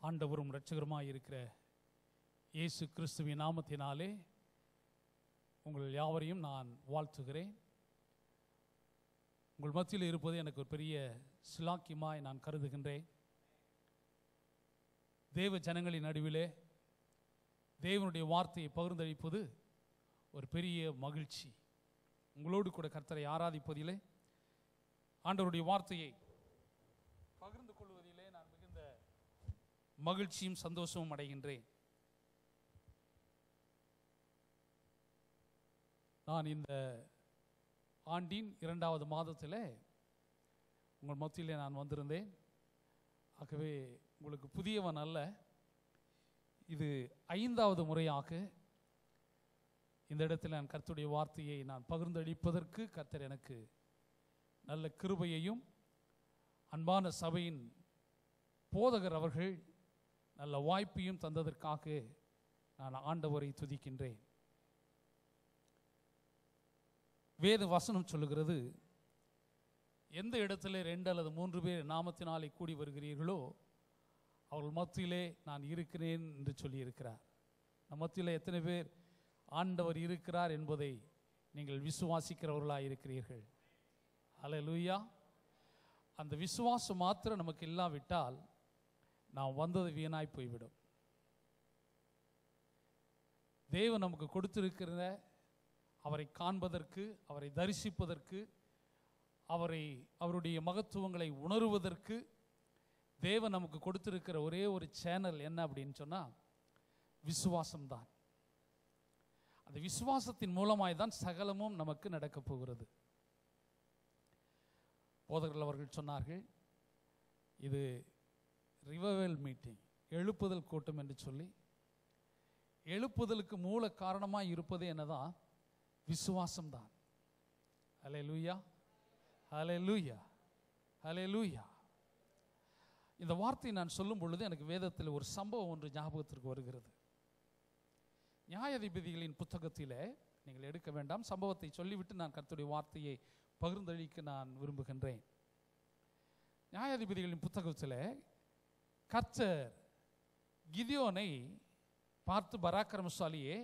ஆண்டவரும் இரட்சகருமாய் இருக்கிற இயேசு கிறிஸ்துவின் நாமத்தினாலே உங்கள் யாவரையும் நான் வாழ்த்துகிறேன் உங்கள் மத்தியில் இருப்பது எனக்கு ஒரு பெரிய சிலாக்கியமாய் நான் கருதுகின்றேன் தேவ ஜனங்களின் நடுவிலே தேவனுடைய வார்த்தையை பகிர்ந்தளிப்பது ஒரு பெரிய மகிழ்ச்சி உங்களோடு கூட கர்த்தரை ஆராதிப்பதிலே ஆண்டவருடைய வார்த்தையை பகிர்ந்து கொள்வதிலே நான் மிகுந்த மகிழ்ச்சியும் சந்தோஷமும் அடைகின்றேன் நான் இந்த ஆண்டின் இரண்டாவது மாதத்தில் உங்கள் மத்தியிலே நான் வந்திருந்தேன் ஆகவே உங்களுக்கு புதியவன் அல்ல இது ஐந்தாவது முறையாக இந்த இடத்தில் நான் கர்த்தருடைய வார்த்தையை நான் பகிர்ந்தளிப்பதற்கு கர்த்தர் எனக்கு நல்ல கிருபையையும் அன்பான சபையின் போதகர் அவர்கள் நல்ல வாய்ப்பையும் தந்ததற்காக நான் ஆண்டவரை துதிக்கின்றேன் வேத வசனம் சொல்லுகிறது எந்த இடத்துல ரெண்டு அல்லது மூன்று பேர் நாமத்தினாலே கூடி வருகிறீர்களோ அவர்கள் மத்தியிலே நான் இருக்கிறேன் என்று சொல்லியிருக்கிறார் நம் மத்தியில் எத்தனை பேர் ஆண்டவர் இருக்கிறார் என்பதை நீங்கள் விசுவாசிக்கிறவர்களாக இருக்கிறீர்கள் ஹalleluya அந்த விசுவாசம் மாத்திரம் நமக்கு இல்லாவிட்டால் நாம் வந்தது வீணாய் போய்விடும் தேவன் நமக்கு கொடுத்திருக்கிற அவரை காண்பதற்கு அவரை தரிசிப்பதற்கு அவரை அவருடைய மகத்துவங்களை உணருவதற்கு தேவன் நமக்கு கொடுத்திருக்கிற ஒரே ஒரு சேனல் என்ன அப்படின்னு சொன்னால் விசுவாசம்தான் அந்த விசுவாசத்தின் மூலமாய் தான் சகலமும் நமக்கு நடக்கப் போகிறது போதகர்கள் அவர்கள் சொன்னார்கள் இது ரிவவேல் மீட்டிங் எழுப்புதல் கூட்டம் என்று சொல்லி எழுப்புதலுக்கு மூல காரணமாக இருப்பது என்னதான் விசுவாசம்தான் ஹலே லூயா ஹலே லூயா ஹலே லூயா இந்த வார்த்தையை நான் சொல்லும் பொழுது எனக்கு வேதத்தில் ஒரு சம்பவம் ஒன்று ஞாபகத்திற்கு வருகிறது நியாயாதிபதிகளின் புத்தகத்திலே நீங்கள் எடுக்க வேண்டாம் சம்பவத்தை சொல்லிவிட்டு நான் கர்த்தருடைய வார்த்தையை பகிர்ந்தளிக்க நான் விரும்புகின்றேன் நியாயாதிபதிகளின் புத்தகத்தில் கர்த்தர் கிதியோனை பார்த்து பராக்கிரமசாலியே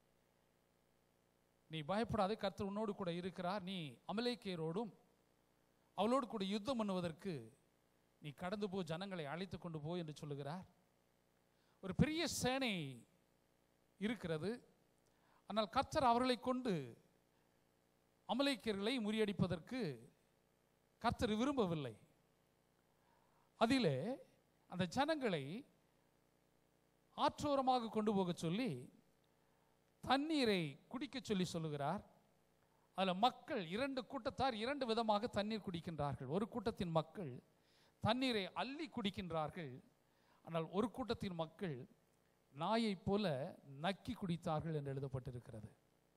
நீ பயப்படாதே கர்த்தர் உன்னோடு கூட இருக்கிறார் நீ அமலேக்கியரோடும் அவளோடு கூட யுத்தம் பண்ணுவதற்கு நீ கடந்து போ ஜனங்களை அழைத்து கொண்டு போ என்று சொல்லுகிறார் ஒரு பெரிய சேனை இருக்கிறது ஆனால் கர்த்தர் அவர்களை கொண்டு அமலேக்கியர்களை முறியடிப்பதற்கு கர்த்தர் விரும்பவில்லை அதிலே அந்த ஜனங்களை ஆற்றோரமாக கொண்டு போக சொல்லி தண்ணீரை குடிக்க சொல்லி சொல்லுகிறார் அதில் மக்கள் இரண்டு கூட்டத்தார் இரண்டு விதமாக தண்ணீர் குடிக்கின்றார்கள் ஒரு கூட்டத்தின் மக்கள் தண்ணீரை அள்ளி குடிக்கின்றார்கள் ஆனால் ஒரு கூட்டத்தின் மக்கள் நாயைப் போல நக்கி குடித்தார்கள் என்று எழுதப்பட்டிருக்கிறது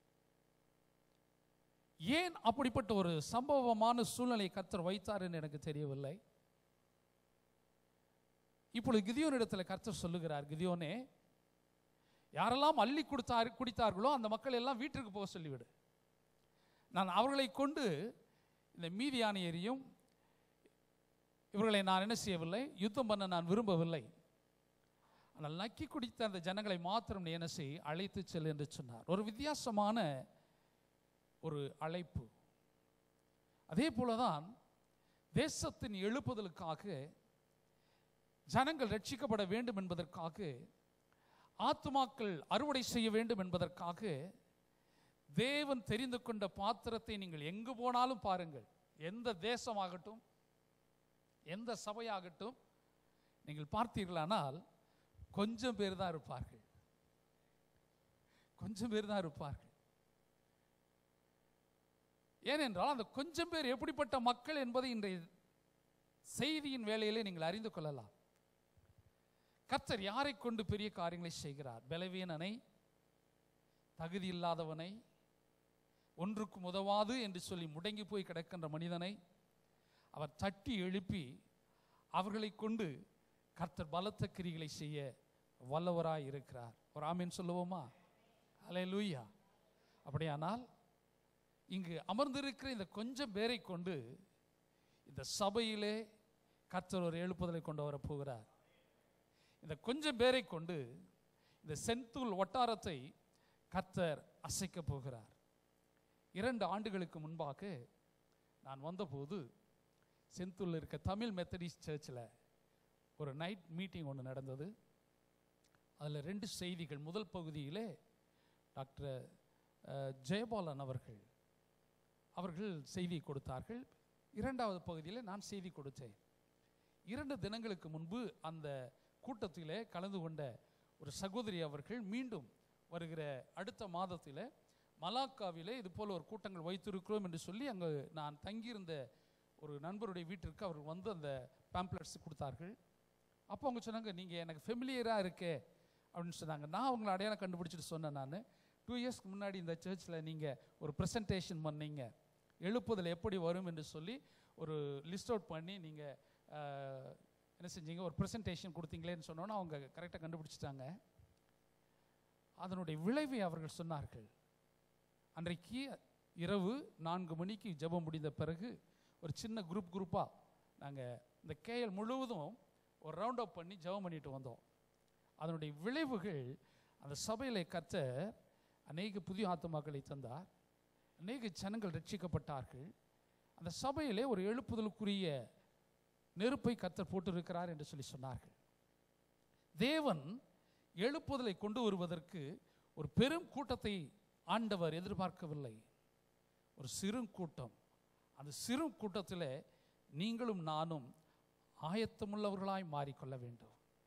ஏன் அப்படிப்பட்ட ஒரு சம்பவமான சூழ்நிலை கர்த்தர் வைத்தார் என்று எனக்கு தெரியவில்லை இப்பொழுது கிதியோனிடத்தில் கர்த்தர் சொல்லுகிறார் கிதியோனே யாரெல்லாம் அள்ளி கொடுத்தார் குடித்தார்களோ அந்த மக்கள் எல்லாம் வீட்டிற்கு போக சொல்லிவிடு நான் அவர்களை கொண்டு இந்த மீதியானியரையும் இவர்களை நான் என்ன செய்யவில்லை யுத்தம் பண்ண நான் விரும்பவில்லை ஆனால் நக்கி குடித்த அந்த ஜனங்களை மாத்திரம் நீ என்ன செய் அழைத்து செல் என்று சொன்னார் ஒரு வித்தியாசமான ஒரு அழைப்பு அதே போலதான் தேசத்தின் எழுப்புதலுக்காக ஜனங்கள் ரட்சிக்கப்பட வேண்டும் என்பதற்காக ஆத்துமாக்கள் அறுவடை செய்ய வேண்டும் என்பதற்காக தேவன் தெரிந்து கொண்ட பாத்திரத்தை நீங்கள் எங்கு போனாலும் பாருங்கள் எந்த தேசமாகட்டும் எந்த சபையாகட்டும் நீங்கள் பார்த்தீர்களானால் கொஞ்சம் பேர் தான் இருப்பார்கள் கொஞ்சம் பேர் தான் இருப்பார்கள் ஏனென்றால் அந்த கொஞ்சம் பேர் எப்படிப்பட்ட மக்கள் என்பதை இன்றைய செய்தியின் வேலையிலே நீங்கள் அறிந்து கொள்ளலாம் கர்த்தர் யாரை கொண்டு பெரிய காரியங்களை செய்கிறார் பலவீனனை தகுதி இல்லாதவனை ஒன்றுக்கும் உதவாது என்று சொல்லி முடங்கி போய் கிடக்கின்ற மனிதனை அவர் தட்டி எழுப்பி அவர்களை கொண்டு கர்த்தர் பலத்த கிரிகளை செய்ய வல்லவராய் இருக்கிறார் ஒரு ஆமீன் சொல்லுவோமா அலே லூயா அப்படியானால் இங்கு அமர்ந்திருக்கிற இந்த கொஞ்சம் பேரை கொண்டு இந்த சபையிலே கர்த்தர் ஒரு எழுப்புதலை கொண்டு வரப் போகிறார் இந்த கொஞ்சம் பேரை கொண்டு இந்த செந்தூல் வட்டாரத்தை கர்த்தர் அசைக்கப் போகிறார் இரண்டு ஆண்டுகளுக்கு முன்பாக நான் வந்தபோது செந்தூரில் இருக்க தமிழ் மெத்தடிஸ்ட் சர்ச்சில் ஒரு நைட் மீட்டிங் ஒன்று நடந்தது அதில் ரெண்டு செய்திகள் முதல் பகுதியிலே டாக்டர் அஹ், ஜெயபாலன் அவர்கள் அவர்கள் செய்தி கொடுத்தார்கள் இரண்டாவது பகுதியில் நான் செய்தி கொடுத்தேன் இரண்டு தினங்களுக்கு முன்பு அந்த கூட்டத்திலே கலந்து கொண்ட ஒரு சகோதரி அவர்கள் மீண்டும் வருகிற அடுத்த மாதத்தில் மலாக்காவிலே இது போல ஒரு கூட்டங்கள் வைத்திருக்கிறோம் என்று சொல்லி அங்கு நான் தங்கியிருந்த ஒரு நண்பருடைய வீட்டிற்கு அவர் வந்து அந்த பேம்ப்ளெட்ஸ் கொடுத்தார்கள் அப்போ அவங்க சொன்னாங்க நீங்கள் எனக்கு ஃபெமிலியராக இருக்கே அப்படின்னு சொன்னாங்க நான் அவங்கள அடையாளம் கண்டுபிடிச்சிட்டு சொன்னேன் நான் டூ இயர்ஸ்க்கு முன்னாடி இந்த சர்ச்சில் நீங்கள் ஒரு ப்ரெசன்டேஷன் பண்ணீங்க எழுப்புதல் எப்படி வரும் என்று சொல்லி ஒரு லிஸ்ட் அவுட் பண்ணி நீங்கள் என்ன செஞ்சீங்க ஒரு ப்ரெசன்டேஷன் கொடுத்தீங்களேன்னு சொன்னோன்னா அவங்க கரெக்டாக கண்டுபிடிச்சிட்டாங்க அதனுடைய விளைவை அவர்கள் சொன்னார்கள் அன்றைக்கு இரவு நான்கு மணிக்கு ஜெபம் முடிந்த பிறகு ஒரு சின்ன குரூப் குரூப்பாக நாங்கள் இந்த கேஎல் முழுவதும் ஒரு ரவுண்ட் அப் பண்ணி ஜெபம் பண்ணிட்டு வந்தோம் அதனுடைய விளைவுகள் அந்த சபையிலே கத்த அநேக புதிய ஆத்துமாக்களை தந்தார் அநேக ஜனங்கள் ரட்சிக்கப்பட்டார்கள் அந்த சபையிலே ஒரு எழுப்புதலுக்குரிய நெருப்பை கத்தர் போட்டிருக்கிறார் என்று சொல்லி சொன்னார்கள் தேவன் எழுப்புதலை கொண்டு வருவதற்கு ஒரு பெரும் கூட்டத்தை ஆண்டவர் எதிர்பார்க்கவில்லை ஒரு சிறு கூட்டம் அந்த சிறு கூட்டத்தில் நீங்களும் நானும் ஆயத்தமுள்ளவர்களாய் மாறிக்கொள்ள வேண்டும்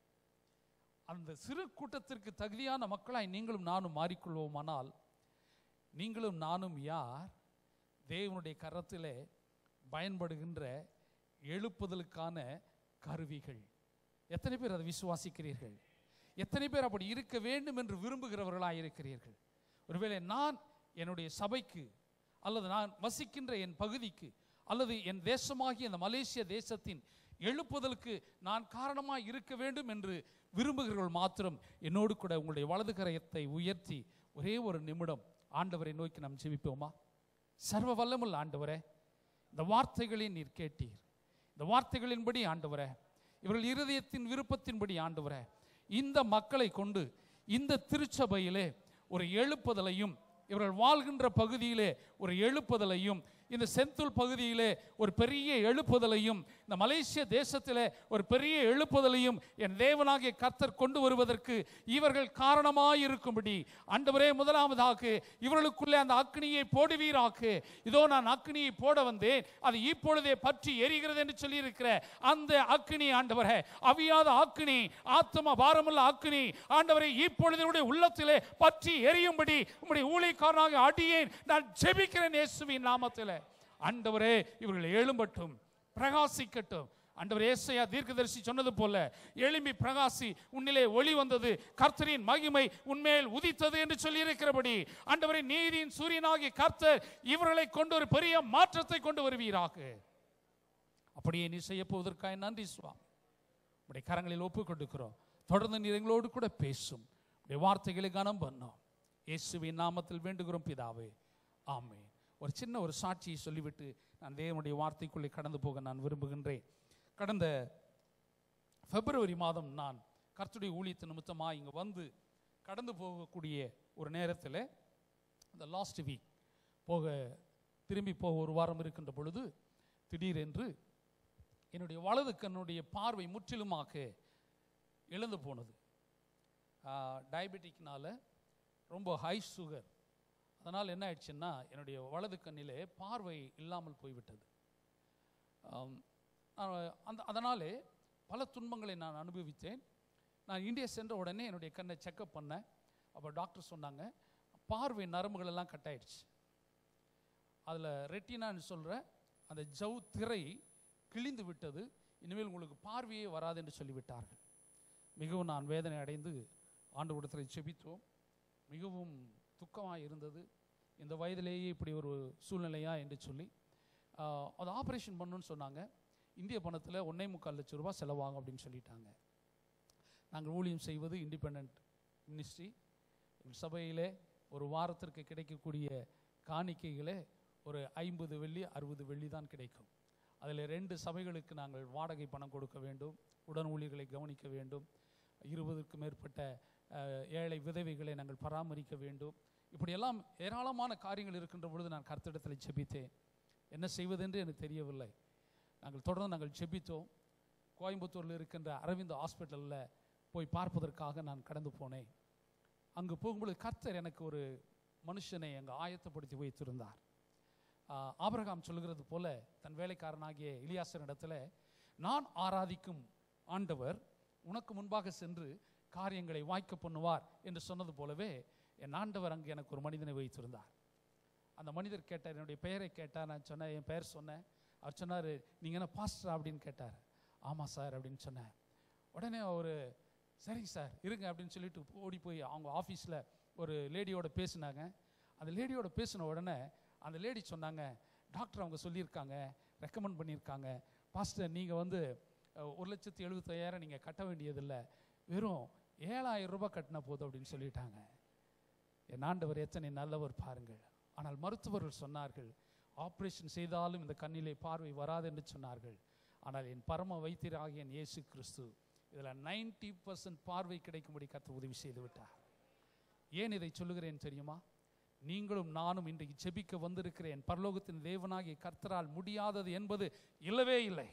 அந்த சிறு கூட்டத்திற்கு தகுதியான மக்களாய் நீங்களும் நானும் மாறிக்கொள்வோமானால் நீங்களும் நானும் யார் தேவனுடைய கரத்திலே பயன்படுகின்ற எழுப்புதலுக்கான கருவிகள் எத்தனை பேர் அதை விசுவாசிக்கிறீர்கள் எத்தனை பேர் அப்படி இருக்க வேண்டும் என்று விரும்புகிறவர்களாக இருக்கிறீர்கள் ஒருவேளை நான் என்னுடைய சபைக்கு அல்லது நான் வசிக்கின்ற என் பகுதிக்கு அல்லது என் தேசமாகிய இந்த மலேசிய தேசத்தின் எழுப்புதலுக்கு நான் காரணமாக இருக்க வேண்டும் என்று விரும்புகிறவர்கள் மாத்திரம் என்னோடு கூட உங்களுடைய வலது கரையத்தை உயர்த்தி ஒரே ஒரு நிமிடம் ஆண்டவரை நோக்கி நாம் ஜெபிப்போமா சர்வ வல்லமுள்ள ஆண்டவரே இந்த வார்த்தைகளை நீர் கேட்டீர் இந்த வார்த்தைகளின்படி ஆண்டவரே இவர்கள் இருதயத்தின் விருப்பத்தின்படி ஆண்டவரே இந்த மக்களை கொண்டு இந்த திருச்சபையிலே ஒரு எழுப்புதலையும் இவர்கள் வாழ்கின்ற பகுதியிலே ஒரு எழுப்புதலையும் இந்த செந்தூல் பகுதியிலே ஒரு பெரிய எழுப்புதலையும் இந்த மலேசிய தேசத்திலே ஒரு பெரிய எழுப்புதலையும் என் தேவனாகிய கர்த்தர் கொண்டு வருவதற்கு இவர்கள் காரணமாயிருக்கும்படி ஆண்டவரே முதலாவதாக இவர்களுக்குள்ளே அந்த அக்னியை போடுவீராக்கு இதோ நான் அக்னியை போட வந்தேன் அது இப்பொழுதே பற்றி எரிகிறது என்று சொல்லியிருக்கிற அந்த அக்னி ஆண்டவரே அவியாத அக்னி ஆத்ம பாரமுள்ள அக்னி ஆண்டவரை இப்பொழுது என்னுடைய உள்ளத்திலே பற்றி எரியும்படி உம்முடைய ஊழியக்காரனாக அடியேன் நான் ஜெபிக்கிறேன் இயேசுவின் நாமத்திலே ஆண்டவரே இவர்கள் எழும்பட்டும் பிரகாசிக்கட்டும் ஆண்டவர் ஏசையா தீர்க்கதரிசி சொன்னது போல எழும்பி பிரகாசி உன்னிலே ஒளி வந்தது கர்த்தரின் மகிமை உன்மேல் உதித்தது என்று சொல்லி ஆண்டவரை நீதியின் சூரியனாகிய கர்த்தர் இவர்களை கொண்டு ஒரு பெரிய மாற்றத்தை கொண்டு வருவீராக அப்படியே நீ செய்ய போவதற்காக நன்றி சுவாமி உடைய கரங்களில் ஒப்புக் கொடுக்கிறோம் தொடர்ந்து நீர் எங்களோடு கூட பேசும் உடைய வார்த்தைகளை கனம் பண்ணோம் இயேசுவின் நாமத்தில் வேண்டுகிறோம் பிதாவே ஆமென் ஒரு சின்ன ஒரு சாட்சியை சொல்லிவிட்டு நான் தேவனுடைய வார்த்தைக்குள்ளே கடந்து போக நான் விரும்புகின்றேன் கடந்த பிப்ரவரி மாதம் நான் கர்த்தருடைய ஊழியத்து நிமித்தமாக இங்கே வந்து கடந்து போகக்கூடிய ஒரு நேரத்தில் இந்த லாஸ்ட் வீக் போக திரும்பி போக ஒரு வாரம் இருக்கின்ற பொழுது திடீரென்று என்னுடைய வலது கண்ணுடைய பார்வை முற்றிலுமாக இழந்து போனது டயபெட்டிக்னால ரொம்ப ஹை சுகர் அதனால் என்ன ஆயிடுச்சுன்னா என்னுடைய வலது கண்ணிலே பார்வை இல்லாமல் போய்விட்டது ஆம், ஆஹ், அந்த அதனாலே பல துன்பங்களை நான் அனுபவித்தேன் நான் இந்தியா சென்ற உடனே என்னுடைய கண்ணை செக்கப் பண்ணேன் அப்போ டாக்டர் சொன்னாங்க பார்வை நரம்புகள் எல்லாம் கட் ஆயிடுச்சு அதில் ரெட்டினான்னு சொல்கிற அந்த ஜவ் திரை கிழிந்து விட்டது இனிமேல் உங்களுக்கு பார்வையே வராது என்று சொல்லிவிட்டார்கள் மிகவும் நான் வேதனை அடைந்து ஆண்டு கூடத்தில் செபித்தோம் மிகவும் துக்கமாக இருந்தது இந்த வயதிலேயே இப்படி ஒரு சூழ்நிலையா என்று சொல்லி ஆஹ், அது ஆப்ரேஷன் பண்ணணும்னு சொன்னாங்க இந்திய பணத்தில் ஒன்றே முக்கால் லட்சம் ரூபாய் செலவாகும் அப்படின்னு சொல்லிட்டாங்க நாங்கள் ஊழியம் செய்வது இண்டிபெண்ட் மினிஸ்ட்ரி சபையிலே ஒரு வாரத்திற்கு கிடைக்கக்கூடிய காணிக்கைகளே ஒரு ஐம்பது வெள்ளி அறுபது வெள்ளி தான் கிடைக்கும் அதில் ரெண்டு சபைகளுக்கு நாங்கள் வாடகை பணம் கொடுக்க வேண்டும் உடன் ஊழியர்களை கவனிக்க வேண்டும் இருபதுக்கும் மேற்பட்ட அஹ், ஏழை விதவைகளை நாங்கள் பராமரிக்க வேண்டும் இப்படியெல்லாம் ஏராளமான காரியங்கள் இருக்கின்ற பொழுது நான் கர்த்தரிடத்தில் ஜெபித்தேன் என்ன செய்வதென்று எனக்கு தெரியவில்லை நாங்கள் தொடர்ந்து நாங்கள் ஜெபித்தோம் கோயம்புத்தூரில் இருக்கின்ற அரவிந்த் ஹாஸ்பிட்டலில் போய் பார்ப்பதற்காக நான் கடந்து போனேன் அங்கு போகும்பொழுது கர்த்தர் எனக்கு ஒரு மனுஷனை அங்கே ஆயத்தப்படுத்தி வைத்திருந்தார் ஆஹ், ஆபிரகாம் சொல்லுகிறது போல தன் வேலைக்காரனாகிய இலியாசன் இடத்துல நான் ஆராதிக்கும் ஆண்டவர் உனக்கு முன்பாக சென்று காரியங்களை வாய்க்க பண்ணுவார் என்று சொன்னது போலவே என் ஆண்டவர் அங்கு எனக்கு ஒரு மனிதனை வைத்திருந்தார் அந்த மனிதர் கேட்டார் என்னுடைய பெயரை கேட்டார் நான் சொன்னேன் என் பெயர் சொன்னேன் அவர் சொன்னார் நீங்கள் என்ன பாஸ்டரா அப்படின்னு கேட்டார் ஆமாம் சார் அப்படின்னு சொன்னேன் உடனே அவர் சரிங்க சார் இருங்க அப்படின்னு சொல்லிட்டு ஓடி போய் அவங்க ஆஃபீஸில் ஒரு லேடியோட பேசினாங்க அந்த லேடியோட பேசின உடனே அந்த லேடி சொன்னாங்க டாக்டர் அவங்க சொல்லியிருக்காங்க ரெக்கமெண்ட் பண்ணியிருக்காங்க பாஸ்டர் நீங்கள் வந்து அஹ், ஒரு லட்சத்தி எழுபத்தையாயிரம் நீங்கள் கட்ட வேண்டியதில்லை வெறும் ஏழாயிரம் ரூபாய் கட்டினா போதும் அப்படின்னு சொல்லிட்டாங்க என் ஆண்டவர் எத்தனை நல்லவர் பாருங்கள் ஆனால் மருத்துவர்கள் சொன்னார்கள் ஆபரேஷன் செய்தாலும் இந்த கண்ணிலே பார்வை வராது என்று சொன்னார்கள் ஆனால் என் பரம வைத்தியராகிய என் இயேசு கிறிஸ்து இதில் 90% பர்சன்ட் பார்வை கிடைக்கும்படி கர்த்தர் உதவி செய்து விட்டார் ஏன் இதை சொல்லுகிறேன் தெரியுமா நீங்களும் நானும் இன்றைக்கு ஜெபிக்க வந்திருக்கிற என் பரலோகத்தின் தேவனாகிய கர்த்தரால் முடியாதது என்பது இல்லவே இல்லை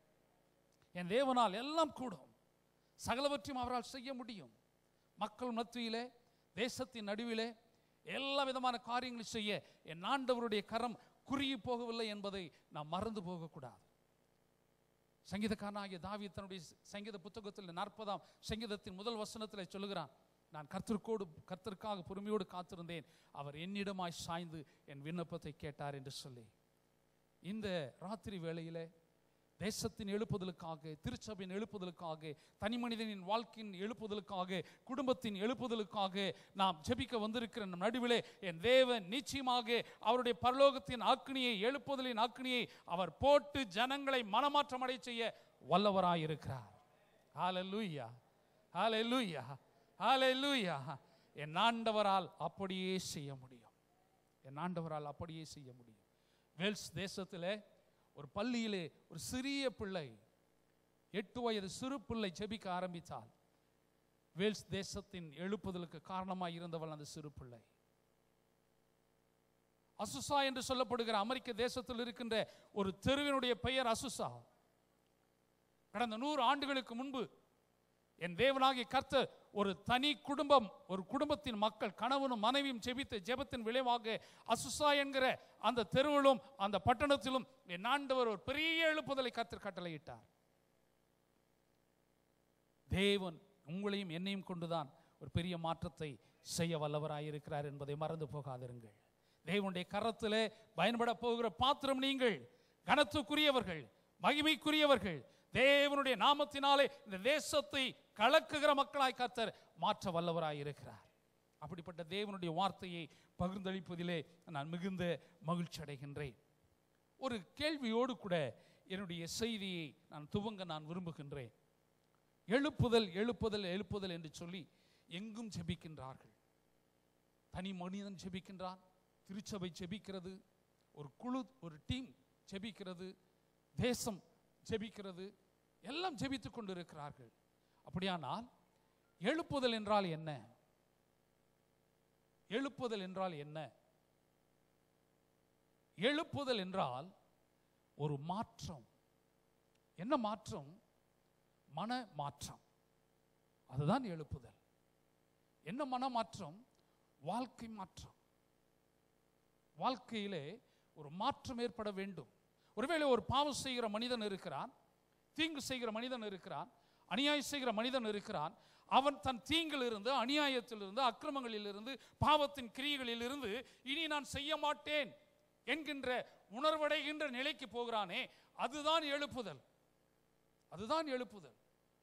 என் தேவனால் எல்லாம் கூடும் சகலவற்றையும் அவரால் செய்ய முடியும் மக்கள் மத்தியிலே தேசத்தின் நடுவிலே எல்லா விதமான காரியங்களை செய்ய என் ஆண்டவருடைய கரம் குறுகி போகவில்லை என்பதை நாம் மறந்து போகக்கூடாது சங்கீதக்காரனாகிய தாவி தன்னுடைய சங்கீத புத்தகத்தில் நாற்பதாம் சங்கீதத்தின் முதல் வசனத்தில் சொல்லுகிறான் நான் கர்த்தருக்கோடு கர்த்தருக்காக பொறுமையோடு காத்திருந்தேன் அவர் என்னிடமாய் சாய்ந்து என் விண்ணப்பத்தை கேட்டார் என்று சொல்லி இந்த ராத்திரி வேளையிலே தேசத்தின் எழுப்புதலுக்காக திருச்சபையின் எழுப்புதலுக்காக தனி மனிதனின் வாழ்க்கையின் எழுப்புதலுக்காக குடும்பத்தின் எழுப்புதலுக்காக நாம் ஜெபிக்க வந்திருக்கிற நம் நடுவிலே என் தேவன் நிச்சயமாக அவருடைய பரலோகத்தின் அக்னியை எழுப்புதலின் அக்னியை அவர் போட்டு ஜனங்களை மனமாற்றம் அடைய செய்ய வல்லவராயிருக்கிறார் ஹalleluya ஹalleluya ஹalleluya என் ஆண்டவரால் அப்படியே செய்ய முடியும் என் ஆண்டவரால் அப்படியே செய்ய முடியும் வேல்ஸ் தேசத்திலே ஒரு பள்ளியிலே ஒரு சிறிய பிள்ளை எட்டு வயது சிறு பிள்ளை ஜெபிக்க ஆரம்பித்தால் வேல்ஸ் தேசத்தின் எழுப்புதலுக்கு காரணமாய் இருந்தவள் அந்த சிறு பிள்ளை அசுசா என்று சொல்லப்படுகிற அமெரிக்க தேசத்தில் இருக்கின்ற ஒரு தெருவினுடைய பெயர் அசுசா கடந்த நூறு ஆண்டுகளுக்கு முன்பு என் தேவனாகிய கர்த்தர் ஒரு தனி குடும்பம் ஒரு குடும்பத்தின் மக்கள் கணவனும் மனைவியும் ஜெபித்த ஜெபத்தின் விளைவாக அசுசா என்கிற அந்த தெருவிலும் அந்த பட்டணத்திலும் என் ஆண்டவர் ஒரு பெரிய எழுப்புதலை கர்த்தர் கட்டளையிட்டார் தேவன் உங்களையும் என்னையும் கொண்டுதான் ஒரு பெரிய மாற்றத்தை செய்ய வல்லவராயிருக்கிறார் என்பதை மறந்து போகாதிருங்கள் தேவனுடைய கரத்திலே பயன்பட போகிற பாத்திரம் நீங்கள் கனத்துக்குரியவர்கள் மகிமைக்குரியவர்கள் தேவனுடைய நாமத்தினாலே இந்த தேசத்தை கலக்குகிற மக்களாய் கர்த்தர் மாற்ற வல்லவராய் இருக்கிறார் அப்படிப்பட்ட தேவனுடைய வார்த்தையை பகிர்ந்தளிப்பதிலே நான் மிகுந்த மகிழ்ச்சி அடைகின்றேன் ஒரு கேள்வியோடு கூட என்னுடைய செய்தியை நான் துவங்க நான் விரும்புகின்றேன் எழுப்புதல் எழுப்புதல் எழுப்புதல் என்று சொல்லி எங்கும் ஜெபிக்கின்றார்கள் தனி மனிதன் ஜெபிக்கின்றான் திருச்சபை ஜெபிக்கிறது ஒரு குழு ஒரு டீம் ஜெபிக்கிறது தேசம் ஜெபிக்கிறது எல்லாம் ஜெபித்துக் கொண்டிருக்கிறார்கள் அப்படியானால் எழுப்புதல் என்றால் என்ன எழுப்புதல் என்றால் என்ன எழுப்புதல் என்றால் ஒரு மாற்றம் என்ன மாற்றம் மன மாற்றம் அதுதான் எழுப்புதல் என்ன மன மாற்றம் வாழ்க்கை மாற்றம் வாழ்க்கையிலே ஒரு மாற்றம் ஏற்பட வேண்டும் ஒருவேளை ஒரு பாவம் செய்கிற மனிதன் இருக்கிறான் தீங்கு செய்கிற மனிதன் இருக்கிறான் அநியாயம் செய்கிற மனிதன் இருக்கிறான் அவன் தன் தீங்கில் இருந்து அநியாயத்திலிருந்து அக்கிரமங்களிலிருந்து பாவத்தின் கிரியைகளிலிருந்து இனி நான் செய்ய மாட்டேன் என்கின்ற உணர்வடைகின்ற நிலைக்கு போகிறானே அதுதான் எழுப்புதல் அதுதான் எழுப்புதல்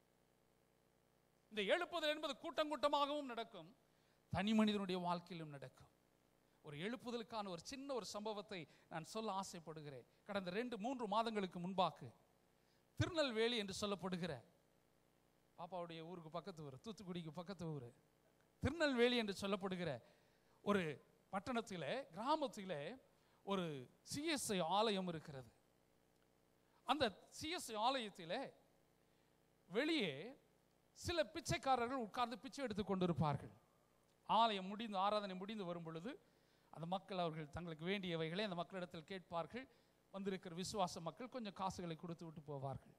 இந்த எழுப்புதல் என்பது கூட்டம் கூட்டமாகவும் நடக்கும் தனி மனிதனுடைய வாழ்க்கையிலும் நடக்கும் ஒரு எழுப்புதலுக்கான ஒரு சின்ன ஒரு சம்பவத்தை நான் சொல்ல ஆசைப்படுகிறேன் கடந்த ரெண்டு மூன்று மாதங்களுக்கு முன்பாக திருநெல்வேலி என்று சொல்லப்படுகிற பாப்பாவுடைய ஊருக்கு பக்கத்து ஊர் தூத்துக்குடிக்கு பக்கத்து ஊர் திருநெல்வேலி என்று சொல்லப்படுகிற ஒரு பட்டணத்திலே கிராமத்திலே ஒரு சிஎஸ்ஐ ஆலயம் இருக்கிறது அந்த சிஎஸ்ஐ ஆலயத்திலே வெளியே சில பிச்சைக்காரர்கள் உட்கார்ந்து பிச்சை எடுத்துக் கொண்டிருப்பார்கள் ஆலயம் முடிந்து ஆராதனை முடிந்து வரும் பொழுது அந்த மக்கள் அவர்கள் தங்களுக்கு வேண்டியவைகளை அந்த மக்களிடத்தில் கேட்பார்கள் வந்திருக்கிற விசுவாச மக்கள் கொஞ்சம் காசுகளை கொடுத்து விட்டு போவார்கள்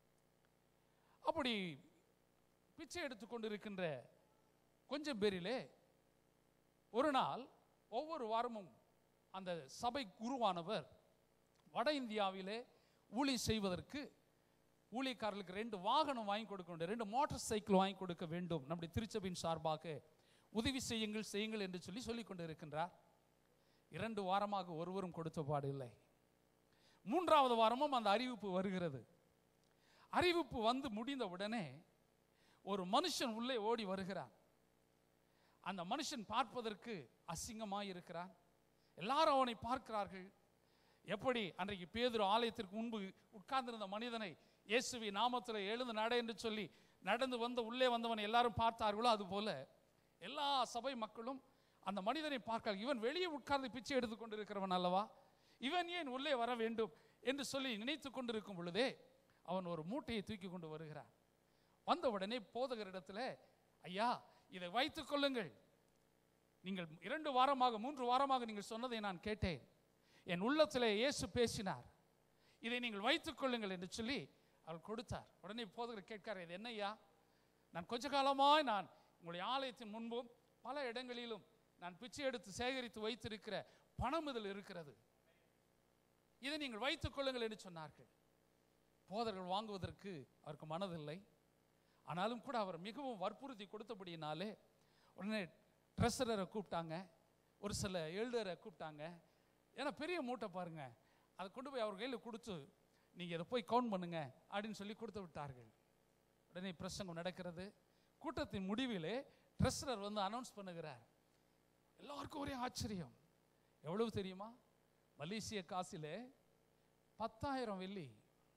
அப்படி பிச்சை எடுத்துக் கொண்டிருக்கின்ற கொஞ்சம் பேரிலே ஒரு நாள் ஒவ்வொரு வாரமும் அந்த சபை குருவானவர் வட இந்தியாவிலே ஊழி செய்வதற்கு ஊழியக்காரர்களுக்கு ரெண்டு வாகனம் வாங்கி கொடுக்க வேண்டும் ரெண்டு மோட்டார் சைக்கிள் வாங்கி கொடுக்க வேண்டும் நம்முடைய திருச்சபையின் சார்பாக உதவி செய்யுங்கள் செய்யுங்கள் என்று சொல்லி சொல்லிக் கொண்டு இருக்கின்றார் இரண்டு வாரமாக ஒருவரும் கொடுத்த பாடு இல்லை மூன்றாவது வாரமும் அந்த அறிவிப்பு வருகிறது அறிவிப்பு வந்து முடிந்த உடனே ஒரு மனுஷன் உள்ளே ஓடி வருகிறான் அந்த மனுஷன் பார்ப்பதற்கு அசிங்கமாய் இருக்கிறான் எல்லாரும் அவனை பார்க்கிறார்கள் எப்படி அன்றைக்கு பேதுரு ஆலயத்திற்கு முன்பு உட்கார்ந்திருந்த மனிதனை இயேசுவி நாமத்தில் எழுந்து நட என்று சொல்லி நடந்து வந்த உள்ளே வந்தவன் எல்லாரும் பார்த்தார்களோ அதுபோல எல்லா சபை மக்களும் அந்த மனிதனை பார்க்கிறார்கள் இவன் வெளியே உட்கார்ந்து பிச்சை எடுத்துக் கொண்டிருக்கிறவன் அல்லவா இவன் ஏன் உள்ளே வர வேண்டும் என்று சொல்லி நினைத்து கொண்டிருக்கும் பொழுதே அவன் ஒரு மூட்டையை தூக்கி கொண்டு வருகிறான் வந்த உடனே போதகரிடத்துல ஐயா இதை வைத்துக் கொள்ளுங்கள் நீங்கள் இரண்டு வாரமாக மூன்று வாரமாக நீங்கள் சொன்னதை நான் கேட்டேன் என் உள்ளத்திலே இயேசு பேசினார் இதை நீங்கள் வைத்துக் கொள்ளுங்கள் என்று சொல்லி அவர் கொடுத்தார் உடனே போதகர் கேட்கிறார் இது என்னய்யா நான் கொஞ்ச காலமாய் நான் உங்களுடைய ஆலயத்தின் முன்பும் பல இடங்களிலும் நான் பிச்சை எடுத்து சேகரித்து வைத்திருக்கிற பணம் இதில் இருக்கிறது இதை நீங்கள் வைத்துக் கொள்ளுங்கள் என்று சொன்னார்கள் போதர்கள் வாங்குவதற்கு அவருக்கு மனதில்லை ஆனாலும் கூட அவர் மிகவும் வற்புறுத்தி கொடுத்தபடியினாலே உடனே ட்ரெஸ்ஸரரை கூப்பிட்டாங்க ஒரு சில எழுடரை கூப்பிட்டாங்க ஏன்னா பெரிய மூட்டை பாருங்க அதை கொண்டு போய் அவர் கையில் கொடுத்து நீங்கள் இதை போய் கவுண்ட் பண்ணுங்க அப்படின்னு சொல்லி கொடுத்து விட்டார்கள் உடனே பிரசங்கம் நடக்கிறது கூட்டத்தின் முடிவிலே ட்ரெஸ்ஸரர் வந்து அனௌன்ஸ் பண்ணுகிறார் எல்லாருக்கும் ஒரே ஆச்சரியம் எவ்வளவு தெரியுமா மலேசிய காசிலே பத்தாயிரம் வெள்ளி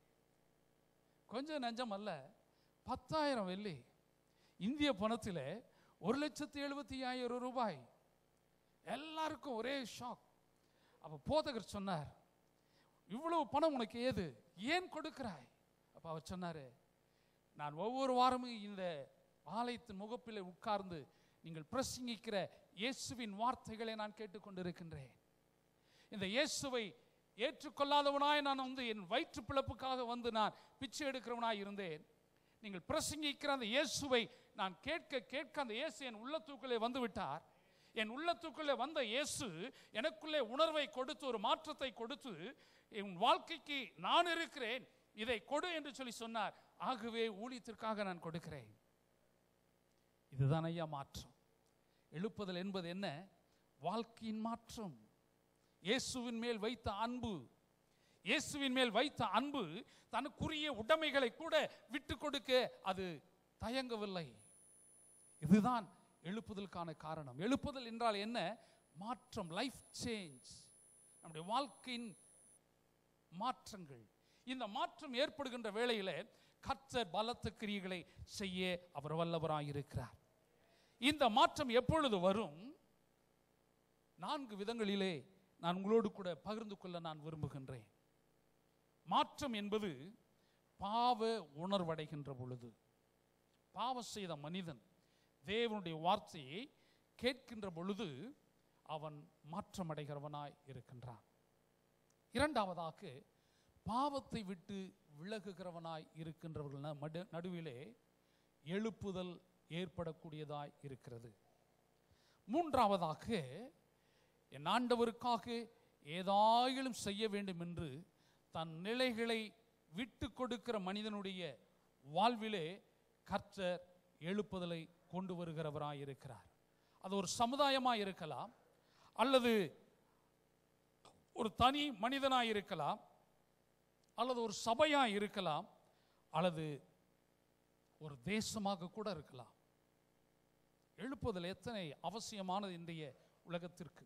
கொஞ்சம் நஞ்சம் அல்ல பத்தாயிரம் வெள்ளி இந்திய பணத்தில் ஒரு லட்சத்தி எழுபத்தி ஆயிரம் ரூபாய் எல்லாருக்கும் ஒரே ஷாக் அப்போ போதகர் சொன்னார் இவ்வளவு பணம் உனக்கு ஏது ஏன் கொடுக்கிறாய் அப்போ அவர் சொன்னாரு நான் ஒவ்வொரு வாரமும் இந்த ஆலயத்தின் முகப்பிலே உட்கார்ந்து நீங்கள் பிரசங்கிக்கிற இயேசுவின் வார்த்தைகளை நான் கேட்டுக்கொண்டிருக்கின்றேன் இந்த இயேசுவை ஏற்றுக்கொள்ளாதவனாய் நான் வந்து என் வயிற்று பிழப்புக்காக வந்து நான் பிச்சை எடுக்கிறவனாய் இருந்தேன் நீங்கள் பிரசங்கிக்கிற அந்த இயேசுவை நான் கேட்க கேட்க அந்த இயேசு என் உள்ளத்துக்குள்ளே வந்து விட்டார் என் உள்ளத்துக்குள்ளே வந்த இயேசு எனக்குள்ளே உணர்வை கொடுத்து ஒரு மாற்றத்தை கொடுத்து என் வாழ்க்கைக்கு நான் இருக்கிறேன் இதை கொடு என்று சொல்லி சொன்னார் ஆகவே ஊழியத்திற்காக நான் கொடுக்கிறேன் இதுதான் ஐயா மாற்றம் எழுப்புதல் என்பது என்ன வாழ்க்கையின் மாற்றம் இயேசுவின் மேல் வைத்த அன்பு இயேசுவின் மேல் வைத்த அன்பு தனக்குரிய உடைமைகளை கூட விட்டு கொடுக்க அது தயங்கவில்லை இதுதான் எழுப்புதலுக்கான காரணம் எழுப்புதல் என்றால் என்ன மாற்றம் லைஃப் சேஞ்ச் நம்முடைய வாழ்க்கையின் மாற்றங்கள் இந்த மாற்றம் ஏற்படுகின்ற வேளையிலே கர்த்தர் பலத்த கிரியைகளை செய்ய அவர் வல்லவராயிருக்கிறார் இந்த மாற்றம் எப்பொழுது வரும் நான்கு விதங்களிலே நான் உங்களோடு கூட பகிர்ந்து கொள்ள நான் விரும்புகின்றேன் மாற்றம் என்பது பாவ உணர்வடைகின்ற பொழுது பாவம் செய்த மனிதன் தேவனுடைய வார்த்தையை கேட்கின்ற பொழுது அவன் மாற்றமடைகிறவனாய் இருக்கின்றான் இரண்டாவதாக பாவத்தை விட்டு விலகுகிறவனாய் இருக்கின்றவர்கள் ந- மடு- நடுவிலே எழுப்புதல் ஏற்படக்கூடியதாய் இருக்கிறது மூன்றாவதாக என் ஆண்டவருக்காக ஏதாயிலும் செய்ய வேண்டும் என்று தன் நிலைகளை விட்டு கொடுக்கிற மனிதனுடைய வாழ்விலே கர்த்தர் எழுப்புதலை கொண்டு வருகிறவராய் இருக்கிறார் அது ஒரு சமுதாயமாய் இருக்கலாம் அல்லது ஒரு தனி மனிதனாய் இருக்கலாம் அல்லது ஒரு சபையாய் இருக்கலாம் அல்லது ஒரு தேசமாக கூட இருக்கலாம் எழுப்புதல் எத்தனை அவசியமானது இன்றைய உலகத்திற்கு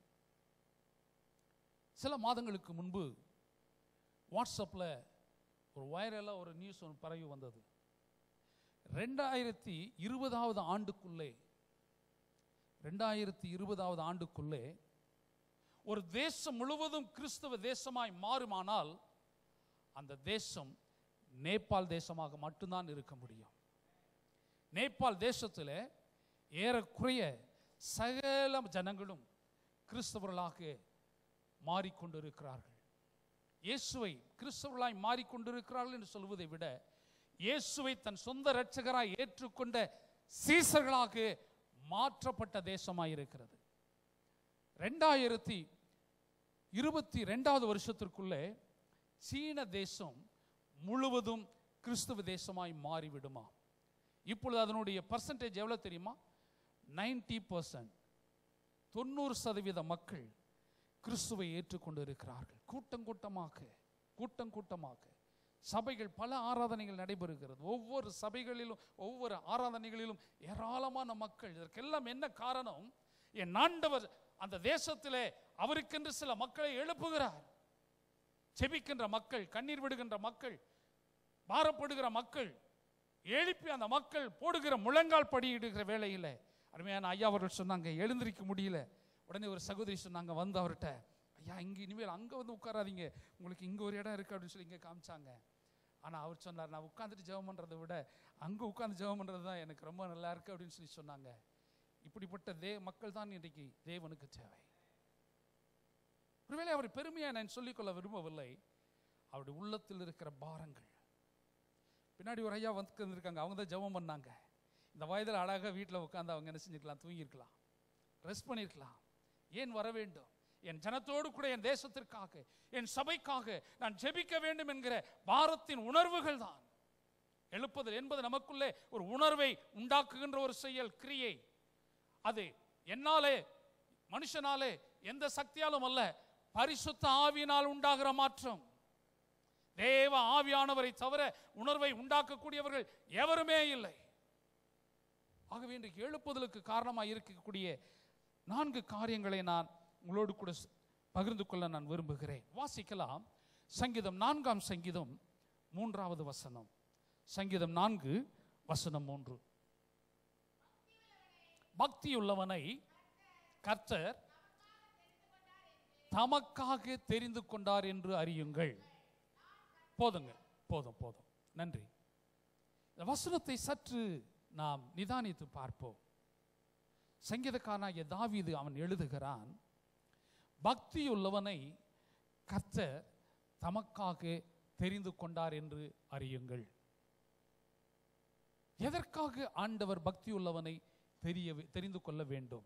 சில மாதங்களுக்கு முன்பு வாட்ஸ்அப்பில் ஒரு வைரலாக ஒரு நியூஸ் ஒன்று பரவி வந்தது ரெண்டாயிரத்தி இருபதாவது ஆண்டுக்குள்ளே ரெண்டாயிரத்தி இருபதாவது ஆண்டுக்குள்ளே ஒரு தேசம் முழுவதும் கிறிஸ்தவ தேசமாய் மாறுமானால் அந்த தேசம் நேபாள் தேசமாக மட்டும்தான் இருக்க முடியும் நேபாள் தேசத்தில் ஏறக்குறைய சகல ஜனங்களும் கிறிஸ்தவர்களாக மாறிக்கொண்டிருக்கிறார்கள் இயேசுவை கிறிஸ்தவர்களாய் மாறிக்கொண்டிருக்கிறார்கள் என்று சொல்வதை விட இயேசுவை தன் சொந்த இரட்சகராய் ஏற்றுக்கொண்ட சீசர்களாக மாற்றப்பட்ட தேசமாய் இருக்கிறது ரெண்டாயிரத்தி இருபத்தி ரெண்டாவது வருஷத்திற்குள்ளே சீன தேசம் முழுவதும் கிறிஸ்துவ தேசமாய் மாறிவிடுமா இப்பொழுது அதனுடைய பர்சன்டேஜ் எவ்வளவு தெரியுமா நைன்டி பர்சன்ட் தொண்ணூறு சதவீத மக்கள் கிறிஸ்துவை ஏற்றுக்கொண்டு இருக்கிறார்கள் கூட்டம் கூட்டமாக கூட்டம் கூட்டமாக சபைகள் பல ஆராதனைகள் நடைபெறுகிறது ஒவ்வொரு சபைகளிலும் ஒவ்வொரு ஆராதனைகளிலும் ஏராளமான மக்கள் இதற்கெல்லாம் என்ன காரணம் என் ஆண்டவர் அந்த தேசத்திலே அவருக்கென்று சில மக்களை எழுப்புகிறார் செபிக்கின்ற மக்கள் கண்ணீர் விடுகின்ற மக்கள் பாரப்படுகிற மக்கள் எழுப்பி அந்த மக்கள் போடுகிற முழங்கால் படியிடுகிற வேளையில் அருமையான ஐயா அவர்கள் சொன்னாங்க எழுந்திருக்க முடியல உடனே ஒரு சகோதரி சொன்னாங்க வந்து அவர்கிட்ட ஐயா இங்கே இனிமேல் அங்கே வந்து உட்காராதீங்க உங்களுக்கு இங்கே ஒரு இடம் இருக்கு அப்படின்னு சொல்லி இங்கே காமிச்சாங்க ஆனால் அவர் சொன்னார் நான் உட்காந்துட்டு ஜெபம் பண்ணுறதை விட அங்கே உட்காந்து ஜெபம் பண்ணுறது தான் எனக்கு ரொம்ப நல்லா இருக்கு அப்படின்னு சொல்லி சொன்னாங்க இப்படிப்பட்ட தே மக்கள் தான் இன்றைக்கு தேவனுக்கு தேவை ஒருவேளை அவர் பெருமையாக நான் சொல்லிக்கொள்ள விரும்பவில்லை அவருடைய உள்ளத்தில் இருக்கிற பாரங்கள் பின்னாடி ஒரு ஐயா வந்து இருக்காங்க அவங்க தான் ஜெபம் பண்ணாங்க இந்த வயதில் அழகாக வீட்டில் உட்காந்து அவங்க என்ன செஞ்சுக்கலாம் தூங்கியிருக்கலாம் ரெஸ்ட் பண்ணியிருக்கலாம் ஏன் வர வேண்டும் என் ஜனத்தோடு கூட என் தேசத்திற்காக என் சபைக்காக நான் ஜெபிக்க வேண்டும் என்கிற பாரத்தின் உணர்வுகள் தான் எழுப்புதல் என்பது நமக்குள்ளே ஒரு உணர்வை உண்டாக்குகின்ற ஒரு செயல் கிரியை அது என்னாலே மனுஷனாலே எந்த சக்தியாலும் அல்ல பரிசுத்த ஆவியினால் உண்டாகிற மாற்றம் தேவ ஆவியானவரை தவிர உணர்வை உண்டாக்கக்கூடியவர்கள் எவருமே இல்லை ஆகவே இன்றைக்கு எழுப்புதலுக்கு காரணமாக இருக்கக்கூடிய நான்கு காரியங்களை நான் உங்களோடு கூட ஸ்- பகிர்ந்து கொள்ள நான் விரும்புகிறேன் வாசிக்கலாம் சங்கீதம் நான்காம் சங்கீதம் மூன்றாவது வசனம் சங்கீதம் நான்கு வசனம் மூன்று பக்தியுள்ளவனை கர்த்தர் தமக்காக தெரிந்து கொண்டார் என்று அறியுங்கள் போதுங்க போதும் போதும் நன்றி இந்த வசனத்தை சற்று நாம் நிதானித்து பார்ப்போம் சங்கீதக்காரனாகிய தாவீது அவன் எழுதுகிறான் பக்தியுள்ளவனை கர்த்தர் தமக்காக தெரிந்து கொண்டார் என்று அறியுங்கள் எதற்காக ஆண்டவர் பக்தியுள்ளவனை தெரிய தெரிந்து கொள்ள வேண்டும்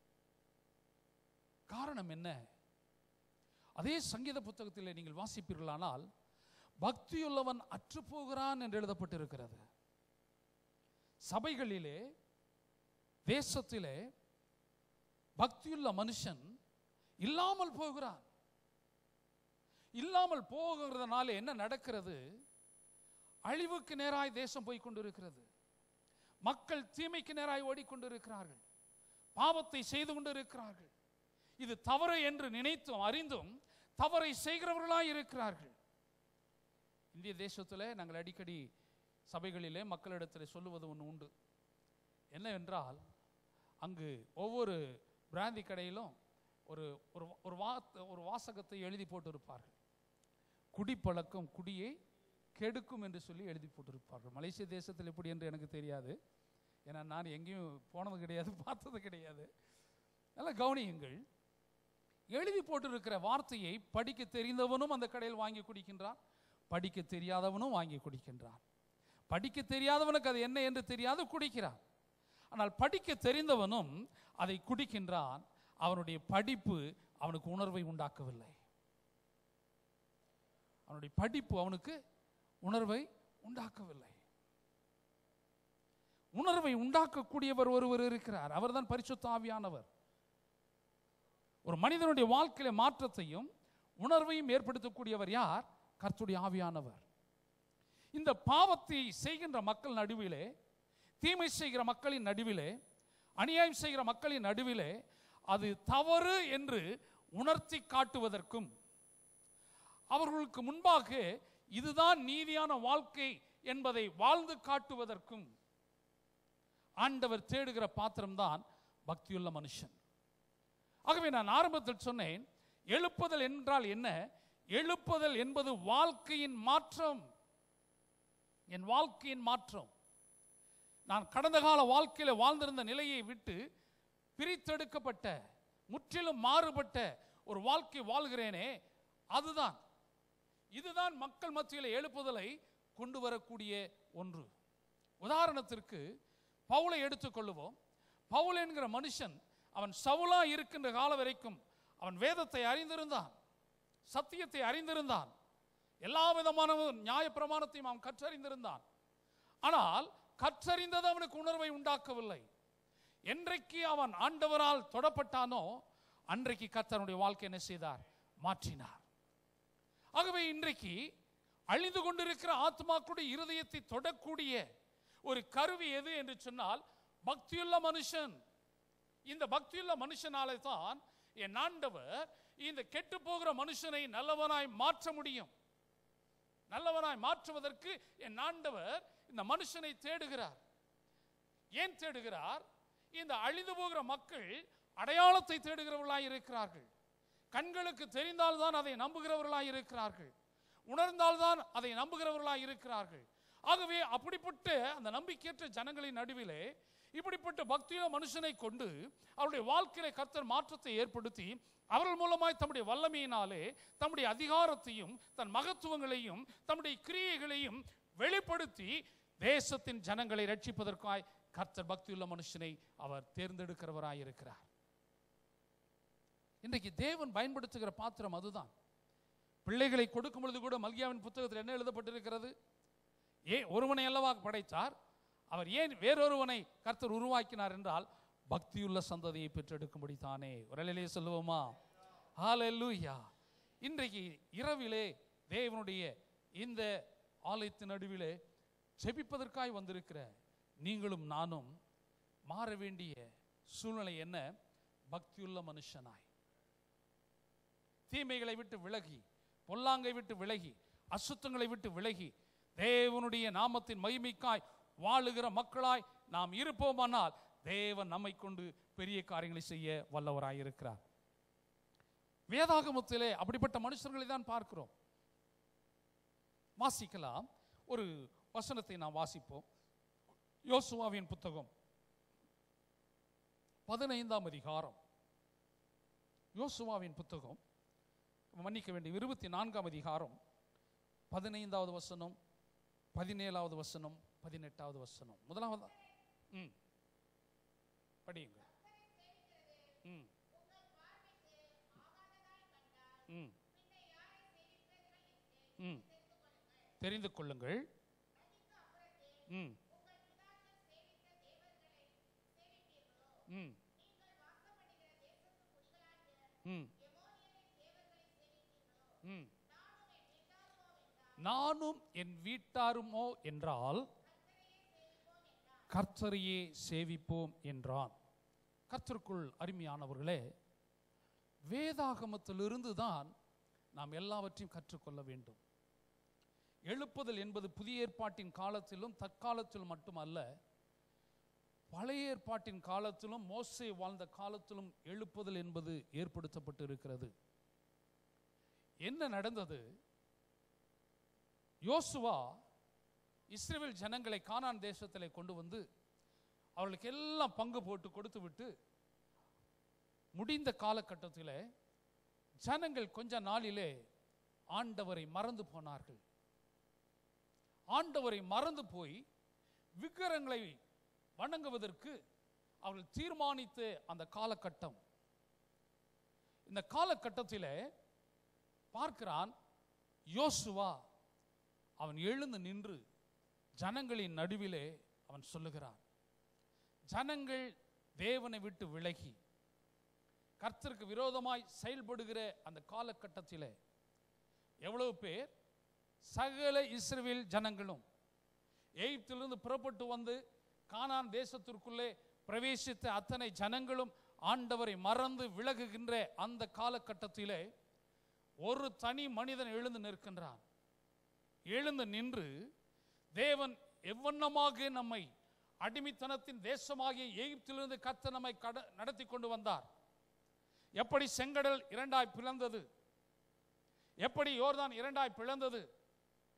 காரணம் என்ன அதே சங்கீத புத்தகத்தில் நீங்கள் வாசிப்பீர்களானால் பக்தியுள்ளவன் அற்று போகிறான் என்று எழுதப்பட்டிருக்கிறது சபைகளிலே தேசத்திலே பக்தியுள்ள மனுஷன் இல்லாமல் போகிறான் இல்லாமல் போகிறதுனால என்ன நடக்கிறது அழிவுக்கு நேராய் தேசம் போய் கொண்டிருக்கிறது மக்கள் தீமைக்கு நேராய் ஓடிக்கொண்டிருக்கிறார்கள் பாவத்தை செய்து கொண்டிருக்கிறார்கள் இது தவறு என்று நினைத்தும் அறிந்தும் தவறை செய்கிறவர்களாய் இருக்கிறார்கள் இந்திய தேசத்தில் நாங்கள் அடிக்கடி சபைகளிலே மக்களிடத்தில் சொல்லுவது ஒன்று உண்டு என்னவென்றால் அங்கு ஒவ்வொரு பிராந்தி கடையிலும் ஒரு ஒரு ஒரு வா ஒரு வாசகத்தை எழுதி போட்டிருப்பார்கள் குடிப்பழக்கம் குடியை கெடுக்கும் என்று சொல்லி எழுதி போட்டிருப்பார்கள் மலேசிய தேசத்தில் எப்படி என்று எனக்கு தெரியாது ஏன்னா நான் எங்கேயும் போனது கிடையாது பார்த்தது கிடையாது நல்லா கவனியுங்கள் எழுதி போட்டிருக்கிற வார்த்தையை படிக்க தெரிந்தவனும் அந்த கடையில் வாங்கி குடிக்கின்றான் படிக்க தெரியாதவனும் வாங்கி குடிக்கின்றான் படிக்க தெரியாதவனுக்கு அது என்ன என்று தெரியாது குடிக்கிறான் ஆனால் படிக்க தெரிந்தவனும் அதை குடிக்கின்றான் அவனுடைய படிப்பு அவனுக்கு உணர்வை உண்டாக்கவில்லை அவனுடைய படிப்பு அவனுக்கு உணர்வை உண்டாக்கவில்லை உணர்வை உண்டாக்கக்கூடியவர் ஒருவர் இருக்கிறார் அவர்தான் பரிசுத்த ஆவியானவர் ஒரு மனிதனுடைய வாழ்க்கையில மாற்றத்தையும் உணர்வையும் ஏற்படுத்தக்கூடியவர் யார் கர்த்தருடைய ஆவியானவர் இந்த பாவத்தை செய்கின்ற மக்கள் நடுவிலே தீமை செய்கிற மக்களின் நடுவிலே அநியாயம் செய்கிற மக்களின் நடுவிலே அது தவறு என்று உணர்த்தி காட்டுவதற்கும் அவர்களுக்கு முன்பாக இதுதான் நீதியான வாழ்க்கை என்பதை வாழ்ந்து காட்டுவதற்கும் ஆண்டவர் தேடுகிற பாத்திரம்தான் பக்தியுள்ள மனுஷன் ஆகவே நான் ஆரம்பத்தில் சொன்னேன் எழுப்புதல் என்றால் என்ன எழுப்புதல் என்பது வாழ்க்கையின் மாற்றம் என் வாழ்க்கையின் மாற்றம் நான் கடந்த கால வாழ்க்கையில வாழ்ந்திருந்த நிலையை விட்டு பிரித்தெடுக்கப்பட்ட முற்றிலும் மாறுபட்ட ஒரு வாழ்க்கை வாழ்கிறேனே அதுதான் இதுதான் மக்கள் மத்தியில் எழுப்புதலை கொண்டு வரக்கூடிய ஒன்று உதாரணத்திற்கு பவுலை எடுத்துக்கொள்ளுவோம் பவுல் என்கிற மனுஷன் அவன் சவுலா இருக்கின்ற காலம் வரைக்கும் அவன் வேதத்தை அறிந்திருந்தான் சத்தியத்தை அறிந்திருந்தான் எல்லா விதமான நியாயப்பிரமாணத்தையும் அவன் கற்றறிந்திருந்தான் ஆனால் கற்றறிந்தது அவனுக்கு உணர்வை உண்டாக்கவில்லை என்றைக்கு அவன் ஆண்டவரால் தொடப்பட்டானோ அன்றைக்கு கர்த்தனுடைய வாழ்க்கை என்ன செய்தார் மாற்றினார் ஆகவே இன்றைக்கு அழிந்து கொண்டிருக்கிற ஆத்மாக்களுடைய இருதயத்தை தொடக்கூடிய ஒரு கருவி எது என்று சொன்னால் பக்தியுள்ள மனுஷன் இந்த பக்தியுள்ள மனுஷனாலே தான் என் ஆண்டவர் இந்த கெட்டு போகிற மனுஷனை நல்லவனாய் மாற்ற முடியும் நல்லவனாய் மாற்றுவதற்கு என் ஆண்டவர் இந்த மனுஷனை தேடுகிறார் ஏன் தேடுகிறார் இந்த அழிந்து போகிற மக்கள் அடையாளத்தை தேடுகிறவர்களாய் இருக்கிறார்கள் கண்களுக்கு தெரிந்தால்தான் அதை நம்புகிறவர்களாய் இருக்கிறார்கள் உணர்ந்தால்தான் அதை நம்புகிறவர்களாய் இருக்கிறார்கள் ஆகவே அப்படிப்பட்ட அந்த நம்பிக்கையற்ற ஜனங்களின் நடுவிலே இப்படிப்பட்ட பக்தியுள்ள மனுஷனை கொண்டு அவருடைய வாழ்க்கையில கர்த்தர் மாற்றத்தை ஏற்படுத்தி அவர்கள் மூலமாய் தம்முடைய வல்லமையினாலே தம்முடைய அதிகாரத்தையும் தன் மகத்துவங்களையும் தம்முடைய கிரியைகளையும் வெளிப்படுத்தி தேசத்தின் ஜனங்களை ரட்சிப்பதற்காய் கர்த்தர் பக்தியுள்ள மனுஷனை அவர் தேர்ந்தெடுக்கிறவராய் இருக்கிறார் இன்றைக்கு தேவன் பயன்படுத்துகிற பாத்திரம் அதுதான் பிள்ளைகளை கொடுக்கும் பொழுது கூட மல்கியாவின் புத்தகத்தில் என்ன எழுதப்பட்டிருக்கிறது ஏ ஒருவனை அல்லவா படைத்தார் அவர் ஏன் வேறொருவனை கர்த்தர் உருவாக்கினார் என்றால் பக்தியுள்ள சந்ததியை பெற்றெடுக்கும்படி தானே உரலிலே சொல்லுவோமா ஹalleluya இன்றைக்கு இரவிலே தேவனுடைய இந்த ஆலயத்தின் நடுவிலே ஜெபிப்பதற்காய் வந்திருக்கிற நீங்களும் நானும் மாற வேண்டிய சூழ்நிலை என்ன பக்தியுள்ள மனுஷனாய் தீமைகளை விட்டு விலகி பொல்லாங்கை விட்டு விலகி அசுத்தங்களை விட்டு விலகி தேவனுடைய நாமத்தின் மகிமைக்காய் வாழுகிற மக்களாய் நாம் இருப்போமானால் தேவன் நம்மை கொண்டு பெரிய காரியங்களை செய்ய வல்லவராய் இருக்கிறார் வேதாகமத்திலே அப்படிப்பட்ட மனுஷர்களை தான் பார்க்கிறோம் வாசிக்கலாம் ஒரு வசனத்தை நாம் வாசிப்போம் யோசுவாவின் புத்தகம் பதினைந்தாம் அதிகாரம் யோசுவாவின் புத்தகம் மன்னிக்க வேண்டிய இருபத்தி நான்காம் அதிகாரம் பதினைந்தாவது வசனம் பதினேழாவது வசனம் பதினெட்டாவது வசனம் முதலாவது ம் படியுங்க ம் ம் ம் தெரிந்து கொள்ளுங்கள் ம் ம் ம் ம் நானும் என் வீட்டாருமோ என்றால் கர்த்தரையே சேவிப்போம் என்றான் கர்த்தருக்குள் அருமையானவர்களே வேதாகமத்திலிருந்து தான் நாம் எல்லாவற்றையும் கற்றுக்கொள்ள வேண்டும் எழுப்புதல் என்பது புதிய ஏற்பாட்டின் காலத்திலும் தற்காலத்திலும் மட்டுமல்ல பழைய ஏற்பாட்டின் காலத்திலும் மோசே வாழ்ந்த காலத்திலும் எழுப்புதல் என்பது ஏற்படுத்தப்பட்டு இருக்கிறது என்ன நடந்தது யோசுவா இஸ்ரேல் ஜனங்களை கானான் தேசத்திலே கொண்டு வந்து அவர்களுக்கு எல்லாம் பங்கு போட்டு கொடுத்து விட்டு முடிந்த காலகட்டத்தில் ஜனங்கள் கொஞ்ச நாளிலே ஆண்டவரை மறந்து போனார்கள் ஆண்டவரை மறந்து போய் விக்கிரங்களை வணங்குவதற்கு அவர்கள் தீர்மானித்த அந்த காலகட்டம் இந்த காலகட்டத்தில் பார்க்கிறான் யோசுவா அவன் எழுந்து நின்று ஜனங்களின் நடுவிலே அவன் சொல்லுகிறான் ஜனங்கள் தேவனை விட்டு விலகி கர்த்தருக்கு விரோதமாய் செயல்படுகிற அந்த காலகட்டத்திலே எவ்வளவு பேர் சகல இஸ்ரவேல் ஜனங்களும் எகிப்திலிருந்து புறப்பட்டு வந்து கானான் தேசத்திற்குள்ளே பிரவேசித்த அத்தனை ஜனங்களும் ஆண்டவரை மறந்து விலகுகின்ற அந்த காலகட்டத்திலே ஒரு தனி மனிதன் எழுந்து நிற்கின்றான் எழுந்து நின்று தேவன் எவ்வண்ணமாக நம்மை அடிமைத்தனத்தின் தேசமாகிய எகிப்திலிருந்து கத்த நம்மை கட நடத்தி கொண்டு வந்தார் எப்படி செங்கடல் இரண்டாய் பிளந்தது எப்படி யோர்தான் இரண்டாய் பிளந்தது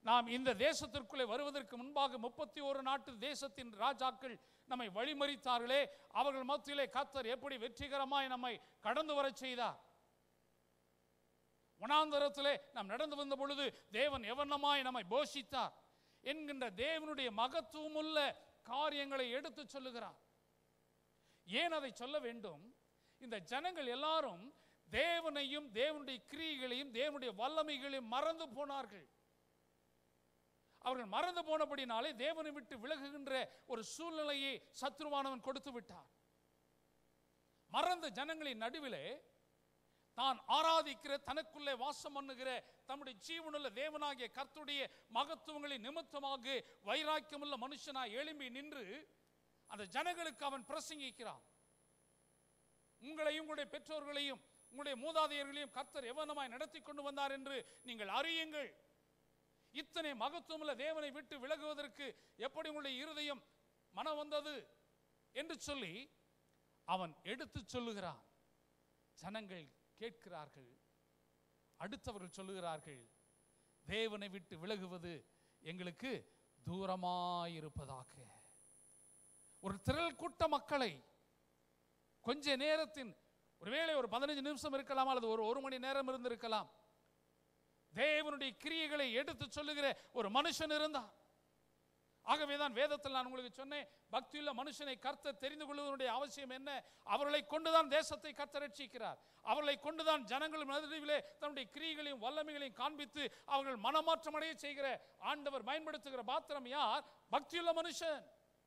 நாம் இந்த தேசத்திற்குள்ளே வருவதற்கு முன்பாக முப்பத்தி ஒரு நாட்டு தேசத்தின் ராஜாக்கள் நம்மை வழிமறித்தார்களே அவர்கள் மத்தியிலே கர்த்தர் எப்படி வெற்றிகரமாய் நம்மை கடந்து வரச் செய்தார் வனாந்தரத்திலே நாம் நடந்து வந்த பொழுது தேவன் எவனமாய் நம்மை போஷித்தார் என்கின்ற தேவனுடைய மகத்துவமுள்ள காரியங்களை எடுத்துச் சொல்லுகிறார் ஏன் அதை சொல்ல வேண்டும் இந்த ஜனங்கள் எல்லாரும் தேவனையும் தேவனுடைய கிரியைகளையும் தேவனுடைய வல்லமைகளையும் மறந்து போனார்கள் அவர்கள் மறந்து போனபடினாலே தேவனை விட்டு விலகுகின்ற ஒரு சூழ்நிலையை சத்ருவானவன் கொடுத்து விட்டான் மறந்த ஜனங்களின் நடுவிலே தான் ஆராதிக்கிற தனக்குள்ளே வாசம் பண்ணுகிற தம்முடைய ஜீவனுள்ள தேவனாகிய கர்த்தருடைய மகத்துவங்களின் நிமித்தமாக வைராக்கியமுள்ள மனுஷனாய் எழும்பி நின்று அந்த ஜனங்களுக்கு அவன் பிரசங்கிக்கிறான் உங்களையும் உங்களுடைய பெற்றோர்களையும் உங்களுடைய மூதாதையர்களையும் கர்த்தர் எவனமாய் நடத்தி கொண்டு வந்தார் என்று நீங்கள் அறியுங்கள் இத்தனை மகத்துவமுள்ள தேவனை விட்டு விலகுவதற்கு எப்படி உங்களுடைய இருதயம் மனம் வந்தது என்று சொல்லி அவன் எடுத்துச் சொல்லுகிறான் ஜனங்கள் கேட்கிறார்கள் அடுத்தவர்கள் சொல்லுகிறார்கள் தேவனை விட்டு விலகுவது எங்களுக்கு தூரமாயிருப்பதாக ஒரு திரள் கூட்ட மக்களை கொஞ்ச நேரத்தின் ஒருவேளை ஒரு பதினஞ்சு நிமிஷம் இருக்கலாம் அல்லது ஒரு ஒரு மணி நேரம் இருந்திருக்கலாம் தேவனுடைய கிரியைகளை எடுத்து சொல்லுகிற ஒரு மனுஷன் இருந்தான் ஆகவே தான் வேதத்தில் நான் உங்களுக்கு சொன்னேன் பக்தியுள்ள மனுஷனை கர்த்தர் தெரிந்து கொள்வதனுடைய அவசியம் என்ன அவர்களை கொண்டுதான் தேசத்தை கர்த்தர் ரட்சிக்கிறார் அவர்களை கொண்டுதான் ஜனங்கள் நடுவிலே தன்னுடைய கிரியைகளையும் வல்லமைகளையும் காண்பித்து அவர்கள் மனமாற்றம் அடைய செய்கிற ஆண்டவர் பயன்படுத்துகிற பாத்திரம் யார் பக்தியுள்ள மனுஷன்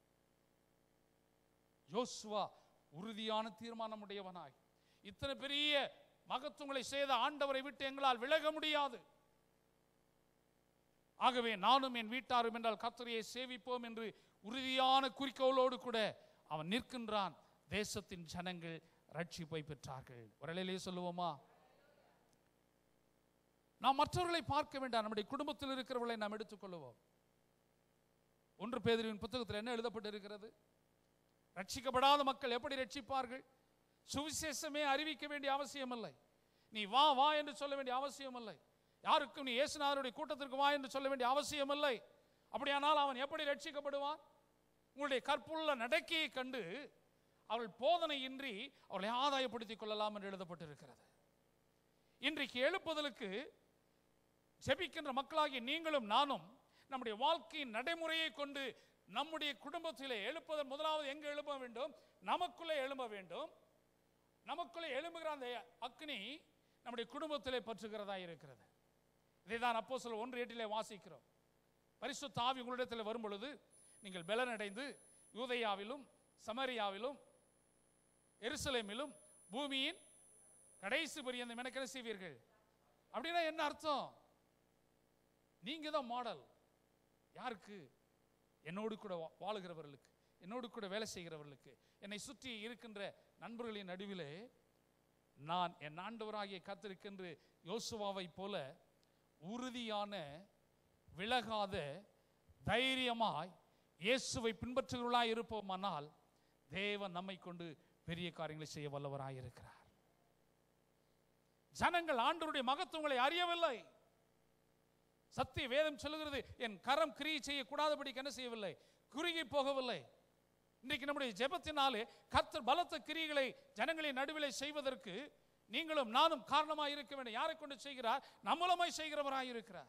யோசுவா உறுதியான தீர்மானம் உடையவனாய் இத்தனை பெரிய மகத்துவங்களை செய்த ஆண்டவரை விட்டு எங்களால் விலக முடியாது ஆகவே நானும் என் வீட்டாரும் என்றால் கர்த்தரையை சேவிப்போம் என்று உறுதியான குறிக்கோளோடு கூட அவன் நிற்கின்றான் தேசத்தின் ஜனங்கள் ரட்சிப்பை பெற்றார்கள் உரலிலே சொல்லுவோமா நாம் மற்றவர்களை பார்க்க வேண்டாம் நம்முடைய குடும்பத்தில் இருக்கிறவர்களை நாம் எடுத்துக்கொள்வோம் ஒன்று பேதரின் புத்தகத்தில் என்ன எழுதப்பட்டிருக்கிறது ரட்சிக்கப்படாத மக்கள் எப்படி ரட்சிப்பார்கள் சுவிசேஷமே அறிவிக்க வேண்டிய அவசியம் இல்லை நீ வா வா என்று சொல்ல வேண்டிய அவசியம் இல்லை யாருக்கும் நீ இயேசுநாதருடைய கூட்டத்திற்கு வா என்று சொல்ல வேண்டிய அவசியம் இல்லை அப்படியானால் அவன் எப்படி ரட்சிக்கப்படுவான் உங்களுடைய கற்புள்ள நடக்கையை கண்டு அவள் போதனையின்றி அவளை ஆதாயப்படுத்திக் கொள்ளலாம் என்று எழுதப்பட்டிருக்கிறது இன்றைக்கு எழுப்புதலுக்கு ஜெபிக்கின்ற மக்களாகிய நீங்களும் நானும் நம்முடைய வாழ்க்கையின் நடைமுறையை கொண்டு நம்முடைய குடும்பத்திலே எழுப்புதல் முதலாவது எங்க எழுப்ப வேண்டும் நமக்குள்ளே எழும்ப வேண்டும் நமக்குள்ளே எழும்புகிற அந்த அக்னி நம்முடைய குடும்பத்திலே பற்றுகிறதா இருக்கிறது இதைதான் அப்போ சில ஒன்று எட்டிலே வாசிக்கிறோம் பரிசுத்த ஆவி உங்களிடத்தில் வரும் பொழுது நீங்கள் பலனடைந்து யூதேயாவிலும் சமரியாவிலும் எருசலேமிலும் பூமியின் கடைசி பரியந்தம் எனக்கு என்ன செய்வீர்கள் அப்படின்னா என்ன அர்த்தம் நீங்க தான் மாடல் யாருக்கு என்னோடு கூட வா- வாழுகிறவர்களுக்கு என்னோடு கூட வேலை செய்கிறவர்களுக்கு என்னை சுற்றி இருக்கின்ற நண்பர்களின் நடுவிலே நான் என் ஆண்டவராகிய காத்திருக்கின்ற யோசுவாவை போல உறுதியான விலகாத தைரியமாய் இயேசுவை பின்பற்றுகிறவர்களாய் இருப்போமானால் தேவன் நம்மை கொண்டு பெரிய காரியங்களை செய்ய வல்லவராய் இருக்கிறார் ஜனங்கள் ஆண்டவருடைய மகத்துவங்களை அறியவில்லை சத்திய வேதம் சொல்லுகிறது என் கரம் கிரியை செய்யக்கூடாதபடிக்கு என்ன செய்யவில்லை குறுகி போகவில்லை இன்றைக்கு நம்முடைய ஜெபத்தினாலே கர்த்தர் பலத்த கிரியைகளை ஜனங்களின் நடுவிலே செய்வதற்கு நீங்களும் நானும் காரணமாய் இருக்க வேண்டும் யாரை கொண்டு செய்கிறார் நம்மளமாய் செய்கிறவராய் இருக்கிறார்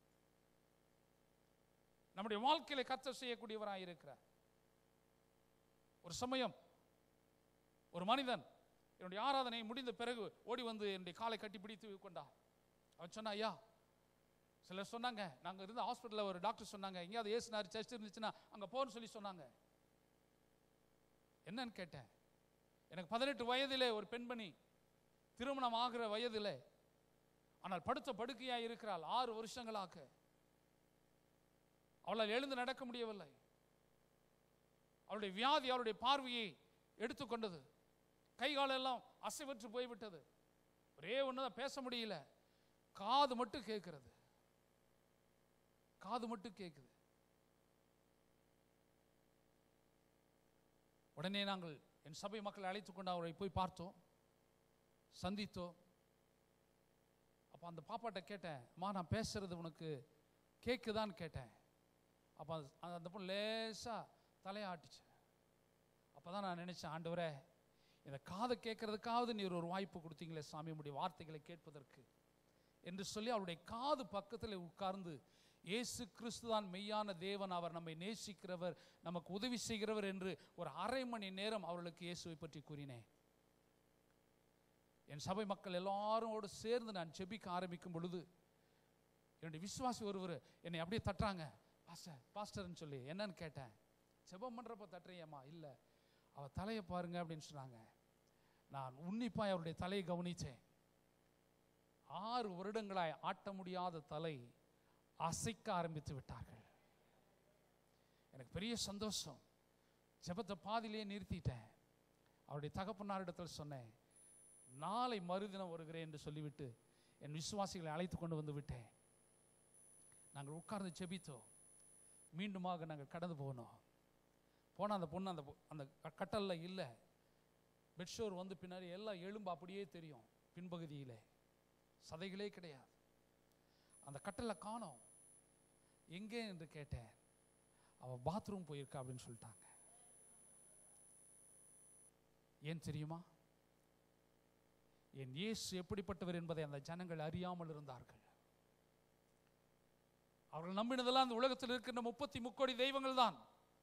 நம்முடைய வாழ்க்கையில கர்த்தர் செய்யக்கூடியவராய் இருக்கிறார் ஒரு சமயம் ஒரு மனிதன் என்னுடைய ஆராதனை முடிந்த பிறகு ஓடி வந்து என்னுடைய காலை கட்டி பிடித்து கொண்டார் அவன் சொன்னா ஐயா சிலர் சொன்னாங்க நாங்க இருந்த ஹாஸ்பிட்டலில் ஒரு டாக்டர் சொன்னாங்க எங்கேயாவது ஏசுனார் சர்ச் இருந்துச்சுன்னா அங்க போன்னு சொல்லி சொன்னாங்க என்னன்னு கேட்டேன் எனக்கு பதினெட்டு வயதிலே ஒரு பெண்மணி திருமணம் ஆகிற வயதிலே ஆனால் படுத்த படுக்கையா இருக்கிறாள் ஆறு வருஷங்களாக அவளால் எழுந்து நடக்க முடியவில்லை அவளுடைய வியாதி அவளுடைய பார்வையை எடுத்துக்கொண்டது கை காலெல்லாம் அசைவற்று போய்விட்டது ஒரே ஒண்ணுதான் பேச முடியல காது மட்டும் கேட்கிறது காது மட்டும் கேட்குது உடனே நாங்கள் என் சபை மக்களை அழைத்து கொண்டு அவரை போய் பார்த்தோம் சந்தித்தோம் அப்போ அந்த பாப்பாட்ட கேட்டேன் அம்மா நான் பேசுறது உனக்கு கேட்குதான்னு கேட்டேன் அப்போ அந்த அந்த பொண்ணு லேசாக தலையாட்டுச்சு அப்போ தான் நான் நினச்சேன் ஆண்டவரே இந்த காதை கேட்கறதுக்காவது நீர் ஒரு வாய்ப்பு கொடுத்தீங்களே சாமி உம்முடைய வார்த்தைகளை கேட்பதற்கு என்று சொல்லி அவருடைய காது பக்கத்தில் உட்கார்ந்து இயேசு கிறிஸ்து தான் மெய்யான தேவன் அவர் நம்மை நேசிக்கிறவர் நமக்கு உதவி செய்கிறவர் என்று ஒரு அரை மணி நேரம் அவர்களுக்கு இயேசுவை பற்றி கூறினேன் என் சபை மக்கள் எல்லாரோடு சேர்ந்து நான் ஜெபிக்க ஆரம்பிக்கும் பொழுது என்னுடைய விசுவாசி ஒருவர் என்னை அப்படியே தட்டுறாங்க பாஸ்டர் பாஸ்டர்னு சொல்லி என்னன்னு கேட்டேன் ஜெபம் பண்ணுறப்ப தட்டுறியம்மா இல்லை அவள் தலையை பாருங்க அப்படின்னு சொன்னாங்க நான் உன்னிப்பாய் அவருடைய தலையை கவனித்தேன் ஆறு வருடங்களாய் ஆட்ட முடியாத தலை அசைக்க ஆரம்பித்து விட்டார்கள் எனக்கு பெரிய சந்தோஷம் ஜெபத்தை பாதியிலேயே நிறுத்திட்டேன் அவருடைய தகப்பனாரிடத்தில் சொன்னேன் நாளை மறுதினம் வருகிறேன் என்று சொல்லிவிட்டு என் விசுவாசிகளை அழைத்து கொண்டு வந்து விட்டேன் நாங்கள் உட்கார்ந்து ஜெபித்தோம் மீண்டுமாக நாங்கள் கடந்து போனோம் போனால் அந்த பொண்ணு அந்த பொ- அந்த க- கட்டல்ல இல்லை பெட்ஷோர் வந்து பின்னாடி எல்லாம் எலும்பு அப்படியே தெரியும் பின்பகுதியிலே சதைகளே கிடையாது அந்த கட்டல்ல காணோம் எங்கே என்று கேட்டேன் அவ பாத்ரூம் போயிருக்கா அப்படின்னு சொல்லிட்டாங்க ஏன் தெரியுமா என் இயேசு எப்படிப்பட்டவர் என்பதை அந்த ஜனங்கள் அறியாமல் இருந்தார்கள் அவர்கள் நம்பினதெல்லாம் அந்த உலகத்தில் இருக்கின்ற முப்பத்தி முக்கோடி தெய்வங்கள் தான்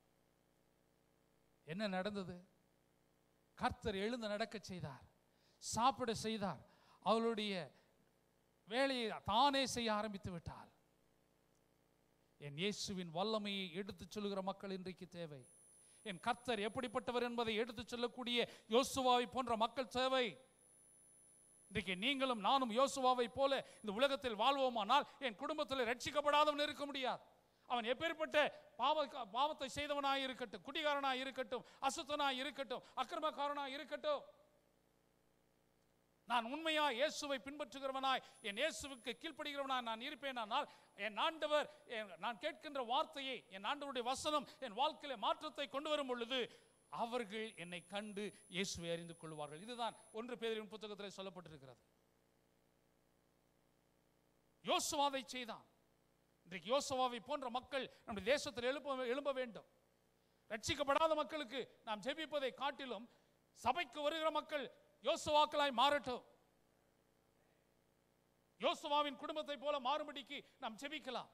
என்ன நடந்தது கர்த்தர் எழுந்து நடக்கச் செய்தார் சாப்பிட செய்தார் அவளுடைய வேலையை தானே செய்ய ஆரம்பித்து விட்டார் என் இயேசுவின் வல்லமையை எடுத்துச் சொல்லுகிற மக்கள் இன்றைக்கு தேவை என் கர்த்தர் எப்படிப்பட்டவர் என்பதை எடுத்துச் சொல்லக்கூடிய யோசுவாவை போன்ற மக்கள் தேவை இன்றைக்கு நீங்களும் நானும் யோசுவாவை போல இந்த உலகத்தில் வாழ்வோமானால் என் குடும்பத்தில் ரட்சிக்கப்படாதவன் இருக்க முடியாது அவன் எப்பேற்பட்ட பாவ பாவத்தை செய்தவனாய் இருக்கட்டும் குடிகாரனாய் இருக்கட்டும் அசுத்தனாய் இருக்கட்டும் அக்கிரமக்காரனாய் இருக்கட்டும் நான் உண்மையா இயேசுவை பின்பற்றுகிறவனாய் என் இயேசுவுக்கு கீழ்ப்படுகிறவனாய் நான் இருப்பேனானால் என் ஆண்டவர் என்- நான் கேட்கின்ற வார்த்தையை என் ஆண்டவருடைய வசனம் என் வாழ்க்கையில மாற்றத்தை கொண்டு வரும் பொழுது அவர்கள் என்னை கண்டு இயேசுவை அறிந்து கொள்வார்கள் இதுதான் ஒன்று பேரின் புத்தகத்தில் சொல்லப்பட்டிருக்கிறது யோசுவாவை செய்தான் இன்றைக்கு யோசுவாவை போன்ற மக்கள் நம்முடைய தேசத்தில் எழுப்ப எழும்ப வேண்டும் ரட்சிக்கப்படாத மக்களுக்கு நாம் ஜெபிப்பதை காட்டிலும் சபைக்கு வருகிற மக்கள் யோசுவாக்களாய் மாறட்டும் யோசுவாவின் குடும்பத்தை போல மாறுபடிக்கு நாம் ஜெபிக்கலாம்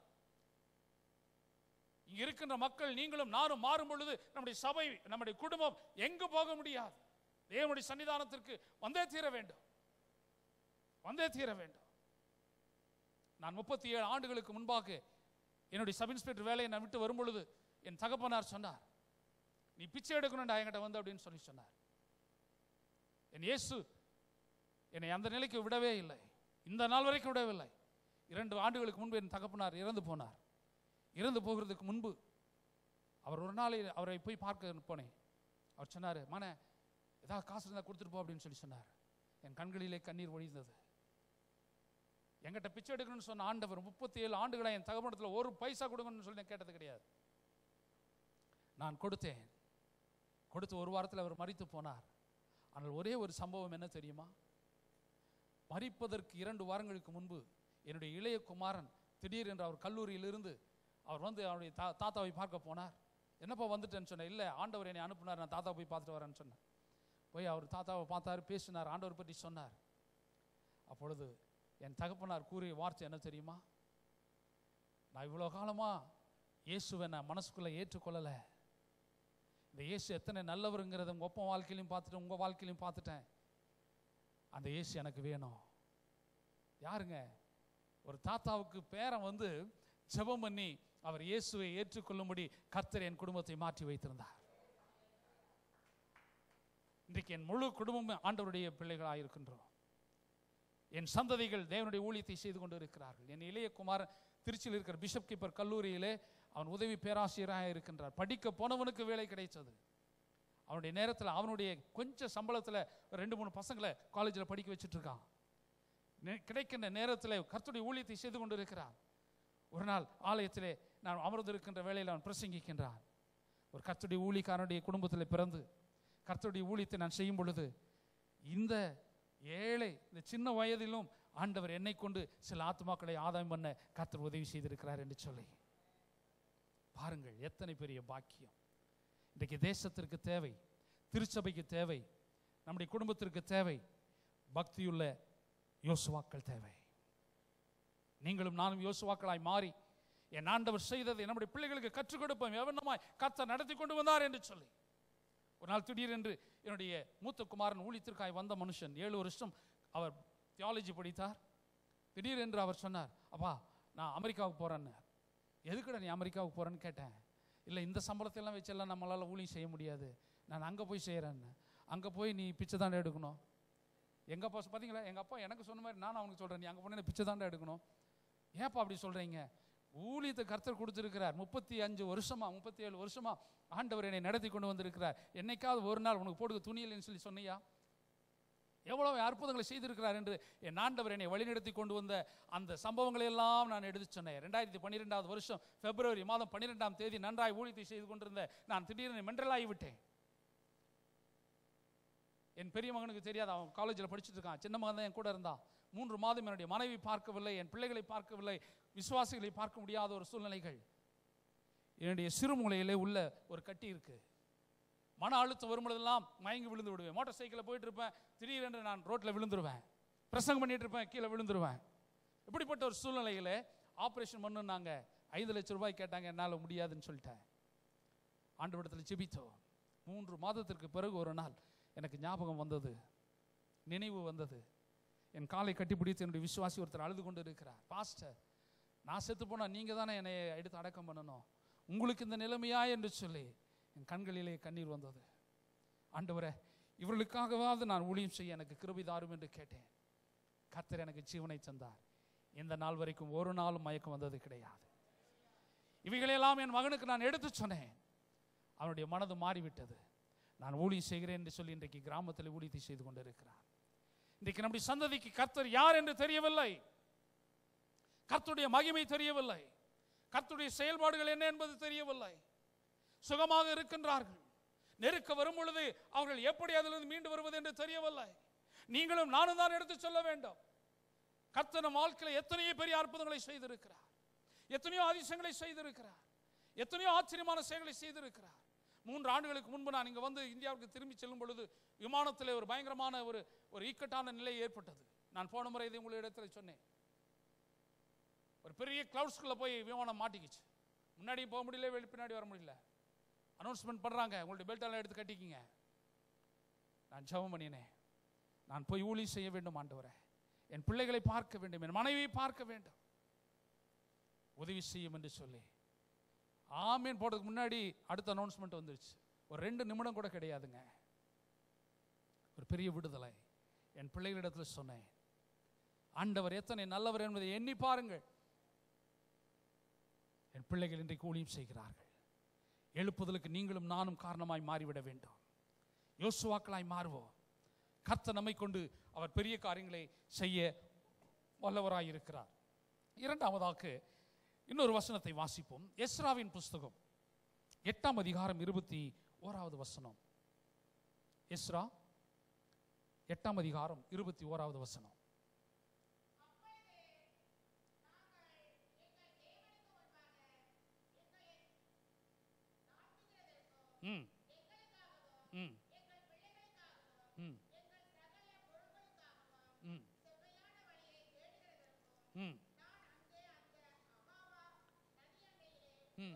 இங்க இருக்கின்ற மக்கள் நீங்களும் நானும் மாறும் பொழுது நம்முடைய சபை நம்முடைய குடும்பம் எங்கு போக முடியாது தேவனுடைய சன்னிதானத்திற்கு வந்தே தீர வேண்டும் வந்தே தீர வேண்டும் நான் முப்பத்தி ஏழு ஆண்டுகளுக்கு முன்பாக என்னுடைய சப் இன்ஸ்பெக்டர் வேலையை நான் விட்டு வரும் பொழுது என் தகப்பனார் சொன்னார் நீ பிச்சை எடுக்கணும்டா என்கிட்ட வந்து அப்படின்னு சொல்லி சொன்னார் என் இயேசு என்னை அந்த நிலைக்கு விடவே இல்லை இந்த நாள் வரைக்கும் விடவில்லை இரண்டு ஆண்டுகளுக்கு முன்பு என் தகப்பனார் இறந்து போனார் இறந்து போகிறதுக்கு முன்பு அவர் ஒரு நாள் அவரை போய் பார்க்க போனேன் அவர் சொன்னார் மன ஏதாவது காசு இருந்தால் கொடுத்துட்டு போ அப்படின்னு சொல்லி சொன்னார் என் கண்களிலே கண்ணீர் ஒழிந்தது என்கிட்ட பிச்சை எடுக்கணும்னு சொன்ன ஆண்டவர் முப்பத்தி ஏழு ஆண்டுகளை என் தகப்பனத்தில் ஒரு பைசா கொடுக்கணும்னு சொல்லி நான் கேட்டது கிடையாது நான் கொடுத்தேன் கொடுத்து ஒரு வாரத்தில் அவர் மறித்து போனார் ஆனால் ஒரே ஒரு சம்பவம் என்ன தெரியுமா மறிப்பதற்கு இரண்டு வாரங்களுக்கு முன்பு என்னுடைய இளைய குமாரன் திடீரென்று அவர் கல்லூரியிலிருந்து அவர் வந்து அவருடைய தா தாத்தாவை பார்க்க போனார் என்னப்பா வந்துட்டேன்னு சொன்னேன் இல்லை ஆண்டவர் என்னை அனுப்புனார் நான் தாத்தா போய் பார்த்துட்டு வரேன்னு சொன்னேன் போய் அவர் தாத்தாவை பார்த்தாரு பேசினார் ஆண்டவர் பற்றி சொன்னார் அப்பொழுது என் தகப்பனார் கூறிய வார்த்தை என்ன தெரியுமா நான் இவ்வளோ காலமா இயேசுவை நான் மனசுக்குள்ளே ஏற்றுக்கொள்ளலை இந்த இயேசு எத்தனை நல்லவருங்கிறத உங்கள் ஒப்ப வாழ்க்கையிலையும் பார்த்துட்டேன் உங்கள் வாழ்க்கையிலையும் பார்த்துட்டேன் அந்த இயேசு எனக்கு வேணும் யாருங்க ஒரு தாத்தாவுக்கு பேரன் வந்து ஜெபம் பண்ணி அவர் இயேசுவை ஏற்றுக்கொள்ளும்படி கர்த்தர் என் குடும்பத்தை மாற்றி வைத்திருந்தார் இன்றைக்கு என் முழு குடும்பமும் ஆண்டவருடைய பிள்ளைகளாக இருக்கின்றோம் என் சந்ததிகள் தேவனுடைய ஊழியத்தை செய்து கொண்டு இருக்கிறார்கள் என் இளைய குமாரன் திருச்சியில் இருக்கிற பிஷப் கீப்பர் கல்லூரியிலே அவன் உதவி பேராசிரியராக இருக்கின்றார் படிக்க போனவனுக்கு வேலை கிடைத்தது அவனுடைய நேரத்தில் அவனுடைய கொஞ்சம் சம்பளத்தில் ரெண்டு மூணு பசங்களை காலேஜில் படிக்க வச்சுட்டு இருக்கான் நே- கிடைக்கின்ற நேரத்தில் கர்த்தருடைய ஊழியத்தை செய்து கொண்டு இருக்கிறான் ஒரு நாள் ஆலயத்திலே நான் அமர்ந்திருக்கின்ற வேளையில் அவன் பிரசங்கிக்கின்றான் ஒரு கர்த்தருடைய ஊழியக்காரனுடைய குடும்பத்தில் பிறந்து கர்த்தருடைய ஊழியத்தை நான் செய்யும் பொழுது இந்த ஏழை இந்த சின்ன வயதிலும் ஆண்டவர் என்னை கொண்டு சில ஆத்மாக்களை ஆதாயம் பண்ண கர்த்தர் உதவி செய்திருக்கிறார் என்று சொல்லி பாருங்கள் எத்தனை பெரிய பாக்கியம் இன்றைக்கு தேசத்திற்கு தேவை திருச்சபைக்கு தேவை நம்முடைய குடும்பத்திற்கு தேவை பக்தியுள்ள யோசுவாக்கள் தேவை நீங்களும் நானும் யோசுவாக்களாய் மாறி என் ஆண்டவர் செய்ததை நம்முடைய பிள்ளைகளுக்கு கற்றுக் கொடுப்போம் எவனமாய் கர்த்தர் நடத்தி கொண்டு வந்தார் என்று சொல்லி ஒரு நாள் திடீரென்று என்னுடைய மூத்த குமாரன் ஊழியத்திற்காய் வந்த மனுஷன் ஏழு வருஷம் அவர் தியாலஜி படித்தார் திடீரென்று அவர் சொன்னார் அப்பா நான் அமெரிக்காவுக்கு போறேன்னு எதுக்குடா நீ அமெரிக்காவுக்கு போறேன்னு கேட்டேன் இல்லை இந்த சம்பளத்தையெல்லாம் வச்செல்லாம் நம்மளால் ஊழியம் செய்ய முடியாது நான் அங்கே போய் செய்கிறேன்னு அங்கே போய் நீ பிச்சை தாண்டா எடுக்கணும் எங்கள் அப்பா பார்த்தீங்களா எங்கள் அப்பா எனக்கு சொன்ன மாதிரி நான் அவனுக்கு சொல்கிறேன் நீ அங்கே போனேன் பிச்சை தாண்டா எடுக்கணும் ஏன்ப்பா அப்படி சொல்கிறீங்க ஊழியத்தை கர்த்தர் கொடுத்துருக்கிறார் முப்பத்தி அஞ்சு வருஷமா முப்பத்தி ஏழு வருஷமா ஆண்டவர் என்னை நடத்தி கொண்டு வந்திருக்கிறார் என்னைக்காவது ஒரு நாள் உனக்கு போடுக்க துணியில்லைன்னு சொல்லி சொன்னியா எவ்வளவு அற்புதங்களை செய்திருக்கிறார் என்று என் ஆண்டவர் என்னை வழிநடத்தி கொண்டு வந்த அந்த சம்பவங்களை எல்லாம் நான் எடுத்து சொன்னேன் ரெண்டாயிரத்தி பன்னிரெண்டாவது வருஷம் பிப்ரவரி மாதம் பன்னிரெண்டாம் தேதி நன்றாய் ஊழியத்தை செய்து கொண்டிருந்த நான் திடீரென மென்றலாகி விட்டேன் என் பெரிய மகனுக்கு தெரியாது அவன் காலேஜில் படிச்சுட்டு இருக்கான் சின்ன மகன் தான் என் கூட இருந்தான் மூன்று மாதம் என்னுடைய மனைவி பார்க்கவில்லை என் பிள்ளைகளை பார்க்கவில்லை விசுவாசிகளை பார்க்க முடியாத ஒரு சூழ்நிலைகள் என்னுடைய சிறுமூலையிலே உள்ள ஒரு கட்டி இருக்கு மன அழுத்தம் வரும்பொழுதெல்லாம் மயங்கி விழுந்து விடுவேன் மோட்டார் சைக்கிளில் போயிட்டு இருப்பேன் திடீரென்று நான் ரோட்டில் விழுந்துருவேன் பிரசங்கம் பண்ணிட்டு இருப்பேன் கீழே விழுந்துருவேன் இப்படிப்பட்ட ஒரு சூழ்நிலையில் ஆப்ரேஷன் பண்ணுனாங்க ஐந்து லட்சம் ரூபாய் கேட்டாங்க என்னால் முடியாதுன்னு சொல்லிட்டேன் ஆண்டவரிடத்தில் ஜெபித்தோம் மூன்று மாதத்திற்கு பிறகு ஒரு நாள் எனக்கு ஞாபகம் வந்தது நினைவு வந்தது என் காலை கட்டிப்பிடித்து என்னுடைய விசுவாசி ஒருத்தர் அழுது கொண்டு இருக்கிறார் பாஸ்டர் நான் செத்து போனால் நீங்கள் தானே என்னை எடுத்து அடக்கம் பண்ணணும் உங்களுக்கு இந்த நிலைமையா என்று சொல்லி என் கண்களிலே கண்ணீர் வந்தது ஆண்டவரே இவர்களுக்காகவாவது நான் ஊழியம் செய்ய எனக்கு கிருபை தாரும் என்று கேட்டேன் கர்த்தர் எனக்கு ஜீவனை தந்தார் இந்த நாள் வரைக்கும் ஒரு நாளும் மயக்கம் வந்தது கிடையாது இவைகளெல்லாம் என் மகனுக்கு நான் எடுத்து சொன்னேன் அவனுடைய மனது மாறிவிட்டது நான் ஊழியம் செய்கிறேன் என்று சொல்லி இன்றைக்கு கிராமத்தில் ஊழியத்தை செய்து கொண்டிருக்கிறார் இன்றைக்கு நம்முடைய சந்ததிக்கு கர்த்தர் யார் என்று தெரியவில்லை கர்த்தருடைய மகிமை தெரியவில்லை கர்த்தருடைய செயல்பாடுகள் என்ன என்பது தெரியவில்லை சுகமாக இருக்கின்றார்கள் நெருக்க வரும் பொழுது அவர்கள் எப்படி அதிலிருந்து மீண்டு வருவது என்று தெரியவில்லை நீங்களும் நானும் தான் எடுத்து சொல்ல வேண்டும் கர்த்தர் நம் வாழ்க்கையில் எத்தனையோ பெரிய அற்புதங்களை செய்திருக்கிறார் எத்தனையோ அதிசயங்களை செய்திருக்கிறார் எத்தனையோ ஆச்சரியமான செயல்களை செய்திருக்கிறார் மூன்று ஆண்டுகளுக்கு முன்பு நான் இங்கே வந்து இந்தியாவுக்கு திரும்பி செல்லும் பொழுது விமானத்தில் ஒரு பயங்கரமான ஒரு ஒரு இக்கட்டான நிலை ஏற்பட்டது நான் போன முறை இதை உங்களிடத்தில் சொன்னேன் ஒரு பெரிய கிளவுட்ஸ்குள்ளே போய் விமானம் மாட்டிக்கிச்சு முன்னாடி போக முடியல வெளி பின்னாடி வர முடியல அனௌன்ஸ்மெண்ட் பண்ணுறாங்க உங்களுடைய பெல்ட்டெல்லாம் எடுத்து கட்டிக்கிங்க நான் ஜெபம் பண்ணினேன் நான் போய் ஊழி செய்ய வேண்டும் ஆண்டவரே என் பிள்ளைகளை பார்க்க வேண்டும் என் மனைவியை பார்க்க வேண்டும் உதவி செய்யும் என்று சொல்லி ஆமீன் போடுறதுக்கு முன்னாடி அடுத்த அனௌன்ஸ்மெண்ட் வந்துருச்சு ஒரு ரெண்டு நிமிடம் கூட கிடையாதுங்க ஒரு பெரிய விடுதலை என் பிள்ளைகளிடத்தில் சொன்னேன் ஆண்டவர் எத்தனை நல்லவர் என்பதை எண்ணி பாருங்கள் என் பிள்ளைகள் இன்றைக்கு ஊழியம் செய்கிறார்கள் எழுப்புதலுக்கு நீங்களும் நானும் காரணமாய் மாறிவிட வேண்டும் யோசுவாக்களாய் மாறுவோம் கர்த்தர் நம்மை கொண்டு அவர் பெரிய காரியங்களை செய்ய வல்லவராய் இருக்கிறார் இரண்டாவதாக இன்னொரு வசனத்தை வாசிப்போம் எஸ்ராவின் புஸ்தகம் எட்டாம் அதிகாரம் இருபத்தி ஓராவது வசனம் எஸ்ரா எட்டாம் அதிகாரம் இருபத்தி ஓராவது வசனம் ம் ம் ம் ம் ம் ம்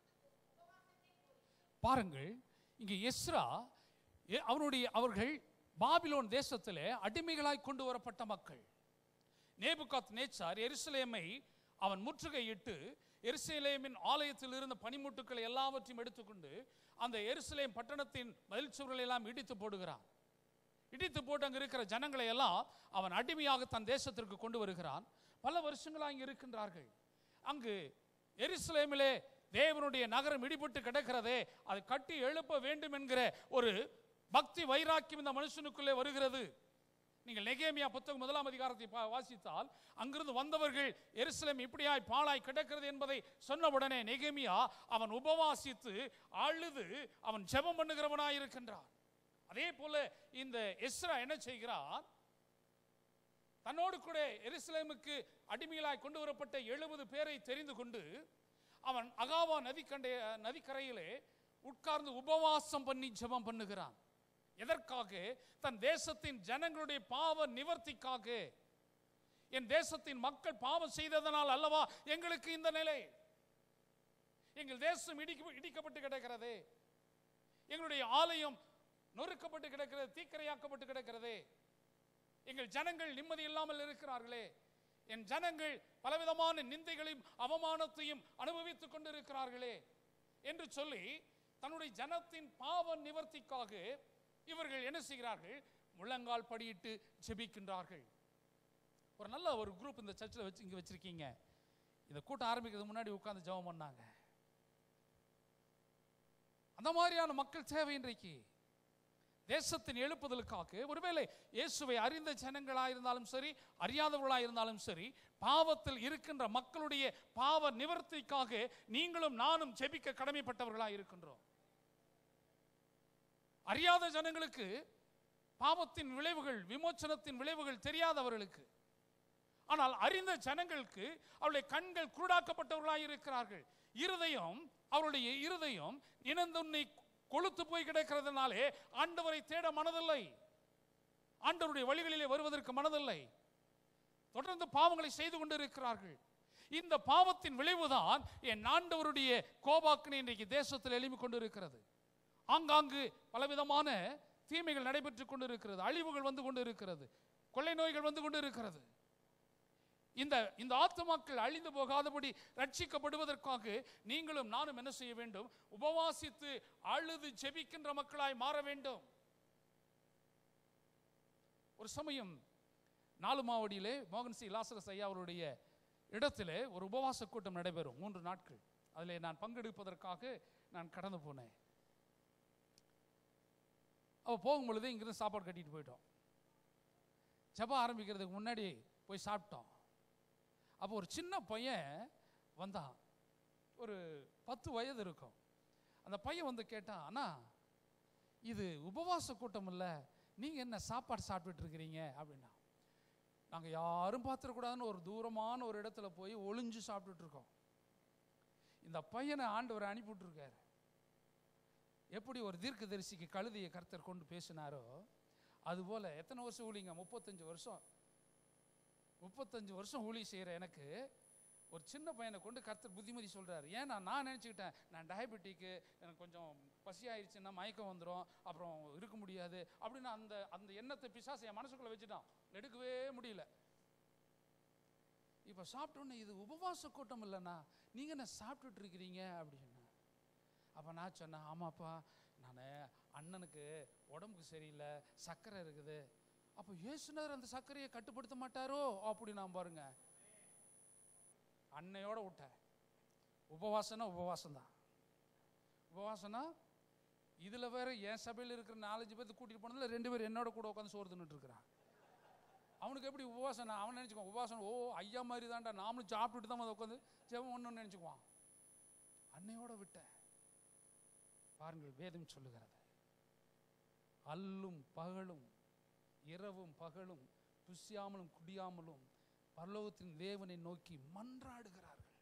பாருங்கள் இங்கே எஸ்ரா எ- அவனுடைய அவர்கள் பாபிலோன் தேசத்திலே அடிமைகளாய் கொண்டு வரப்பட்ட மக்கள் நேபுகாத் நேச்சார் எருசலேமை அவன் முற்றுகையிட்டு எருசலேமின் ஆலயத்தில் இருந்த பனிமுட்டுக்களை எல்லாவற்றையும் எடுத்துக்கொண்டு அந்த எருசலேம் பட்டணத்தின் மதில் சுவர்களை எல்லாம் இடித்து போடுகிறான் இடித்து போட்டு அங்கே இருக்கிற ஜனங்களை எல்லாம் அவன் அடிமையாக தன் தேசத்திற்கு கொண்டு வருகிறான் பல வருஷங்களாக அங்கே இருக்கின்றார்கள் அங்கு எருசலேமிலே தேவனுடைய நகரம் இடிபட்டு கிடக்கிறதே அதை கட்டி எழுப்ப வேண்டும் என்கிற ஒரு பக்தி வைராக்கியம் இந்த மனுஷனுக்குள்ளே வருகிறது நீங்கள் நெகேமியா புத்தகம் முதலாம் அதிகாரத்தை பா- வாசித்தால் அங்கிருந்து வந்தவர்கள் எருசலேம் இப்படியாய் பாழாய் கிடக்கிறது என்பதை சொன்ன உடனே நெகேமியா அவன் உபவாசித்து அழுது அவன் ஜெபம் பண்ணுகிறவனாய் இருக்கின்றான் அதே போல இந்த எஸ்ரா என்ன செய்கிறான் தன்னோடு கூட எருசலேமுக்கு அடிமைகளாய் கொண்டு வரப்பட்ட எழுபது பேரை தெரிந்து கொண்டு அவன் அகாவா நதிக்கண்டை நதிக்கரையிலே உட்கார்ந்து உபவாசம் பண்ணி ஜெபம் பண்ணுகிறான் எதற்காக தன் தேசத்தின் ஜனங்களுடைய பாவ நிவர்த்திக்காக என் தேசத்தின் மக்கள் பாவம் செய்ததனால் அல்லவா எங்களுக்கு இந்த நிலை எங்கள் தேசம் இடிக்க இடிக்கப்பட்டு கிடக்கிறது எங்களுடைய ஆலயம் நொறுக்கப்பட்டு கிடக்கிறது தீக்கிரையாக்கப்பட்டு கிடக்கிறது எங்கள் ஜனங்கள் நிம்மதி இல்லாமல் இருக்கிறார்களே என் ஜனங்கள் பலவிதமான நிந்தைகளையும் அவமானத்தையும் அனுபவித்துக் கொண்டிருக்கிறார்களே என்று சொல்லி தன்னுடைய ஜனத்தின் பாவ நிவர்த்திக்காக இவர்கள் என்ன செய்கிறார்கள் முழங்கால் படியிட்டு ஜெபிக்கின்றார்கள் ஒரு நல்ல ஒரு குரூப் இந்த சர்ச்சில் வச்சு இங்கே வச்சிருக்கீங்க இந்த கூட்டம் ஆரம்பிக்கிறதுக்கு முன்னாடி உட்கார்ந்து ஜெபம் பண்ணாங்க அந்த மாதிரியான மக்கள் தேவை இன்றைக்கு தேசத்தின் எழுப்புதலுக்காக ஒருவேளை இயேசுவை அறிந்த ஜனங்களாக இருந்தாலும் சரி அறியாதவர்களாக இருந்தாலும் சரி பாவத்தில் இருக்கின்ற மக்களுடைய பாவ நிவர்த்திக்காக நீங்களும் நானும் ஜெபிக்க கடமைப்பட்டவர்களாக இருக்கின்றோம் அறியாத ஜனங்களுக்கு பாவத்தின் விளைவுகள் விமோச்சனத்தின் விளைவுகள் தெரியாதவர்களுக்கு ஆனால் அறிந்த ஜனங்களுக்கு அவருடைய கண்கள் குருடாக்கப்பட்டவர்களாக இருக்கிறார்கள் இருதயம் அவருடைய இருதயம் இனந்துண்ணி கொளுத்து போய் கிடக்கிறதுனாலே ஆண்டவரை தேட மனதில்லை ஆண்டவருடைய வழிகளிலே வருவதற்கு மனதில்லை தொடர்ந்து பாவங்களை செய்து கொண்டிருக்கிறார்கள் இந்த பாவத்தின் விளைவுதான் என் ஆண்டவருடைய கோபாக்கினை இன்றைக்கு தேசத்தில் எழுப்பி கொண்டிருக்கிறது ஆங்காங்கு பலவிதமான தீமைகள் நடைபெற்றுக் கொண்டிருக்கிறது அழிவுகள் வந்து கொண்டிருக்கிறது கொள்ளை நோய்கள் வந்து கொண்டிருக்கிறது இந்த இந்த ஆத்துமாக்கள் அழிந்து போகாதபடி ரட்சிக்கப்படுவதற்காக நீங்களும் நானும் என்ன செய்ய வேண்டும் உபவாசித்து அழுது ஜெபிக்கின்ற மக்களாய் மாற வேண்டும் ஒரு சமயம் நாலு மாவடியிலே மோகன் சி லாசரஸ் ஐயா அவருடைய இடத்திலே ஒரு உபவாச கூட்டம் நடைபெறும் மூன்று நாட்கள் அதிலே நான் பங்கெடுப்பதற்காக நான் கடந்து போனேன் அவ போகும் பொழுது இங்கிருந்து சாப்பாடு கட்டிட்டு போயிட்டோம் ஜெபம் ஆரம்பிக்கிறதுக்கு முன்னாடி போய் சாப்பிட்டோம் அப்போ ஒரு சின்ன பையன் வந்தான் ஒரு பத்து வயது இருக்கும் அந்த பையன் வந்து கேட்டான் அண்ணா இது உபவாச கூட்டம் இல்லை நீங்கள் என்ன சாப்பாடு சாப்பிட்டுட்டு இருக்கிறீங்க அப்படின்னா நாங்கள் யாரும் பார்த்துடக்கூடாதுன்னு ஒரு தூரமான ஒரு இடத்துல போய் ஒளிஞ்சு சாப்பிட்டுட்டு இருக்கோம் இந்த பையனை ஆண்டவர் அனுப்பிவிட்டுருக்காரு எப்படி ஒரு தீர்க்கதரிசிக்கு கழுதையை கர்த்தர் கொண்டு பேசினாரோ அதுபோல் எத்தனை வருஷம் ஊழிங்க முப்பத்தஞ்சு வருஷம் முப்பத்தஞ்சு வருஷம் ஊழி செய்கிற எனக்கு ஒரு சின்ன பையனை கொண்டு கர்த்தர் புத்திமதி சொல்கிறார் ஏன்னா நான் நினச்சிக்கிட்டேன் நான் டயபெட்டிக்கு எனக்கு கொஞ்சம் பசி ஆயிடுச்சுன்னா மயக்கம் வந்துடும் அப்புறம் இருக்க முடியாது அப்படின்னு அந்த அந்த எண்ணத்தை பிசாசு என் மனசுக்குள்ளே வச்சுட்டான் எடுக்கவே முடியல இப்போ சாப்பிட்டோன்னே இது உபவாச கூட்டம் இல்லைண்ணா நீங்கள் என்ன சாப்பிட்டுட்டு இருக்கிறீங்க அப்படின்னா அப்போ நான் சொன்னேன் ஆமாப்பா நான் அண்ணனுக்கு உடம்புக்கு சரியில்லை சர்க்கரை இருக்குது அப்போ இயேசுனர் அந்த சர்க்கரையை கட்டுப்படுத்த மாட்டாரோ அப்படி நான் பாருங்க அன்னையோட விட்டேன் உபவாசம்னா உபவாசம் தான் உபவாசம்னா இதில் வேற என் சபையில் இருக்கிற நாலஞ்சு பேர்த்து கூட்டிகிட்டு போனதில் ரெண்டு பேர் என்னோட கூட உட்காந்து சோறு தின்னுட்டு இருக்கிறான் அவனுக்கு எப்படி உபவாசம் அவன் நினச்சிக்குவான் உபவாசம் ஓ ஐயா மாதிரி தான்டா நாமளும் சாப்பிட்டுட்டு தான் வந்து உட்காந்து ஜெபம் ஒன்று நினச்சிக்குவான் அன்னையோட விட்டேன் பாருங்கள் வேதம் சொல்லுகிறது அல்லும் பகலும் இரவும் பகலும் புசியாமலும் குடியாமலும் பரலோகத்தின் தேவனை நோக்கி மன்றாடுகிறார்கள்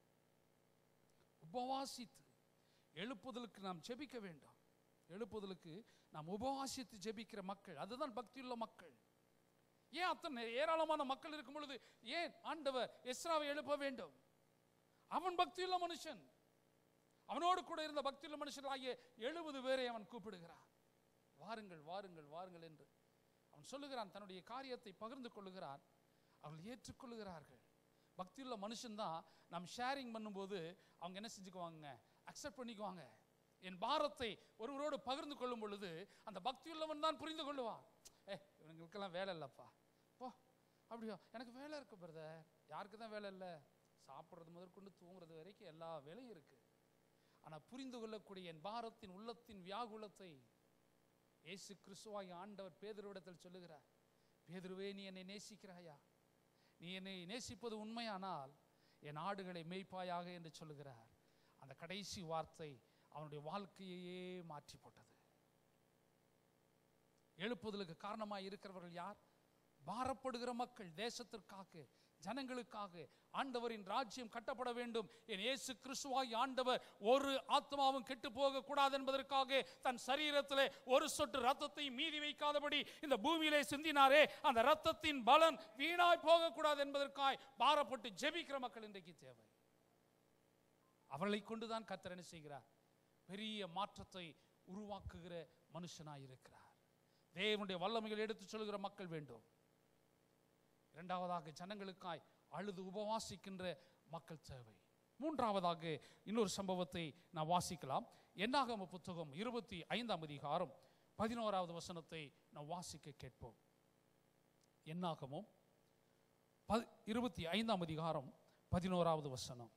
உபவாசித்து எழுப்புதலுக்கு நாம் ஜெபிக்க வேண்டாம் எழுப்புதலுக்கு நாம் உபவாசித்து ஜெபிக்கிற மக்கள் அதுதான் பக்தியுள்ள மக்கள் ஏன் அத்தனை ஏராளமான மக்கள் இருக்கும் பொழுது ஏன் ஆண்டவர் எஸ்ராவை எழுப்ப வேண்டும் அவன் பக்தியுள்ள மனுஷன் அவனோடு கூட இருந்த பக்தியுள்ள மனுஷர்களாகிய எழுபது பேரை அவன் கூப்பிடுகிறான் வாருங்கள் வாருங்கள் வாருங்கள் என்று அவன் சொல்லுகிறான் தன்னுடைய காரியத்தை பகிர்ந்து கொள்ளுகிறான் அவர்கள் ஏற்றுக்கொள்ளுகிறார்கள் பக்தியுள்ள மனுஷன்தான் நாம் ஷேரிங் பண்ணும்போது அவங்க என்ன செஞ்சுக்குவாங்க அக்செப்ட் பண்ணிக்குவாங்க என் பாரத்தை ஒருவரோடு பகிர்ந்து கொள்ளும் பொழுது அந்த பக்தியுள்ளவன் தான் புரிந்து கொள்ளுவான் ஏ இவனுங்களுக்கெல்லாம் வேலை இல்லைப்பா போ அப்படியோ எனக்கு வேலை இருக்கு பிரதர் யாருக்கு தான் வேலை இல்லை சாப்பிட்றது முதற்கொண்டு தூங்குறது வரைக்கும் எல்லா வேலையும் இருக்கு ஆனால் புரிந்து கொள்ளக்கூடிய என் பாரத்தின் உள்ளத்தின் வியாகுலத்தை இயேசு கிறிஸ்துவாய் ஆண்டவர் பேதுருவிடத்தில் சொல்லுகிறார் பேதுருவே நீ என்னை நேசிக்கிறாயா நீ என்னை நேசிப்பது உண்மையானால் என் ஆடுகளை மேய்ப்பாயாக என்று சொல்லுகிறார் அந்த கடைசி வார்த்தை அவனுடைய வாழ்க்கையையே மாற்றி போட்டது எழுப்புதலுக்கு காரணமாக இருக்கிறவர்கள் யார் பாரப்படுகிற மக்கள் தேசத்திற்காக ஜனங்களுக்காக ஆண்டவரின் ராஜ்யம் கட்டப்பட வேண்டும் என் இயேசு கிறிஸ்துவாய் ஆண்டவர் ஒரு ஆத்மாவும் கெட்டு போக கூடாது என்பதற்காக தன் சரீரத்திலே ஒரு சொட்டு ரத்தத்தை மீதி வைக்காதபடி இந்த பூமியிலே சிந்தினாரே அந்த ரத்தத்தின் பலன் வீணாய் போகக்கூடாது என்பதற்காய் பாரப்பட்டு ஜெபிக்கிற மக்கள் இன்றைக்கு தேவை அவர்களை கொண்டுதான் கர்த்தர் என்ன செய்கிறார் பெரிய மாற்றத்தை உருவாக்குகிற மனுஷனாய் இருக்கிறார் தேவனுடைய வல்லமைகள் எடுத்துச் சொல்கிற மக்கள் வேண்டும் இரண்டாவதாக ஜனங்களுக்காய் அழுது உபவாசிக்கின்ற மக்கள் தேவை மூன்றாவதாக இன்னொரு சம்பவத்தை நான் வாசிக்கலாம் என்னாகம புத்தகம் இருபத்தி ஐந்தாம் அதிகாரம் பதினோராவது வசனத்தை நான் வாசிக்க கேட்போம் என்னாகமும் ப- இருபத்தி ஐந்தாம் அதிகாரம் பதினோராவது வசனம்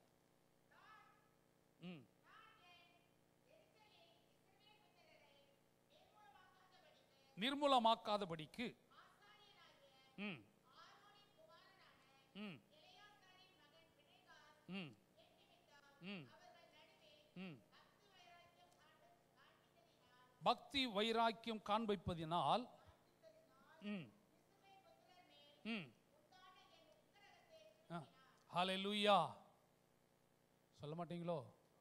ம் நிர்மூலமாக்காதபடிக்கு ம் ம் ம் ம் ம் பக்தி வைராக்கியம் காண்பிப்பதினால் ம் ம் ஹalleluya சொல்ல மாட்டீங்களோ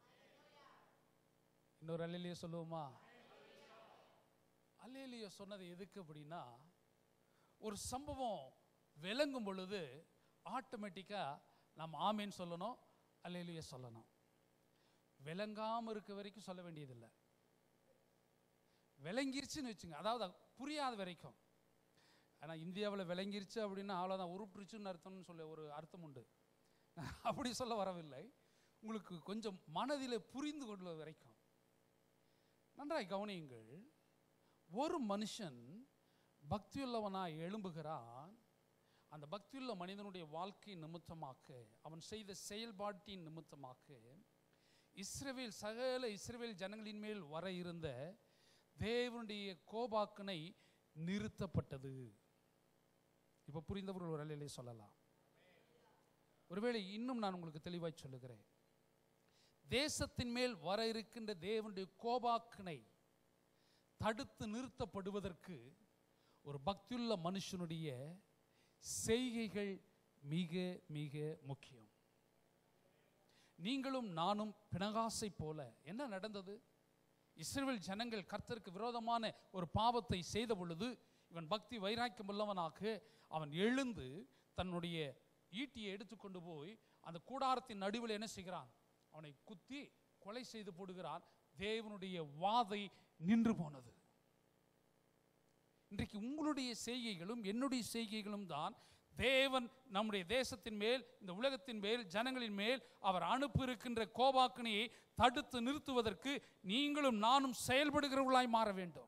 இன்னொரு அல்லையிலேயே சொல்லுவோமா அல்லேலியா சொன்னது எதுக்கு அப்படின்னா ஒரு சம்பவம் விளங்கும் பொழுது ஆட்டோமேட்டிக்காக நம்ம ஆமேன்னு சொல்லணும் அல்லேலியா சொல்லணும் விளங்காம இருக்க வரைக்கும் சொல்ல வேண்டியதில்லை விளங்கிருச்சுன்னு வச்சுங்க அதாவது அது புரியாத வரைக்கும் ஆனால் இந்தியாவில் விளங்கிருச்சு அப்படின்னா அவ்வளோதான் உருப்பிருச்சுன்னு அர்த்தம்னு சொல்ல ஒரு அர்த்தம் உண்டு அப்படி சொல்ல வரவில்லை உங்களுக்கு கொஞ்சம் மனதில் புரிந்து கொள்வது வரைக்கும் நன்றாய் கவனியுங்கள் ஒரு மனுஷன் பக்தியுள்ளவனாய் எழும்புகிறான் அந்த பக்தியுள்ள மனிதனுடைய வாழ்க்கை நிமித்தமாக அவன் செய்த செயல்பாட்டின் நிமித்தமாக இஸ்ரவேல் சகல இஸ்ரவேல் ஜனங்களின் மேல் வர இருந்த தேவனுடைய கோபாக்கனை நிறுத்தப்பட்டது இப்போ புரிந்தவர்கள் ஒரு அலையிலே சொல்லலாம் ஒருவேளை இன்னும் நான் உங்களுக்கு தெளிவாய் சொல்லுகிறேன் தேசத்தின் மேல் வர இருக்கின்ற தேவனுடைய கோபாக்கினை தடுத்து நிறுத்தப்படுவதற்கு ஒரு பக்தியுள்ள மனுஷனுடைய செய்கைகள் மிக மிக முக்கியம் நீங்களும் நானும் பிணகாசை போல என்ன நடந்தது இஸ்ரவேல் ஜனங்கள் கர்த்தருக்கு விரோதமான ஒரு பாவத்தை செய்த பொழுது இவன் பக்தி வைராக்கியம் உள்ளவனாக அவன் எழுந்து தன்னுடைய ஈட்டியை எடுத்துக்கொண்டு போய் அந்த கூடாரத்தின் நடுவில் என்ன செய்கிறான் அவனை குத்தி கொலை செய்து போடுகிறான் தேவனுடைய வாதை நின்று போனது இன்றைக்கு உங்களுடைய செய்கைகளும் என்னுடைய செய்கைகளும் தான் தேவன் நம்முடைய தேசத்தின் மேல் இந்த உலகத்தின் மேல் ஜனங்களின் மேல் அவர் அனுப்பி இருக்கின்ற கோபாக்கினையை தடுத்து நிறுத்துவதற்கு நீங்களும் நானும் செயல்படுகிறவர்களாய் மாற வேண்டும்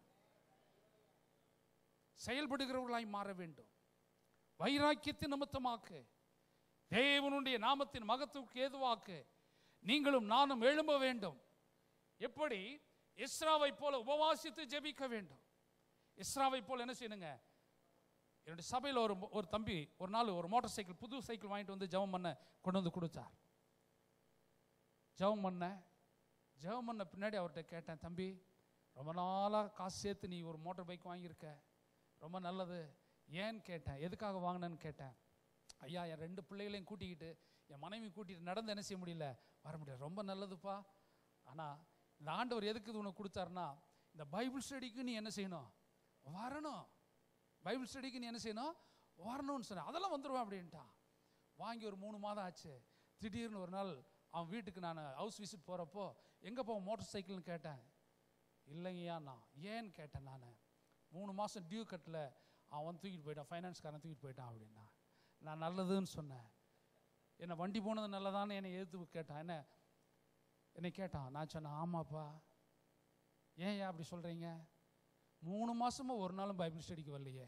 செயல்படுகிறவர்களாய் மாற வேண்டும் வைராக்கியத்தின் நிமித்தமாக்க தேவனுடைய நாமத்தின் மகத்துவக்கு ஏதுவாக்க நீங்களும் நானும் எழும்ப வேண்டும் எப்படி இஸ்ராவை போல உபவாசித்து ஜெபிக்க வேண்டும் இஸ்ராவை போல என்ன செய்யணுங்க என்னுடைய சபையில் ஒரு ஒரு தம்பி ஒரு நாள் ஒரு மோட்டார் சைக்கிள் புது சைக்கிள் வாங்கிட்டு வந்து ஜெபம் பண்ண கொண்டு வந்து கொடுத்தார் ஜெபம் பண்ண ஜெபம் பண்ண பின்னாடி அவர்கிட்ட கேட்டேன் தம்பி ரொம்ப நாளாக காசு சேர்த்து நீ ஒரு மோட்டார் பைக் வாங்கியிருக்க ரொம்ப நல்லது ஏன்னு கேட்டேன் எதுக்காக வாங்கினேன்னு கேட்டேன் ஐயா என் ரெண்டு பிள்ளைகளையும் கூட்டிக்கிட்டு என் மனைவி கூட்டிகிட்டு நடந்து என்ன செய்ய முடியல வர முடியல ரொம்ப நல்லதுப்பா ஆனால் இந்த ஆண்டவர் எதுக்கு இது உனக்கு கொடுத்தாருன்னா இந்த பைபிள் ஸ்டடிக்கு நீ என்ன செய்யணும் வரணும் பைபிள் ஸ்டடிக்கு நீ என்ன செய்யணும் வரணும்னு சொன்னேன் அதெல்லாம் வந்துடுவேன் அப்படின்ட்டான் வாங்கி ஒரு மூணு மாதம் ஆச்சு திடீர்னு ஒரு நாள் அவன் வீட்டுக்கு நான் ஹவுஸ் விசிட் போகிறப்போ எங்கே போக மோட்டார் சைக்கிள்னு கேட்டேன் இல்லைங்கய்யா நான் ஏன்னு கேட்டேன் நான் மூணு மாதம் டியூ கட்டில் அவன் வந்து தூக்கிட்டு போயிட்டான் ஃபைனான்ஸ்காரன் தூக்கிட்டு போயிட்டான் அப்படின்னா நான் நல்லதுன்னு சொன்னேன் என்ன வண்டி போனது நல்லதான்னு என்னை எதிர்த்து கேட்டான் என்ன என்னை கேட்டான் நான் சொன்னேன் ஆமாப்பா ஏன் ஏன் அப்படி சொல்கிறீங்க மூணு மாசமா ஒரு நாளும் பைபிள் ஸ்டடிக்கு வரலையே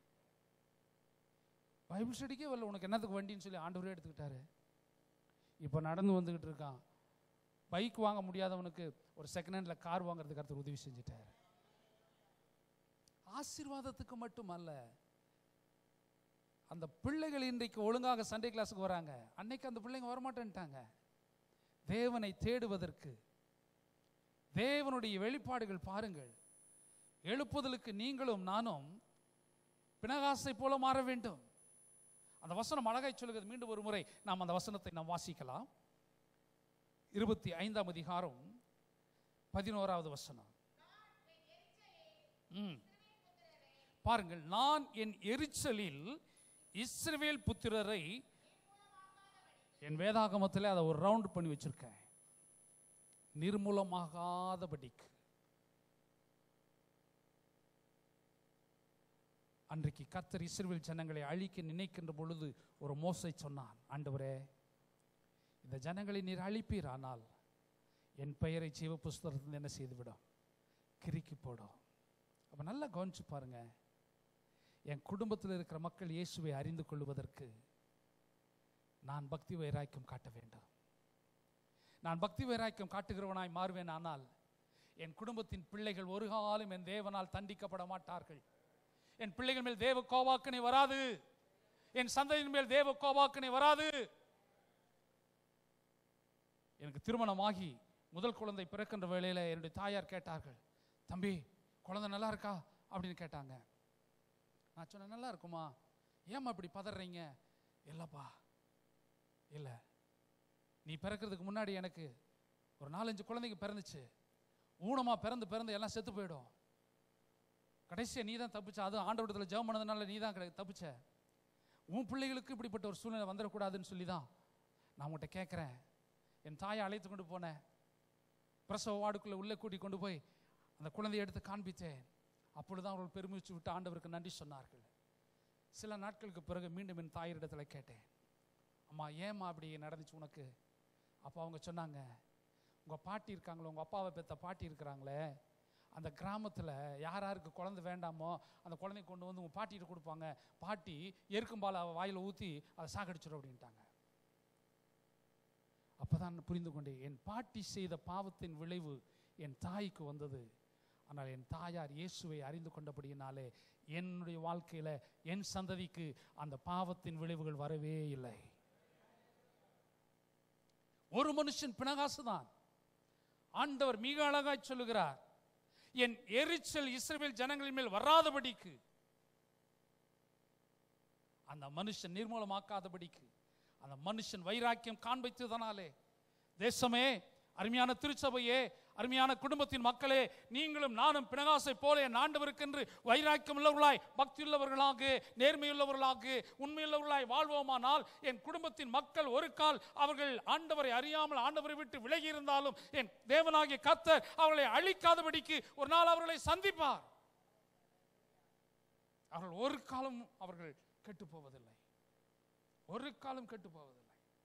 பைபிள் ஸ்டடிக்கே வரல உனக்கு என்னத்துக்கு வண்டின்னு சொல்லி ஆண்டவரே எடுத்துக்கிட்டாரு இப்போ நடந்து வந்துக்கிட்டு இருக்கான் பைக் வாங்க முடியாதவனுக்கு ஒரு செகண்ட் ஹேண்டில் கார் வாங்குறதுக்கு அடுத்து உதவி செஞ்சுட்டார் ஆசீர்வாதத்துக்கு மட்டுமல்ல அந்த பிள்ளைகள் இன்றைக்கு ஒழுங்காக சண்டே கிளாஸுக்கு வராங்க அன்னைக்கு அந்த பிள்ளைங்க வரமாட்டேன்ட்டாங்க தேவனை தேடுவதற்கு தேவனுடைய வெளிப்பாடுகள் பாருங்கள் எழுப்புதலுக்கு நீங்களும் நானும் பிணகாசை போல மாற வேண்டும் அந்த வசனம் அழகாய் சொல்லுகிறது மீண்டும் ஒரு முறை நாம் அந்த வசனத்தை நாம் வாசிக்கலாம் இருபத்தி ஐந்தாம் அதிகாரம் பதினோராவது வசனம் ம் பாருங்கள் நான் என் எரிச்சலில் இஸ்ரவேல் புத்திரரை என் வேதாகமத்தில் அதை ஒரு ரவுண்ட் பண்ணி வச்சிருக்கேன் நிர்மூலமாகாதபடிக்கு அன்றைக்கு கர்த்தர் இஸ்ரவேல் ஜனங்களை அழிக்க நினைக்கின்ற பொழுது ஒரு மோசை சொன்னான் ஆண்டவரே இந்த ஜனங்களை நீர் அழிப்பீர் ஆனால் என் பெயரை ஜீவ புஸ்தகத்தில் என்ன செய்துவிடும் கிறுக்கி போடும் அப்போ நல்லா கவனிச்சு பாருங்க என் குடும்பத்தில் இருக்கிற மக்கள் இயேசுவை அறிந்து கொள்வதற்கு நான் பக்தி வைராக்கியம் காட்ட வேண்டும் நான் பக்தி வைராக்கியம் காட்டுகிறவனாய் மாறுவேன் ஆனால் என் குடும்பத்தின் பிள்ளைகள் ஒரு காலம் என் தேவனால் தண்டிக்கப்பட மாட்டார்கள் என் பிள்ளைகள் மேல் தேவ கோவாக்கனை வராது என் சந்ததியின் மேல் தேவ கோவாக்கனை வராது எனக்கு திருமணமாகி முதல் குழந்தை பிறக்கின்ற வேளையில என்னுடைய தாயார் கேட்டார்கள் தம்பி குழந்தை நல்லா இருக்கா அப்படின்னு கேட்டாங்க நான் சொன்னேன் நல்லா இருக்குமா ஏம்மா இப்படி பதறீங்க இல்லைப்பா இல்லை நீ பிறக்கிறதுக்கு முன்னாடி எனக்கு ஒரு நாலஞ்சு குழந்தைங்க பிறந்துச்சு ஊனமா பிறந்து பிறந்து எல்லாம் செத்து போயிடும் கடைசியா நீ தான் தப்பிச்ச அதுவும் ஆண்டவரத்தில் ஜெபம் பண்ணதுனால நீ தான் கிடை- தப்பிச்ச உன் பிள்ளைகளுக்கு இப்படிப்பட்ட ஒரு சூழ்நிலை வந்துடக்கூடாதுன்னு சொல்லி தான் நான் உங்கள்கிட்ட கேட்குறேன் என் தாயை அழைத்து கொண்டு போனேன் பிரசவ வார்டுக்குள்ளே உள்ளே கூட்டி கொண்டு போய் அந்த குழந்தையை எடுத்து காண்பித்தேன் அப்பொழுதுதான் அவர்கள் பெருமிச்சு விட்டு ஆண்டவருக்கு நன்றி சொன்னார்கள் சில நாட்களுக்கு பிறகு மீண்டும் என் தாயரிடத்தில் கேட்டேன் அம்மா ஏம்மா அப்படி நடந்துச்சு உனக்கு அப்போ அவங்க சொன்னாங்க உங்கள் பாட்டி இருக்காங்களே உங்கள் அப்பாவை பெற்ற பாட்டி இருக்கிறாங்களே அந்த கிராமத்தில் யார் யாருக்கு குழந்தை வேண்டாமோ அந்த குழந்தைய கொண்டு வந்து உங்கள் பாட்டிகிட்ட கொடுப்பாங்க பாட்டி எருக்கும்பாலை வாயில் ஊற்றி அதை சாகடிச்சிடும் அப்படின்ட்டாங்க அப்பதான் புரிந்து கொண்டேன் என் பாட்டி செய்த பாவத்தின் விளைவு என் தாய்க்கு வந்தது ஆனால் என் தாயார் இயேசுவை அறிந்து கொண்டபடியினாலே என்னுடைய வாழ்க்கையில என் சந்ததிக்கு அந்த பாவத்தின் விளைவுகள் வரவே இல்லை ஒரு மனுஷன் பிணகாசுதான் ஆண்டவர் மிக அழகாய் சொல்லுகிறார் என் எரிச்சல் இஸ்ரவேல் ஜனங்களின் மேல் வராதபடிக்கு அந்த மனுஷன் நிர்மூலமாக்காதபடிக்கு அந்த மனுஷன் வைராக்கியம் காண்பித்ததனாலே தேசமே அருமையான திருச்சபையே அருமையான குடும்பத்தின் மக்களே நீங்களும் நானும் பிணகாசை போல என் ஆண்டவருக்கென்று வைராக்கியம் உள்ளவர்களாய் பக்தியுள்ளவர்களாக நேர்மையுள்ளவர்களாக உண்மையுள்ளவர்களாய் வாழ்வோமானால் என் குடும்பத்தின் மக்கள் ஒரு கால் அவர்கள் ஆண்டவரை அறியாமல் ஆண்டவரை விட்டு விலகி இருந்தாலும் என் தேவனாகிய கர்த்தர் அவர்களை அழிக்காதபடிக்கு ஒரு நாள் அவர்களை சந்திப்பார் அவர்கள் ஒரு காலம் அவர்கள் கெட்டு போவதில்லை ஒரு காலம் கெட்டு போவதில்லை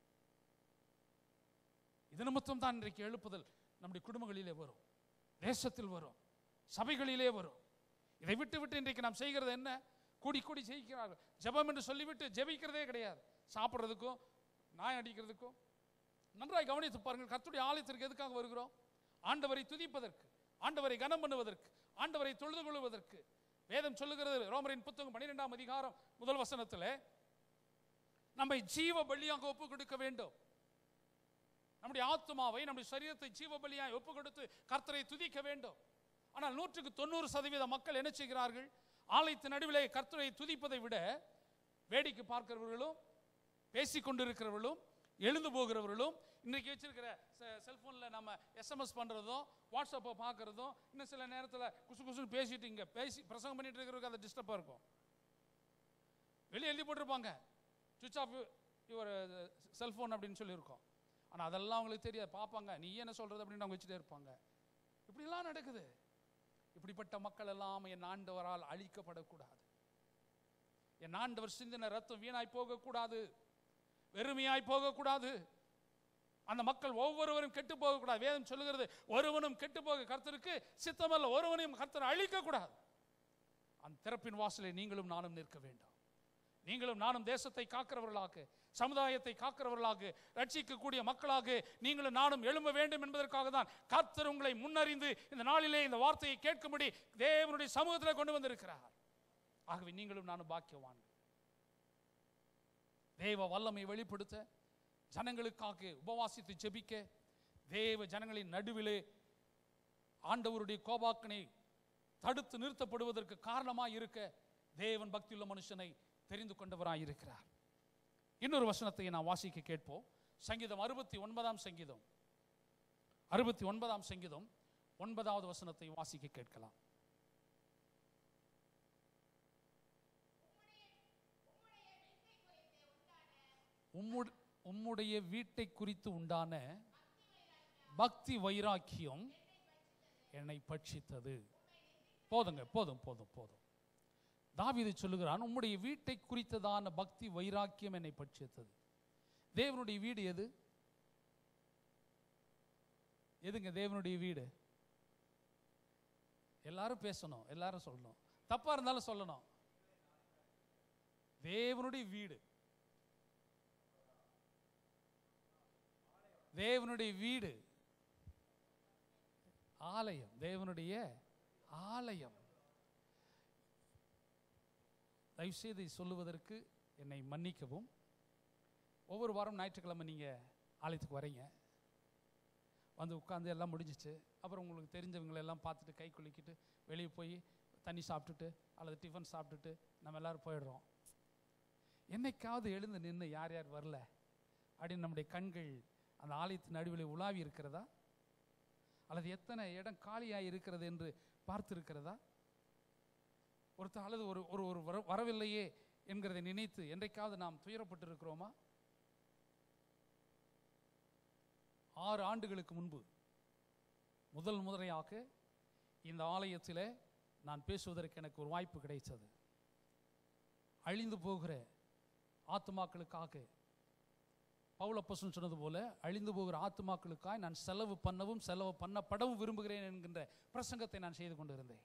இது நிமித்தம் தான் இன்றைக்கு எழுப்புதல் நம்முடைய குடும்பங்களிலே வரும் தேசத்தில் வரும் சபைகளிலே வரும் இதை விட்டு விட்டு இன்றைக்கு நாம் செய்கிறது என்ன கூடி கூடி செய்கிறார்கள் ஜெபம் என்று சொல்லிவிட்டு ஜெபிக்கிறதே கிடையாது சாப்பிட்றதுக்கும் நாய் அடிக்கிறதுக்கும் நன்றாய் கவனித்து பாருங்கள் கர்த்தருடைய ஆலயத்திற்கு எதுக்காக வருகிறோம் ஆண்டவரை துதிப்பதற்கு ஆண்டவரை கனம் பண்ணுவதற்கு ஆண்டவரை தொழுது கொள்வதற்கு வேதம் சொல்லுகிறது ரோமரின் புத்தகம் பன்னிரெண்டாம் அதிகாரம் முதல் வசனத்திலே நம்மை ஜீவ பலியாக ஒப்பு கொடுக்க வேண்டும் நம்முடைய ஆத்மாவை நம்முடைய சரீரத்தை ஜீவ பலியாய் ஒப்பு கொடுத்து கர்த்தரை துதிக்க வேண்டும் ஆனால் நூற்றுக்கு தொண்ணூறு சதவீத மக்கள் என்ன செய்கிறார்கள் ஆலயத்தின் நடுவிலே கர்த்தரை துதிப்பதை விட வேடிக்கை பார்க்கிறவர்களும் பேசிக் கொண்டிருக்கிறவர்களும் எழுந்து போகிறவர்களும் இன்னைக்கு வச்சிருக்கிற செல்போனில் நம்ம எஸ்எம்எஸ் பண்ணுறதும் வாட்ஸ்அப்பை பார்க்குறதும் இன்னும் சில நேரத்தில் குசு குசுன்னு பேசிட்டு இங்கே பேசி பிரசங்கம் பண்ணிட்டு இருக்கிறவருக்கு அது டிஸ்டர்பாக இருக்கும் வெளியே எழுதி போட்டிருப்பாங்க சுவிச் ஆஃப் யுவர் செல்ஃபோன் அப்படின்னு சொல்லியிருக்கோம் ஆனால் அதெல்லாம் அவங்களுக்கு தெரியாது பார்ப்பாங்க நீ என்ன சொல்கிறது அப்படின்னு அவங்க வச்சுட்டே இருப்பாங்க இப்படிலாம் நடக்குது இப்படிப்பட்ட மக்கள் எல்லாம் என் ஆண்டவரால் அழிக்கப்படக்கூடாது என் ஆண்டவர் சிந்தின ரத்தம் வீணாய் போகக்கூடாது வெறுமையாய் போகக்கூடாது அந்த மக்கள் ஒவ்வொருவரும் கெட்டு போகக்கூடாது வேதம் சொல்லுகிறது ஒருவனும் கெட்டு போக கர்த்தருக்கு சித்தமல்ல ஒருவனையும் கர்த்தர் அழிக்கக்கூடாது அந்த திறப்பின் வாசலை நீங்களும் நானும் நிற்க வேண்டும் நீங்களும் நானும் தேசத்தை காக்கிறவர்களாக சமுதாயத்தை காக்கிறவர்களாக ரட்சிக்கக்கூடிய மக்களாக நீங்களும் நானும் எழும்ப வேண்டும் என்பதற்காக தான் கர்த்தர் உங்களை முன்னறிந்து இந்த நாளிலே இந்த வார்த்தையை கேட்கும்படி தேவனுடைய சமூகத்தில் கொண்டு வந்திருக்கிறார் ஆகவே நீங்களும் நானும் பாக்கியவான்கள் தேவ வல்லமை வெளிப்படுத்த ஜனங்களுக்காக உபவாசித்து ஜெபிக்க தேவ ஜனங்களின் நடுவிலே ஆண்டவருடைய கோபாக்கனை தடுத்து நிறுத்தப்படுவதற்கு காரணமாக இருக்க தேவன் பக்தியுள்ள மனுஷனை தெரிந்து கொண்டவராய் இருக்கிறார் இன்னொரு வசனத்தை நான் வாசிக்க கேட்போம் சங்கீதம் அறுபத்தி ஒன்பதாம் சங்கீதம் அறுபத்தி ஒன்பதாம் சங்கீதம் ஒன்பதாவது வசனத்தை வாசிக்க கேட்கலாம் உம்முட- உம்முடைய வீட்டை குறித்து உண்டான பக்தி வைராக்கியம் என்னை பட்சித்தது போதுங்க போதும் போதும் போதும் தாவீது சொல்லுகிறான் உம்முடைய வீட்டை குறித்ததான பக்தி வைராக்கியம் என்னை பட்சித்தது தேவனுடைய வீடு எது எதுங்க தேவனுடைய வீடு எல்லாரும் பேசணும் எல்லாரும் சொல்லணும் தப்பா இருந்தாலும் சொல்லணும் தேவனுடைய வீடு தேவனுடைய வீடு ஆலயம் தேவனுடைய ஆலயம் தயவுசெய்து இதை சொல்லுவதற்கு என்னை மன்னிக்கவும் ஒவ்வொரு வாரம் ஞாயிற்றுக்கிழமை நீங்கள் ஆலயத்துக்கு வரீங்க வந்து உட்காந்து எல்லாம் முடிஞ்சிச்சு அப்புறம் உங்களுக்கு தெரிஞ்சவங்களை எல்லாம் பார்த்துட்டு கை குலுக்கிட்டு வெளியே போய் தண்ணி சாப்பிட்டுட்டு அல்லது டிஃபன் சாப்பிட்டுட்டு நம்ம எல்லாரும் போயிடுறோம் என்னைக்காவது எழுந்து நின்று யார் யார் வரல அப்படின்னு நம்முடைய கண்கள் அந்த ஆலயத்தின் நடுவில் உலாவி இருக்கிறதா அல்லது எத்தனை இடம் காலியாக இருக்கிறது என்று பார்த்திருக்கிறதா ஒருத்தர் அல்லது ஒரு ஒரு ஒரு வர வரவில்லையே என்கிறதை நினைத்து என்றைக்காவது நாம் துயரப்பட்டிருக்கிறோமா ஆறு ஆண்டுகளுக்கு முன்பு முதல் முறையாக இந்த ஆலயத்தில் நான் பேசுவதற்கு எனக்கு ஒரு வாய்ப்பு கிடைத்தது அழிந்து போகிற ஆத்துமாக்களுக்காக பவுலப்பசன் சொன்னது போல அழிந்து போகிற ஆத்துமாக்களுக்காய் நான் செலவு பண்ணவும் செலவு பண்ணப்படவும் விரும்புகிறேன் என்கின்ற பிரசங்கத்தை நான் செய்து கொண்டிருந்தேன்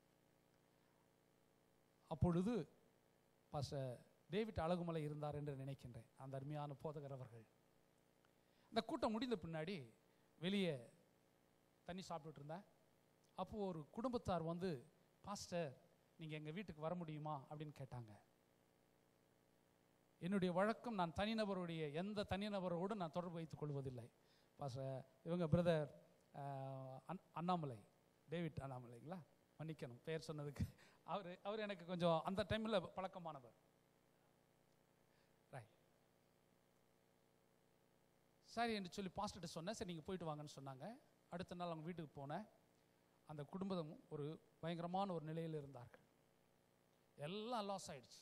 அப்பொழுது பாச டேவிட் அழகுமலை இருந்தார் என்று நினைக்கின்றேன் அந்த அருமையான போதகர் அவர்கள் இந்த கூட்டம் முடிந்த பின்னாடி வெளியே தண்ணி சாப்பிட்டுட்டு இருந்தேன் அப்போ ஒரு குடும்பத்தார் வந்து பாஸ்டர் நீங்கள் எங்கள் வீட்டுக்கு வர முடியுமா அப்படின்னு கேட்டாங்க என்னுடைய வழக்கம் நான் தனிநபருடைய எந்த தனிநபரோடு நான் தொடர்பு வைத்துக் கொள்வதில்லை பாஸ்டர் இவங்க பிரதர் அண்ணாமலை டேவிட் அண்ணாமலைங்களா மன்னிக்கணும் பெயர் சொன்னதுக்கு அவர் அவர் எனக்கு கொஞ்சம் அந்த டைமில் பழக்கமானவர் ரைட் சரி என்று சொல்லி பாஸ்டர்கிட்ட சொன்னேன் சரி நீங்கள் போயிட்டு வாங்கன்னு சொன்னாங்க அடுத்த நாள் அவங்க வீட்டுக்கு போனேன் அந்த குடும்பம் ஒரு பயங்கரமான ஒரு நிலையில் இருந்தார்கள் எல்லாம் லாஸ் ஆயிடுச்சு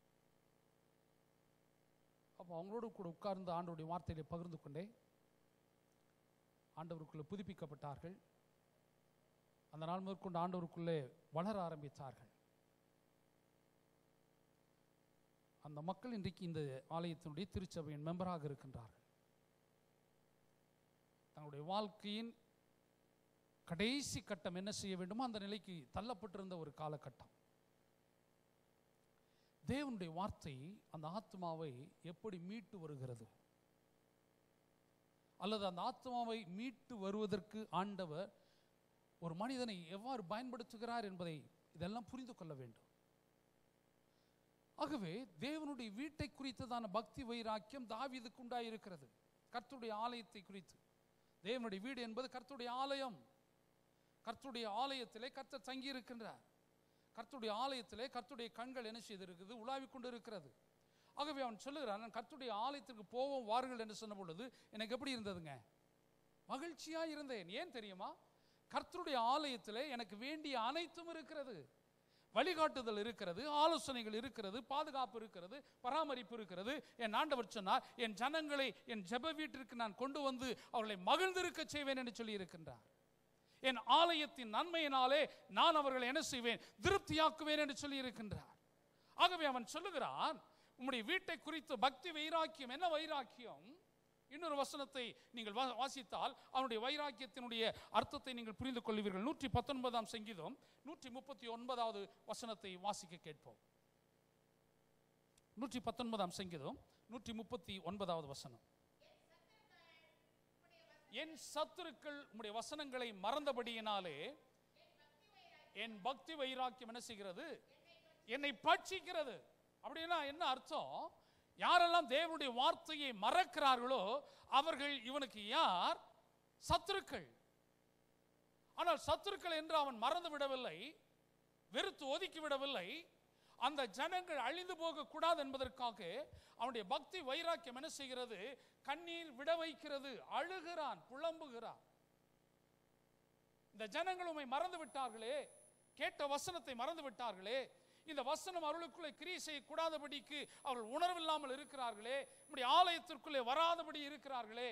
அப்போ அவங்களோடு கூட உட்கார்ந்து ஆண்டவருடைய வார்த்தைகளை பகிர்ந்து கொண்டே ஆண்டவருக்குள்ளே புதுப்பிக்கப்பட்டார்கள் அந்த நாள் முதற்கொண்டு ஆண்டவருக்குள்ளே வளர ஆரம்பித்தார்கள் அந்த மக்கள் இன்றைக்கு இந்த ஆலயத்தினுடைய திருச்சபையின் மெம்பராக இருக்கின்றார்கள் தங்களுடைய வாழ்க்கையின் கடைசி கட்டம் என்ன செய்ய வேண்டுமோ அந்த நிலைக்கு தள்ளப்பட்டிருந்த ஒரு காலகட்டம் தேவனுடைய வார்த்தை அந்த ஆத்மாவை எப்படி மீட்டு வருகிறது அல்லது அந்த ஆத்மாவை மீட்டு வருவதற்கு ஆண்டவர் ஒரு மனிதனை எவ்வாறு பயன்படுத்துகிறார் என்பதை இதெல்லாம் புரிந்து கொள்ள வேண்டும் ஆகவே தேவனுடைய வீட்டை குறித்ததான பக்தி வைராக்கியம் தாவீதுக்கு உண்டாயிருக்கிறது கர்த்தருடைய ஆலயத்தை குறித்து தேவனுடைய வீடு என்பது கர்த்தருடைய ஆலயம் கர்த்தருடைய ஆலயத்திலே கர்த்தர் தங்கி இருக்கின்றார் கர்த்தருடைய ஆலயத்திலே கர்த்தருடைய கண்கள் என்ன செய்திருக்குது உலாவிக் கொண்டு இருக்கிறது ஆகவே அவன் சொல்லுகிறான் நான் கர்த்தருடைய ஆலயத்திற்கு போவோம் வாருங்கள் என்று சொன்ன பொழுது எனக்கு எப்படி இருந்ததுங்க மகிழ்ச்சியா இருந்தேன் ஏன் தெரியுமா கர்த்தருடைய ஆலயத்திலே எனக்கு வேண்டிய அனைத்தும் இருக்கிறது வழிகாட்டுதல் இருக்கிறது ஆலோசனைகள் இருக்கிறது பாதுகாப்பு இருக்கிறது பராமரிப்பு இருக்கிறது என் ஆண்டவர் சொன்னார் என் ஜனங்களை என் ஜெப வீட்டிற்கு நான் கொண்டு வந்து அவர்களை மகிழ்ந்திருக்க செய்வேன் என்று சொல்லி இருக்கின்றார் என் ஆலயத்தின் நன்மையினாலே நான் அவர்களை என்ன செய்வேன் திருப்தியாக்குவேன் என்று சொல்லி இருக்கின்றார் ஆகவே அவன் சொல்லுகிறான் உம்முடைய வீட்டை குறித்து பக்தி வைராக்கியம் என்ன வைராக்கியம் இன்னொரு வசனத்தை நீங்கள் வா- வாசித்தால் அவனுடைய வைராக்கியத்தினுடைய அர்த்தத்தை நீங்கள் புரிந்து கொள்வீர்கள் நூற்றி பத்தொன்பதாம் சங்கீதம் நூற்றி முப்பத்தி ஒன்பதாவது வசனத்தை வாசிக்க கேட்போம் நூற்றி பத்தொன்பதாம் சங்கீதம் நூற்றி முப்பத்தி ஒன்பதாவது வசனம் என் சத்துருக்கள் உம்முடைய வசனங்களை மறந்தபடியினாலே என் பக்தி வைராக்கியம் என்ன செய்கிறது என்னை பட்சிக்கிறது அப்படின்னா என்ன அர்த்தம் யாரெல்லாம் தேவனுடைய வார்த்தையை மறக்கிறார்களோ அவர்கள் இவனுக்கு யார் சத்துருக்கள் ஆனால் சத்துருக்கள் என்று அவன் மறந்து விடவில்லை வெறுத்து ஒதுக்கி விடவில்லை அந்த ஜனங்கள் அழிந்து போக கூடாது என்பதற்காக அவனுடைய பக்தி வைராக்கியம் என்ன செய்கிறது கண்ணீர் விட வைக்கிறது அழுகிறான் புலம்புகிறான் இந்த ஜனங்கள் உம்மை மறந்து விட்டார்களே கேட்ட வசனத்தை மறந்து விட்டார்களே இந்த வசனம் அவர்களுக்குள்ளே கிரியை செய்யக்கூடாதபடிக்கு அவர்கள் உணர்வில்லாமல் இருக்கிறார்களே நம்முடைய ஆலயத்திற்குள்ளே வராதபடி இருக்கிறார்களே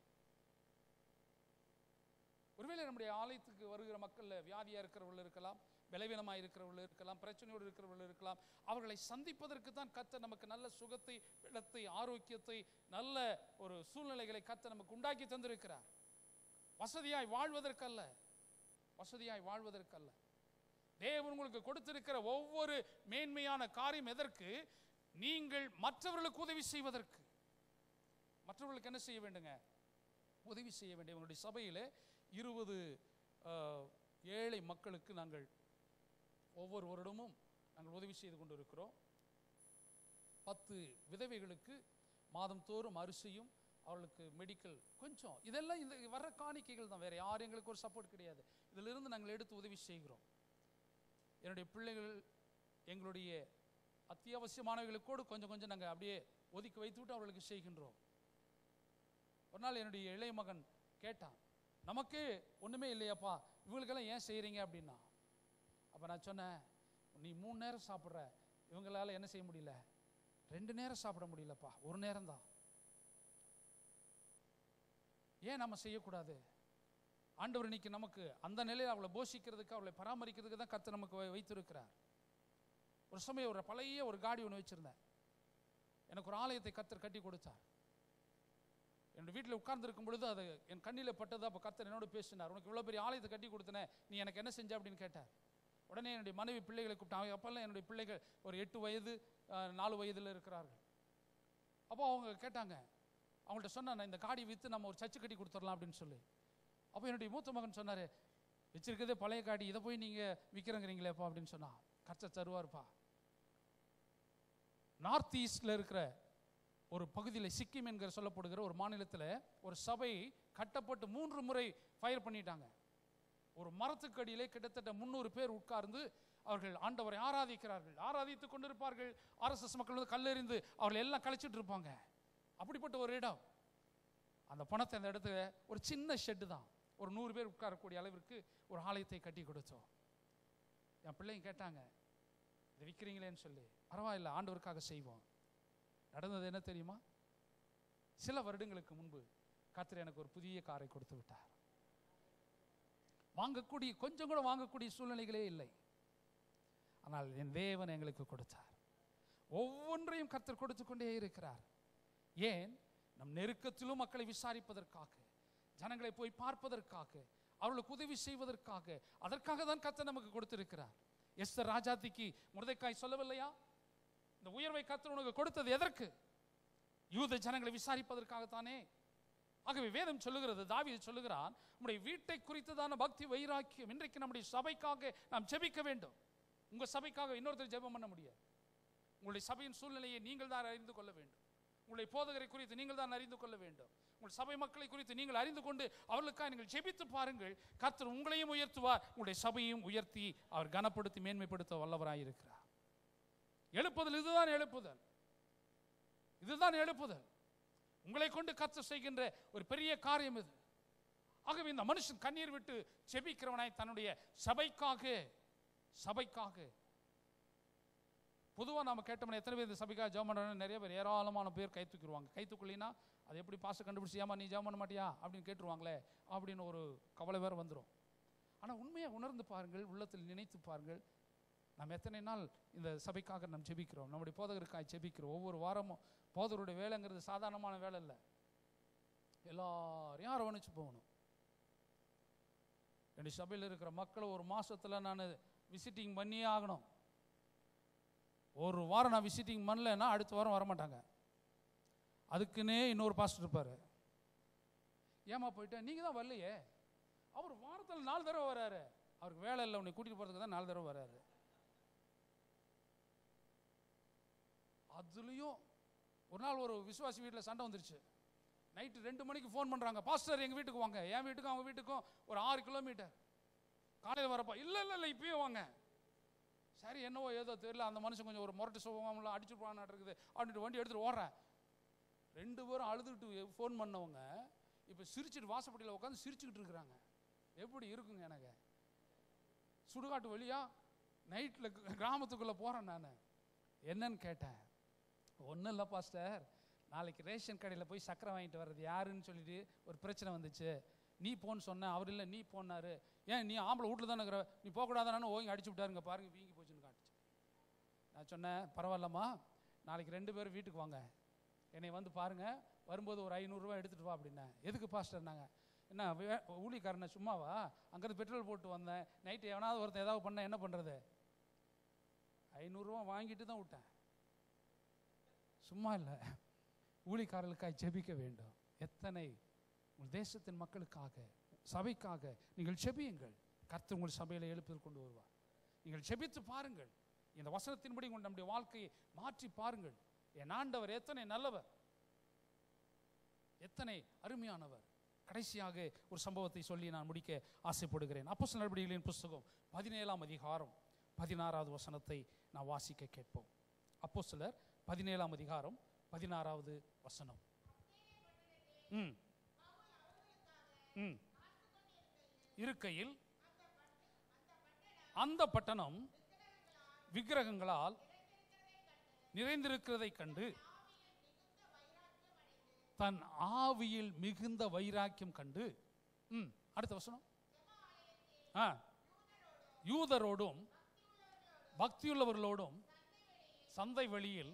ஒருவேளை நம்முடைய ஆலயத்துக்கு வருகிற மக்கள்ல வியாதியா இருக்கிறவர்கள் இருக்கலாம் பலவீனமாக இருக்கிறவர்கள் இருக்கலாம் பிரச்சனையோடு இருக்கிறவர்கள் இருக்கலாம் அவர்களை சந்திப்பதற்கு தான் கத்த நமக்கு நல்ல சுகத்தை பலத்தை ஆரோக்கியத்தை நல்ல ஒரு சூழ்நிலைகளை கத்த நமக்கு உண்டாக்கி தந்திருக்கிறார் வசதியாய் வாழ்வதற்கல்ல வசதியாய் வாழ்வதற்கல்ல தேவன் உங்களுக்கு கொடுத்திருக்கிற ஒவ்வொரு மேன்மையான காரியம் எதற்கு நீங்கள் மற்றவர்களுக்கு உதவி செய்வதற்கு மற்றவர்களுக்கு என்ன செய்ய வேண்டுங்க உதவி செய்ய வேண்டிய உங்களுடைய சபையிலே இருபது ஏழை மக்களுக்கு நாங்கள் ஒவ்வொரு வருடமும் நாங்கள் உதவி செய்து கொண்டு இருக்கிறோம் பத்து விதவைகளுக்கு மாதந்தோறும் அரிசியும் அவர்களுக்கு மெடிக்கல் கொஞ்சம் இதெல்லாம் இந்த வர்ற காணிக்கைகள் தான் வேற யாரும் எங்களுக்கு ஒரு சப்போர்ட் கிடையாது இதிலிருந்து நாங்கள் எடுத்து உதவி செய்கிறோம் என்னுடைய பிள்ளைகள் எங்களுடைய அத்தியாவசியமானவர்களுக்கோடு கொஞ்சம் கொஞ்சம் நாங்கள் அப்படியே ஒதுக்கி வைத்துவிட்டு அவர்களுக்கு செய்கின்றோம் ஒரு நாள் என்னுடைய இளைய மகன் கேட்டான் நமக்கு ஒன்றுமே இல்லையாப்பா இவங்களுக்கெல்லாம் ஏன் செய்கிறீங்க அப்படின்னா அப்போ நான் சொன்னேன் நீ மூணு நேரம் சாப்பிட்ற இவங்களால என்ன செய்ய முடியல ரெண்டு நேரம் சாப்பிட முடியலப்பா ஒரு நேரம் தான் ஏன் நம்ம செய்யக்கூடாது ஆண்டவர் இன்னைக்கு நமக்கு அந்த நிலையில் அவளை போஷிக்கிறதுக்கு அவளை பராமரிக்கிறதுக்கு தான் கத்து நமக்கு வை- வைத்திருக்கிறார் ஒரு சமயம் ஒரு பழைய ஒரு காடி ஒன்று வச்சிருந்தேன் எனக்கு ஒரு ஆலயத்தை கத்தர் கட்டி கொடுத்தார் என்னோட வீட்டில் உட்கார்ந்திருக்கும் பொழுது அது என் கண்ணில் பட்டது அப்போ கத்தர் என்னோட பேசினார் உனக்கு இவ்வளோ பெரிய ஆலயத்தை கட்டி கொடுத்தனே நீ எனக்கு என்ன செஞ்ச அப்படின்னு கேட்டார் உடனே என்னுடைய மனைவி பிள்ளைகளை கூப்பிட்டாங்க அப்போல்லாம் என்னுடைய பிள்ளைகள் ஒரு எட்டு வயது அஹ், நாலு வயதில் இருக்கிறார்கள் அப்போ அவங்க கேட்டாங்க அவங்கள்ட்ட சொன்னேன் நான் இந்த காடியை விற்று நம்ம ஒரு சர்ச்சு கட்டி கொடுத்துடலாம் அப்படின்னு சொல்லி அப்போ என்னுடைய மூத்த மகன் சொன்னார் வச்சிருக்கதே பழைய காடி இதை போய் நீங்கள் விற்கிறங்கிறீங்களேப்பா அப்படின்னு சொன்னா கர்த்தர் தருவார்ப்பா நார்த் ஈஸ்டில் இருக்கிற ஒரு பகுதியில் சிக்கிம் என்கிற சொல்லப்படுகிற ஒரு மாநிலத்தில் ஒரு சபை கட்டப்பட்டு மூன்று முறை ஃபயர் பண்ணிட்டாங்க ஒரு மரத்துக்கு அடியிலே கிட்டத்தட்ட முந்நூறு பேர் உட்கார்ந்து அவர்கள் ஆண்டவரை ஆராதிக்கிறார்கள் ஆராதித்துக் கொண்டிருப்பார்கள் ஆர்எஸ்எஸ் மக்கள் வந்து கல்லெறிந்து அவர்கள் எல்லாம் கழிச்சிட்டு இருப்பாங்க அப்படிப்பட்ட ஒரு இடம் அந்த பணத்தை அந்த இடத்துல ஒரு சின்ன ஷெட்டு தான் ஒரு நூறு பேர் உட்காரக்கூடிய அளவிற்கு ஒரு ஆலயத்தை கட்டி கொடுத்தோம் என் பிள்ளைங்க கேட்டாங்க இதை விற்கிறீங்களேன்னு சொல்லி பரவாயில்ல ஆண்டவருக்காக செய்வோம் நடந்தது என்ன தெரியுமா சில வருடங்களுக்கு முன்பு கர்த்தர் எனக்கு ஒரு புதிய காரை கொடுத்து விட்டார் வாங்கக்கூடிய கொஞ்சம் கூட வாங்கக்கூடிய சூழ்நிலைகளே இல்லை ஆனால் என் தேவன் எங்களுக்கு கொடுத்தார் ஒவ்வொன்றையும் கர்த்தர் கொடுத்து கொண்டே இருக்கிறார் ஏன் நம் நெருக்கத்திலும் மக்களை விசாரிப்பதற்காக ஜனங்களை போய் பார்ப்பதற்காக அவர்களுக்கு உதவி செய்வதற்காக அதற்காக தான் கர்த்தர் நமக்கு கொடுத்திருக்கிறார் எஸ்தர் ராஜாத்திக்கு முருதைக்காய் சொல்லவில்லையா இந்த உயர்வை கர்த்தர் உனக்கு கொடுத்தது எதற்கு யூத ஜனங்களை விசாரிப்பதற்காகத்தானே ஆகவே வேதம் சொல்லுகிறது தாவீது சொல்லுகிறான் நம்முடைய வீட்டை குறித்ததான பக்தி வைராக்கியம் இன்றைக்கு நம்முடைய சபைக்காக நாம் ஜெபிக்க வேண்டும் உங்க சபைக்காக இன்னொருத்தர் ஜெபம் பண்ண முடியாது உங்களுடைய சபையின் சூழ்நிலையை நீங்கள் தான் அறிந்து கொள்ள வேண்டும் உங்களுடைய போதகரை குறித்து நீங்கள் தான் அறிந்து கொள்ள வேண்டும் உங்கள் சபை மக்களை குறித்து நீங்கள் அறிந்து கொண்டு அவர்களுக்காக நீங்கள் ஜெபித்து பாருங்கள் கர்த்தர் உங்களையும் உயர்த்துவார் உங்களுடைய சபையும் உயர்த்தி அவர் கனப்படுத்தி மேன்மைப்படுத்த வல்லவராய் இருக்கிறார் எழுப்புதல் இதுதான் எழுப்புதல் இதுதான் எழுப்புதல் உங்களை கொண்டு கர்த்தர் செய்கின்ற ஒரு பெரிய காரியம் இது ஆகவே இந்த மனுஷன் கண்ணீர் விட்டு செபிக்கிறவனாய் தன்னுடைய சபைக்காக சபைக்காக பொதுவாக நாம கேட்டோம்னா எத்தனை பேர் இந்த சபைக்காக ஜெபம் பண்ணுறாங்க நிறைய பேர் ஏராளமான பேர் கை தூக்கிடுவாங்க கை தூக்கலினா அது எப்படி பாச கண்டுபிடிச்சி ஏமா நீ ஜெபம் பண்ண மாட்டியா அப்படின்னு கேட்டுருவாங்களே அப்படின்னு ஒரு கவலை வேறு வந்துடும் ஆனால் உண்மையை உணர்ந்து பாருங்கள் உள்ளத்தில் நினைத்து பாருங்கள் நாம் எத்தனை நாள் இந்த சபைக்காக நாம் ஜெபிக்கிறோம் நம்முடைய போதகருக்காக ஜெபிக்கிறோம் ஒவ்வொரு வாரமும் போதகருடைய வேலைங்கிறது சாதாரணமான வேலை இல்லை எல்லாரையும் அரவணைச்சு போகணும் என்னுடைய சபையில் இருக்கிற மக்களை ஒரு மாசத்துல நான் விசிட்டிங் பண்ணியே ஆகணும் ஒரு வாரம் நான் விசிட்டிங் பண்ணலைன்னா அடுத்த வாரம் வரமாட்டாங்க அதுக்குன்னே இன்னொரு பாஸ்டர் இருப்பார் ஏமா போயிட்டேன் நீங்கள் தான் வரலையே அவர் வாரத்தில் நாலு தடவை வராரு அவருக்கு வேலை இல்லை உன்னை கூட்டிகிட்டு போகிறதுக்கு தான் நாலு தடவை வராரு அதுலேயும் ஒரு நாள் ஒரு விசுவாசி வீட்டில் சண்டை வந்துருச்சு நைட்டு ரெண்டு மணிக்கு ஃபோன் பண்ணுறாங்க பாஸ்டர் எங்கள் வீட்டுக்கு வாங்க என் வீட்டுக்கும் அவங்க வீட்டுக்கும் ஒரு ஆறு கிலோமீட்டர் காலையில் வரப்பா இல்லை இல்லை இல்லை இப்பயே வாங்க சரி சரி என்னவோ ஏதோ தெரியல அந்த மனுஷன் கொஞ்சம் ஒரு முரட்டு சுபமாலாம் அடிச்சுருப்பான்னு இருக்குது அப்படின்ட்டு வண்டி எடுத்துகிட்டு ஓடுறேன் ரெண்டு பேரும் அழுதுகிட்டு ஃபோன் பண்ணவங்க இப்போ சிரிச்சிட்டு வாசப்படியில் உட்காந்து சிரிச்சுக்கிட்டு இருக்கிறாங்க எப்படி இருக்குங்க எனக்கு சுடுகாட்டு வழியா நைட்டில் கிராமத்துக்குள்ளே போகிறேன் நான் என்னன்னு கேட்டேன் ஒன்றும் இல்லை பாஸ்டர் நாளைக்கு ரேஷன் கடையில் போய் சக்கரை வாங்கிட்டு வர்றது யாருன்னு சொல்லிட்டு ஒரு பிரச்சனை வந்துச்சு நீ போன்னு சொன்ன அவர் இல்லை நீ போனாரு ஏன் நீ ஆம்பளை வீட்டில் தானே இருக்கிற நீ போகக்கூடாதானு ஓங்கி அடிச்சு விட்டாருங்க பாருங்க வீங்கி போச்சுன்னு காட்டுச்சு நான் சொன்னேன் பரவாயில்லம்மா நாளைக்கு ரெண்டு பேரும் வீட்டுக்கு வாங்க என்னை வந்து பாருங்க வரும்போது ஒரு ஐநூறுரூவா எடுத்துகிட்டு வா அப்படின்னேன் எதுக்கு பாஸ்டர் நாங்கள் என்ன வே- ஊழிக்காரனை சும்மாவா அங்கேருந்து பெட்ரோல் போட்டு வந்தேன் நைட்டு எவனாவது ஒருத்தன் ஏதாவது பண்ண என்ன பண்ணுறது ஐநூறுரூவா வாங்கிட்டு தான் விட்டேன் சும்மா இல்லை ஊழிக்காரர்களுக்காய் ஜெபிக்க வேண்டும் எத்தனை உங்கள் தேசத்தின் மக்களுக்காக சபைக்காக நீங்கள் ஜெபியுங்கள் கர்த்தர் உங்கள் சபையில் எழுப்புதல் கொண்டு வருவார் நீங்கள் ஜெபித்து பாருங்கள் இந்த வசனத்தின்படி உங்கள் நம்முடைய வாழ்க்கையை மாற்றி பாருங்கள் என் ஆண்டவர் எத்தனை நல்லவர் எத்தனை அருமையானவர் கடைசியாக ஒரு சம்பவத்தை சொல்லி நான் முடிக்க ஆசைப்படுகிறேன் அப்போ நடவடிக்கைகளின் புஸ்தகம் பதினேழாம் அதிகாரம் பதினாறாவது வசனத்தை நான் வாசிக்க கேட்போம் அப்போ சிலர் பதினேழாம் அதிகாரம் பதினாறாவது வசனம் ம் ம் இருக்கையில் அந்த பட்டணம் விக்கிரகங்களால் நிறைந்திருக்கிறதை கண்டு தன் ஆவியில் மிகுந்த வைராக்கியம் கண்டு ம் அடுத்த வசனம் ஆ யூதரோடும் பக்தியுள்ளவர்களோடும் சந்தை வழியில்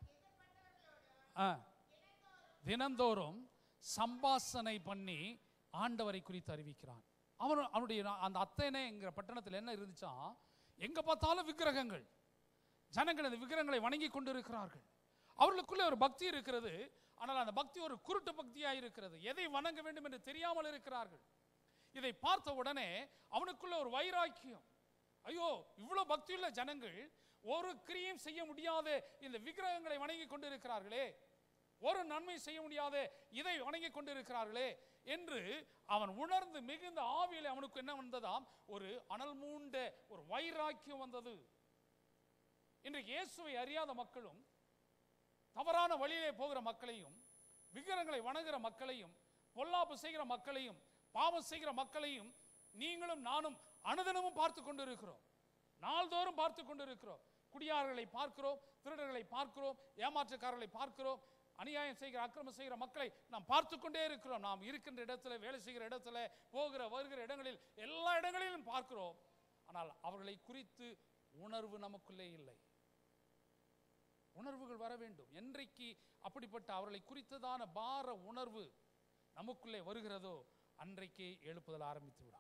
ஆ தினந்தோறும் சம்பாசனை பண்ணி ஆண்டவரை குறித்து அறிவிக்கிறான் அவன் அவனுடைய நா- அந்த அத்தனைங்கிற பட்டணத்தில் என்ன இருந்துச்சாம் எங்க பார்த்தாலும் விக்கிரகங்கள் ஜனங்கள் அந்த விக்கிரகங்களை வணங்கி கொண்டு இருக்கிறார்கள் அவர்களுக்குள்ளே ஒரு பக்தி இருக்கிறது ஆனால் அந்த பக்தி ஒரு குருட்டு பக்தியாக இருக்கிறது எதை வணங்க வேண்டும் என்று தெரியாமல் இருக்கிறார்கள் இதை பார்த்த உடனே அவனுக்குள்ள ஒரு வைராக்கியம் ஐயோ இவ்வளவு பக்தியுள்ள ஜனங்கள் ஒரு கிரியும் செய்ய முடியாத இந்த விக்கிரகங்களை வணங்கி கொண்டு இருக்கிறார்களே ஒரு நன்மை செய்ய முடியாத இதை வணங்கி கொண்டு இருக்கிறார்களே என்று அவன் உணர்ந்து மிகுந்த ஆவியிலே அவனுக்கு என்ன வந்ததாம் ஒரு அனல் மூண்ட ஒரு வைராக்கியம் வந்தது இன்றைக்கு இயேசுவை அறியாத மக்களும் தவறான வழியிலே போகிற மக்களையும் விக்கிரங்களை வணங்குகிற மக்களையும் பொல்லாப்பு செய்கிற மக்களையும் பாவம் செய்கிற மக்களையும் நீங்களும் நானும் அனுதினமும் பார்த்து கொண்டு இருக்கிறோம் நாள்தோறும் பார்த்து கொண்டு இருக்கிறோம் குடியார்களை பார்க்கிறோம் திருடர்களை பார்க்கிறோம் ஏமாற்றுக்காரர்களை பார்க்கிறோம் அநியாயம் செய்கிற அக்கிரமம் செய்கிற மக்களை நாம் பார்த்து கொண்டே இருக்கிறோம் நாம் இருக்கின்ற இடத்துல வேலை செய்கிற இடத்துல போகிற வருகிற இடங்களில் எல்லா இடங்களிலும் பார்க்கிறோம் ஆனால் அவர்களை குறித்து உணர்வு நமக்குள்ளே இல்லை உணர்வுகள் வர வேண்டும் என்றைக்கு அப்படிப்பட்ட அவர்களை குறித்ததான பார உணர்வு நமக்குள்ளே வருகிறதோ அன்றைக்கே எழுப்புதல் ஆரம்பித்து விடும்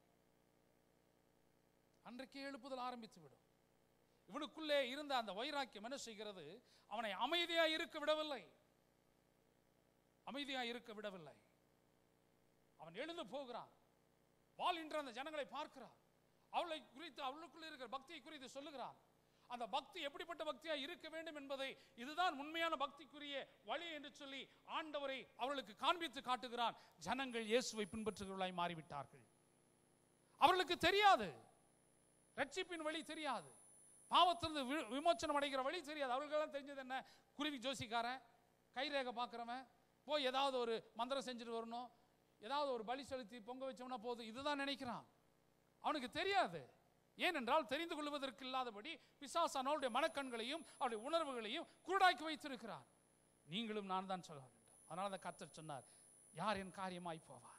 அன்றைக்கே எழுப்புதல் ஆரம்பித்து விடும் இவனுக்குள்ளே இருந்த அந்த வைராக்கியம் என்ன செய்கிறது அவனை அமைதியா இருக்க விடவில்லை அமைதியா இருக்க விடவில்லை அவன் எழுந்து போகிறான் வாழ்கின்ற அந்த ஜனங்களை பார்க்கிறான் அவளை குறித்து அவளுக்குள்ள இருக்கிற பக்தியை குறித்து சொல்லுகிறான் அந்த பக்தி எப்படிப்பட்ட பக்தியா இருக்க வேண்டும் என்பதை இதுதான் உண்மையான பக்திக்குரிய வழி என்று சொல்லி ஆண்டவரை அவர்களுக்கு காண்பித்து காட்டுகிறான் ஜனங்கள் இயேசுவை பின்பற்றுகிறவர்களாய் மாறிவிட்டார்கள் அவர்களுக்கு தெரியாது ரட்சிப்பின் வழி தெரியாது பாவத்திலிருந்து வி- விமோச்சனம் அடைகிற வழி தெரியாது அவர்களுக்கெல்லாம் தெரிஞ்சது என்ன குருவி ஜோசிக்காரன் கைரேகை பார்க்குறவன் போய் ஏதாவது ஒரு மந்திரம் செஞ்சுட்டு வரணும் ஏதாவது ஒரு பலி செலுத்தி பொங்க வச்சோம்னா போதும் இதுதான் நினைக்கிறான் அவனுக்கு தெரியாது ஏனென்றால் தெரிந்து கொள்வதற்கு இல்லாதபடி பிசாசான் அவருடைய மனக்கண்களையும் அவருடைய உணர்வுகளையும் குருடாக்கி வைத்திருக்கிறார் நீங்களும் நான் தான் சொல்ல வேண்டும் அதனால தான் கர்த்தர் சொன்னார் யார் என் காரியமாய் போவார்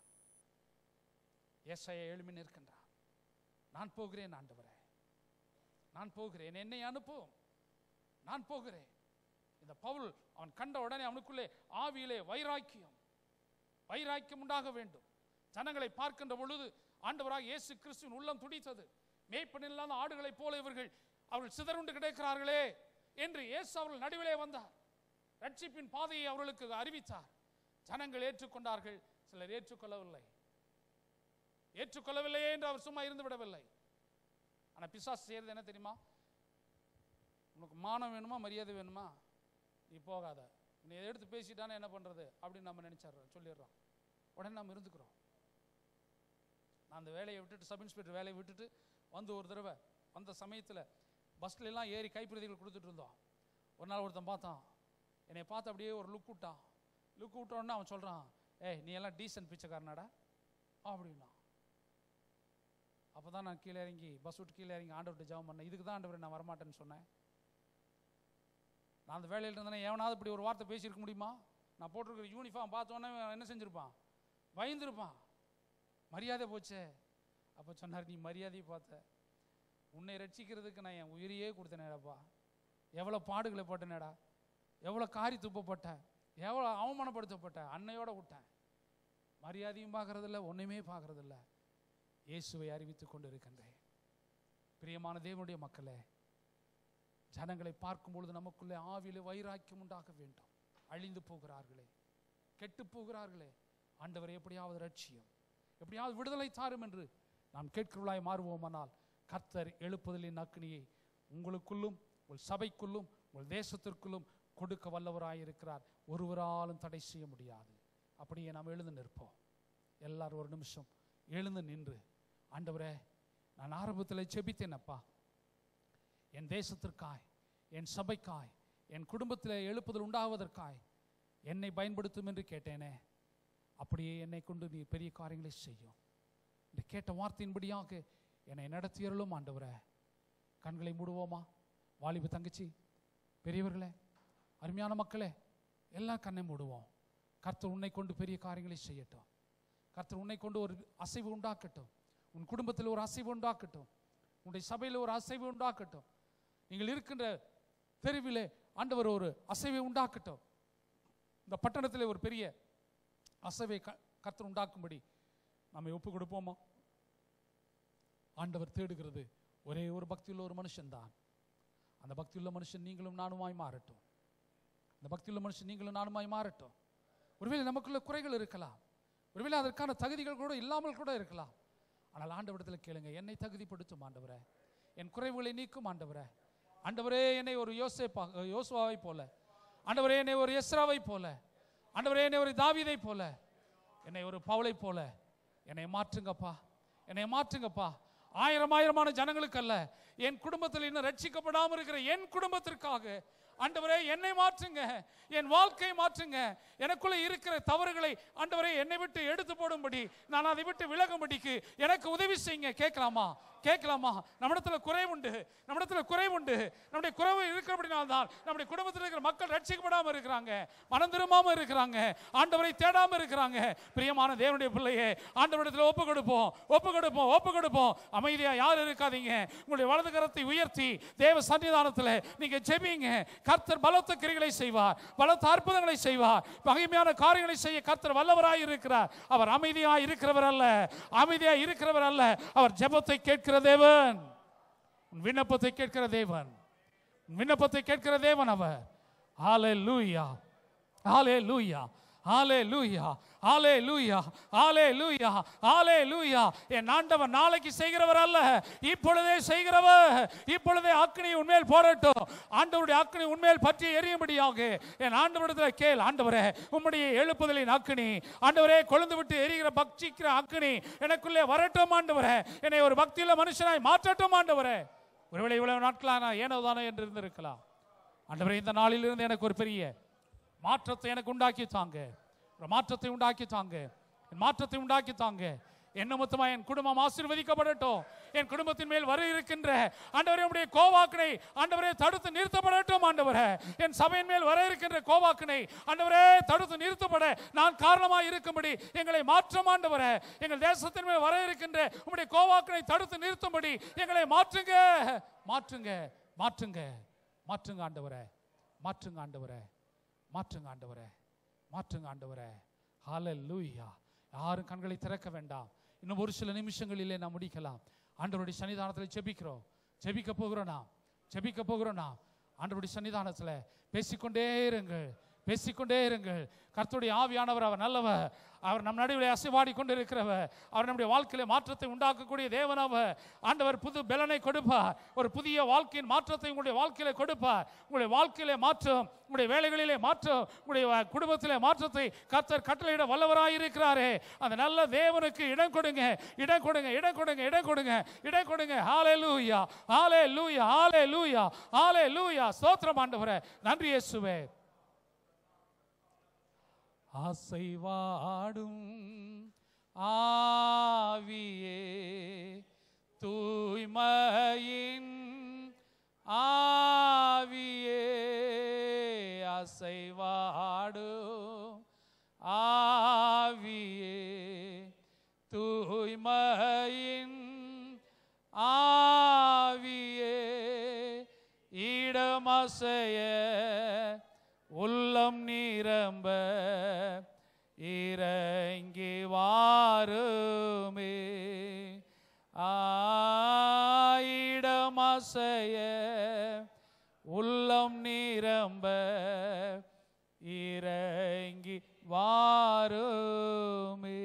ஏசாயா எழுமி நிற்கின்றார் நான் போகிறேன் ஆண்டவரே நான் போகிறேன் என்னை அனுப்பும் நான் போகிறேன் இந்த பவுல் அவன் கண்ட உடனே அவனுக்குள்ளே ஆவியிலே வைராக்கியம் வைராக்கியம் உண்டாக வேண்டும் ஜனங்களை பார்க்கின்ற பொழுது ஆண்டவராக இயேசு கிறிஸ்துவின் உள்ளம் துடித்தது மேய்ப்பன் இல்லாத ஆடுகளைப் போல இவர்கள் அவர்கள் சிதறுண்டு கிடக்கிறார்களே என்று இயேசு அவர்கள் நடுவிலே வந்தார் ரட்சிப்பின் பாதையை அவர்களுக்கு அறிவித்தார் ஜனங்கள் ஏற்றுக்கொண்டார்கள் சிலர் ஏற்றுக்கொள்ளவில்லை ஏற்றுக்கொள்ளவில்லையே என்று அவர் சும்மா இருந்து விடவில்லை ஆனா பிசாசு செய்யறது என்ன தெரியுமா உனக்கு மானம் வேணுமா மரியாதை வேணுமா நீ போகாத நீ இதை எடுத்து பேசிட்டானே என்ன பண்றது அப்படின்னு நம்ம நினைச்சிடுறோம் சொல்லிடுறோம் உடனே நம்ம இருந்துக்கிறோம் நான் அந்த வேலையை விட்டுட்டு சப் இன்ஸ்பெக்டர் வேலையை விட்டுட்டு வந்து ஒரு தடவை வந்த சமயத்தில் பஸ்ல எல்லாம் ஏறி கைப்பிரதிகள் கொடுத்துட்டு இருந்தோம் ஒரு நாள் ஒருத்தன் பார்த்தான் என்னை பார்த்து அப்படியே ஒரு லுக் விட்டான் லுக் விட்ட உடனே அவன் சொல்கிறான் ஏய் நீ எல்லாம் டீசன்ட் பிச்சைக்காரனாடா அப்படின்னா அப்போ தான் நான் கீழே இறங்கி பஸ் விட்டு கீழே இறங்கி ஆண்டவர்கிட்ட ஜெபம் பண்ணேன் இதுக்கு தான் ஆண்டவர் நான் வரமாட்டேன்னு சொன்னேன் நான் அந்த வேலையில் இருந்தேனே எவனாவது இப்படி ஒரு வார்த்தை பேசியிருக்க முடியுமா நான் போட்டிருக்கிற யூனிஃபார்ம் பார்த்தோன்னே இவன் என்ன செஞ்சிருப்பான் பயந்துருப்பான் மரியாதை போச்சே அப்போ சொன்னார் நீ மரியாதையை பார்த்த உன்னை ரட்சிக்கிறதுக்கு நான் என் உயிரையே கொடுத்தேனேடாப்பா எவ்வளோ பாடுகளை போட்டேனேடா எவ்வளோ காரி துப்பப்பட்டேன் எவ்வளோ அவமானப்படுத்தப்பட்டேன் அன்னையோட விட்டேன் மரியாதையும் பார்க்கறதில்ல ஒன்றுமே பார்க்கறதில்ல இயேசுவை அறிவித்துக் கொண்டு இருக்கின்றேன் பிரியமான தேவனுடைய மக்களே ஜனங்களை பார்க்கும் பொழுது நமக்குள்ளே ஆவியிலே வைராக்கியம் உண்டாக வேண்டும் அழிந்து போகிறார்களே கெட்டு போகிறார்களே ஆண்டவரை எப்படியாவது ரட்சியம் எப்படியாவது விடுதலை தாரும் என்று நாம் கேட்கிறவளாய் மாறுவோமானால் கர்த்தர் எழுப்புதலின் அக்னியை உங்களுக்குள்ளும் உங்கள் சபைக்குள்ளும் உங்கள் தேசத்திற்குள்ளும் கொடுக்க வல்லவராய் இருக்கிறார் ஒருவராலும் தடை செய்ய முடியாது அப்படியே நாம் எழுந்து நிற்போம் எல்லாரும் ஒரு நிமிஷம் எழுந்து நின்று ஆண்டவரே நான் ஆரம்பத்தில் செபித்தேனப்பா என் தேசத்திற்காய் என் சபைக்காய் என் குடும்பத்தில் எழுப்புதல் உண்டாவதற்காய் என்னை பயன்படுத்தும் என்று கேட்டேனே அப்படியே என்னை கொண்டு நீ பெரிய காரியங்களை செய்யும் இந்த கேட்ட வார்த்தையின்படியாக என்னை நடத்தியருளும் ஆண்டவரே கண்களை மூடுவோமா வாலிப தங்கச்சி பெரியவர்களே அருமையான மக்களே எல்லாம் கண்ணை மூடுவோம் கர்த்தர் உன்னை கொண்டு பெரிய காரியங்களை செய்யட்டும் கர்த்தர் உன்னை கொண்டு ஒரு அசைவு உண்டாக்கட்டும் உன் குடும்பத்தில் ஒரு அசைவு உண்டாக்கட்டும் உன்னுடைய சபையில் ஒரு அசைவு உண்டாக்கட்டும் நீங்கள் இருக்கின்ற தெருவிலே ஆண்டவர் ஒரு அசைவை உண்டாக்கட்டும் இந்த பட்டணத்தில் ஒரு பெரிய அசைவை க- கர்த்தர் உண்டாக்கும்படி நம்மை ஒப்பு கொடுப்போமா ஆண்டவர் தேடுகிறது ஒரே ஒரு பக்தியுள்ள ஒரு மனுஷன்தான் அந்த பக்தியுள்ள மனுஷன் நீங்களும் நானுமாய் மாறட்டும் அந்த பக்தியுள்ள மனுஷன் நீங்களும் நானுமாய் மாறட்டும் ஒருவேளை நமக்குள்ள குறைகள் இருக்கலாம் ஒருவேளை அதற்கான தகுதிகள் கூட இல்லாமல் கூட இருக்கலாம் ஆனால் ஆண்டவரிடத்தில் கேளுங்க என்னை தகுதிப்படுத்தும் ஆண்டவரே என் குறைவுகளை நீக்கும் ஆண்டவரே ஆண்டவரே என்னை ஒரு யோசேப்பா யோசுவாவை போல ஆண்டவரே என்னை ஒரு எஸ்ராவை போல ஆண்டவரே என்னை ஒரு தாவீதை போல என்னை ஒரு பவுலை போல என்னை மாற்றுங்கப்பா என்னை மாற்றுங்கப்பா ஆயிரம் ஆயிரமான ஜனங்களுக்கு அல்ல என் குடும்பத்தில் இன்னும் ரட்சிக்கப்படாமல் இருக்கிற என் குடும்பத்திற்காக ஆண்டவரே என்னை மாற்றுங்க என் வாழ்க்கையை மாற்றுங்க எனக்குள்ள இருக்கிற தவறுகளை ஆண்டவரே என்னை விட்டு எடுத்து போடும்படி நான் அதை விட்டு விலகும்படிக்கு எனக்கு உதவி செய்யுங்க கேட்கலாமா கேட்கலாமா நம்மிடத்துல குறைவுண்டு நம்மிடத்துல குறைவுண்டு நம்முடைய குறைவு இருக்கிறபடினால்தான் நம்முடைய குடும்பத்தில் இருக்கிற மக்கள் ரட்சிக்கப்படாம இருக்கிறாங்க மனம் திரும்பாம இருக்கிறாங்க ஆண்டவரை தேடாம இருக்கிறாங்க பிரியமான தேவனுடைய பிள்ளையே ஆண்டவரிடத்தில் ஒப்பு கொடுப்போம் ஒப்பு கொடுப்போம் ஒப்பு கொடுப்போம் அமைதியா யாரும் இருக்காதீங்க உங்களுடைய வலது கரத்தை உயர்த்தி தேவ சன்னிதானத்தில் நீங்க ஜெபிங்க கர்த்தர் பலத்த கிரிகளை செய்வார் பலத்த அற்புதங்களை செய்வார் மகிமையான காரியங்களை செய்ய கர்த்தர் வல்லவராய் இருக்கிறார் அவர் அமைதியாய் இருக்கிறவர் அல்ல அமைதியாய் இருக்கிறவர் அல்ல அவர் ஜெபத்தை கேட்கிற தேவன் உன் விண்ணப்பத்தை கேட்கிற தேவன் உன் விண்ணப்பத்தை கேட்கிற தேவன் அவர் ஹாலே லூயா ஹாலே லூயா ஹாலே லூயா ஹாலே லூயா ஹாலே லூயா ஹாலே லூயா என் ஆண்டவர் நாளைக்கு செய்கிறவர் அல்ல இப்பொழுதே செய்கிறவர் இப்பொழுதே அக்னி உண்மையில் போடட்டும் ஆண்டவருடைய அக்னி உண்மையில் பற்றி எரியும்படியாக என் ஆண்டவரிடத்தில் கேள் ஆண்டவரே உம்முடைய எழுப்புதலின் அக்னி ஆண்டவரே கொழுந்து விட்டு எரிகிற பக்திக்கிற அக்னி எனக்குள்ளே வரட்டும் ஆண்டவரே என்னை ஒரு பக்தியுள்ள மனுஷனாய் மாற்றட்டும் ஆண்டவரே ஒருவேளை இவ்வளவு நாட்களா நான் ஏனோ தானோ என்று இருந்திருக்கலாம் ஆண்டவரே இந்த நாளிலிருந்து எனக்கு ஒரு பெரிய மாற்றத்தை எனக்கு உண்டாக்கி தாங்க ஒரு மாற்றத்தை உண்டாக்கி தாங்க என் மாற்றத்தை உண்டாக்கி தாங்க என்ன மொத்தமா என் குடும்பம் ஆசீர்வதிக்கப்படட்டும் என் குடும்பத்தின் மேல் வர இருக்கின்ற ஆண்டவரே உடைய கோவாக்கினை ஆண்டவரே தடுத்து நிறுத்தப்படட்டும் ஆண்டவரே என் சபையின் மேல் வர இருக்கின்ற கோவாக்கினை ஆண்டவரே தடுத்து நிறுத்தப்பட நான் காரணமாக இருக்கும்படி எங்களை மாற்றும் ஆண்டவரே எங்கள் தேசத்தின் மேல் வர இருக்கின்ற உம்முடைய கோவாக்கினை தடுத்து நிறுத்தும்படி எங்களை மாற்றுங்க மாற்றுங்க மாற்றுங்க மாற்றுங்க ஆண்டவரே மாற்றுங்க ஆண்டவரே மாற்றுங்க ஆண்டவரே மாற்றுங்க ஆண்டவரே ஹalleluya யாரும் கண்களை திறக்க வேண்டாம் இன்னும் ஒரு சில நிமிஷங்களிலே நாம் முடிக்கலாம் ஆண்டவருடைய சன்னிதானத்தில் ஜெபிக்கிறோம் ஜெபிக்க போகிறோம் நாம் ஜெபிக்க போகிறோம் நாம் ஆண்டவருடைய சன்னிதானத்தில் பேசிக்கொண்டே இருங்கள் பேசிக்கொண்டே இருங்கள் கர்த்தருடைய ஆவியானவர் அவர் நல்லவர் அவர் நம் நடுவில் அசைவாடி கொண்டிருக்கிறவர் அவர் நம்முடைய வாழ்க்கையில மாற்றத்தை உண்டாக்கக்கூடிய தேவனவர் ஆண்டவர் புது பலனை கொடுப்பார் ஒரு புதிய வாழ்க்கையின் மாற்றத்தை உங்களுடைய வாழ்க்கையில கொடுப்பார் உங்களுடைய வாழ்க்கையிலே மாற்றம் உங்களுடைய வேலைகளிலே மாற்றம் உங்களுடைய வ- குடும்பத்திலே மாற்றத்தை கர்த்தர் கட்டளையிட வல்லவராயிருக்கிறாரே அந்த நல்ல தேவனுக்கு இடம் கொடுங்க இடம் கொடுங்க இடம் கொடுங்க இடம் கொடுங்க இடம் கொடுங்க ஹாலே லூயா ஹாலே லூயா ஹாலே லூயா ஹாலே லூயா ஸ்தோத்திரம் ஆண்டவரே நன்றி இயேசுவே அசைவாடும் ஆவியே தூய்மையின் ஆவியே அசைவாடும் ஆவியே தூய்மையின் ஆவியே இடமசைய உள்ளம் நிரம்ப இறங்கி வாருமே ஆயிடமசைய உள்ளம் நிரம்ப இறங்கி வாருமே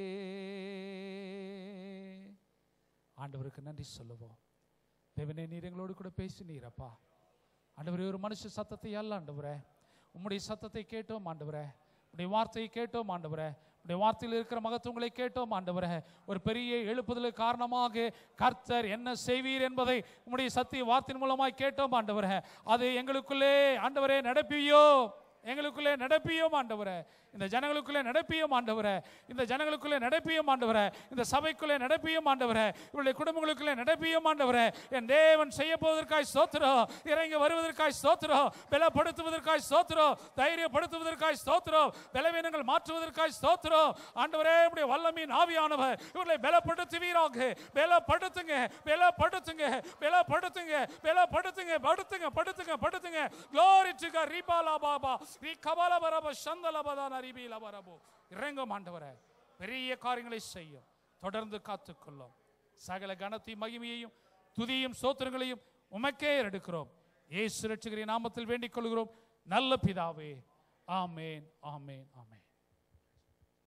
ஆண்டவருக்கு நன்றி சொல்லுவோம் தேவனே நீர் எங்களோடு கூட பேசினீரப்பா ஆண்டவரே ஒரு மனுஷ சத்தத்தை அல்ல ஆண்டவரே உம்முடைய சத்தத்தை கேட்டோம் ஆண்டவரே உம்முடைய வார்த்தையை கேட்டோம் ஆண்டவரே உம்முடைய வார்த்தையில் இருக்கிற மகத்துவங்களை கேட்டோம் ஆண்டவரே ஒரு பெரிய எழுப்புதலுக்கு காரணமாக கர்த்தர் என்ன செய்வீர் என்பதை உம்முடைய சத்திய வார்த்தையின் மூலமாய் கேட்டோம் ஆண்டவரே அது எங்களுக்குள்ளே ஆண்டவரே நடப்பியோ எங்களுக்குள்ளே நடப்பியும் ஆண்டவரே இந்த ஜனங்களுக்குள்ளே நடப்பியும் ஆண்டவரே இந்த ஜனங்களுக்குள்ளே நடப்பியும் ஆண்டவரே இந்த சபைக்குள்ளே நடப்பியும் ஆண்டவரே இவருடைய குடும்பங்களுக்குள்ளே நடப்பியும் ஆண்டவரே என் தேவன் செய்ய போவதற்காய் ஸ்தோத்திரம் இறங்கி வருவதற்காய் ஸ்தோத்திரம் பலப்படுத்துவதற்காய் ஸ்தோத்திரம் தைரியப்படுத்துவதற்காய் ஸ்தோத்திரம் பலவீனங்கள் மாற்றுவதற்காய் ஸ்தோத்திரம் ஆண்டவரே உடைய வல்லமையின் ஆவியானவர் இவர்களை பலப்படுத்துவீராக பலப்படுத்துங்க பலப்படுத்துங்க பலப்படுத்துங்க பலப்படுத்துங்க படுத்துங்க படுத்துங்க படுத்துங்க glory to God ரீபாலா பாபா ரீ கபால பரப சந்தல பதான ரீபீல பரபோ இறங்கும் ஆண்டவரே பெரிய காரியங்களை செய்யும் தொடர்ந்து காத்துக்கொள்ளும் சகல கனத்தையும் மகிமையையும் துதியும் சோத்திரங்களையும் உமக்கே எடுக்கிறோம் இயேசு ரட்சகரின் நாமத்தில் வேண்டிக் கொள்கிறோம் நல்ல பிதாவே ஆமேன் ஆமேன் ஆமேன்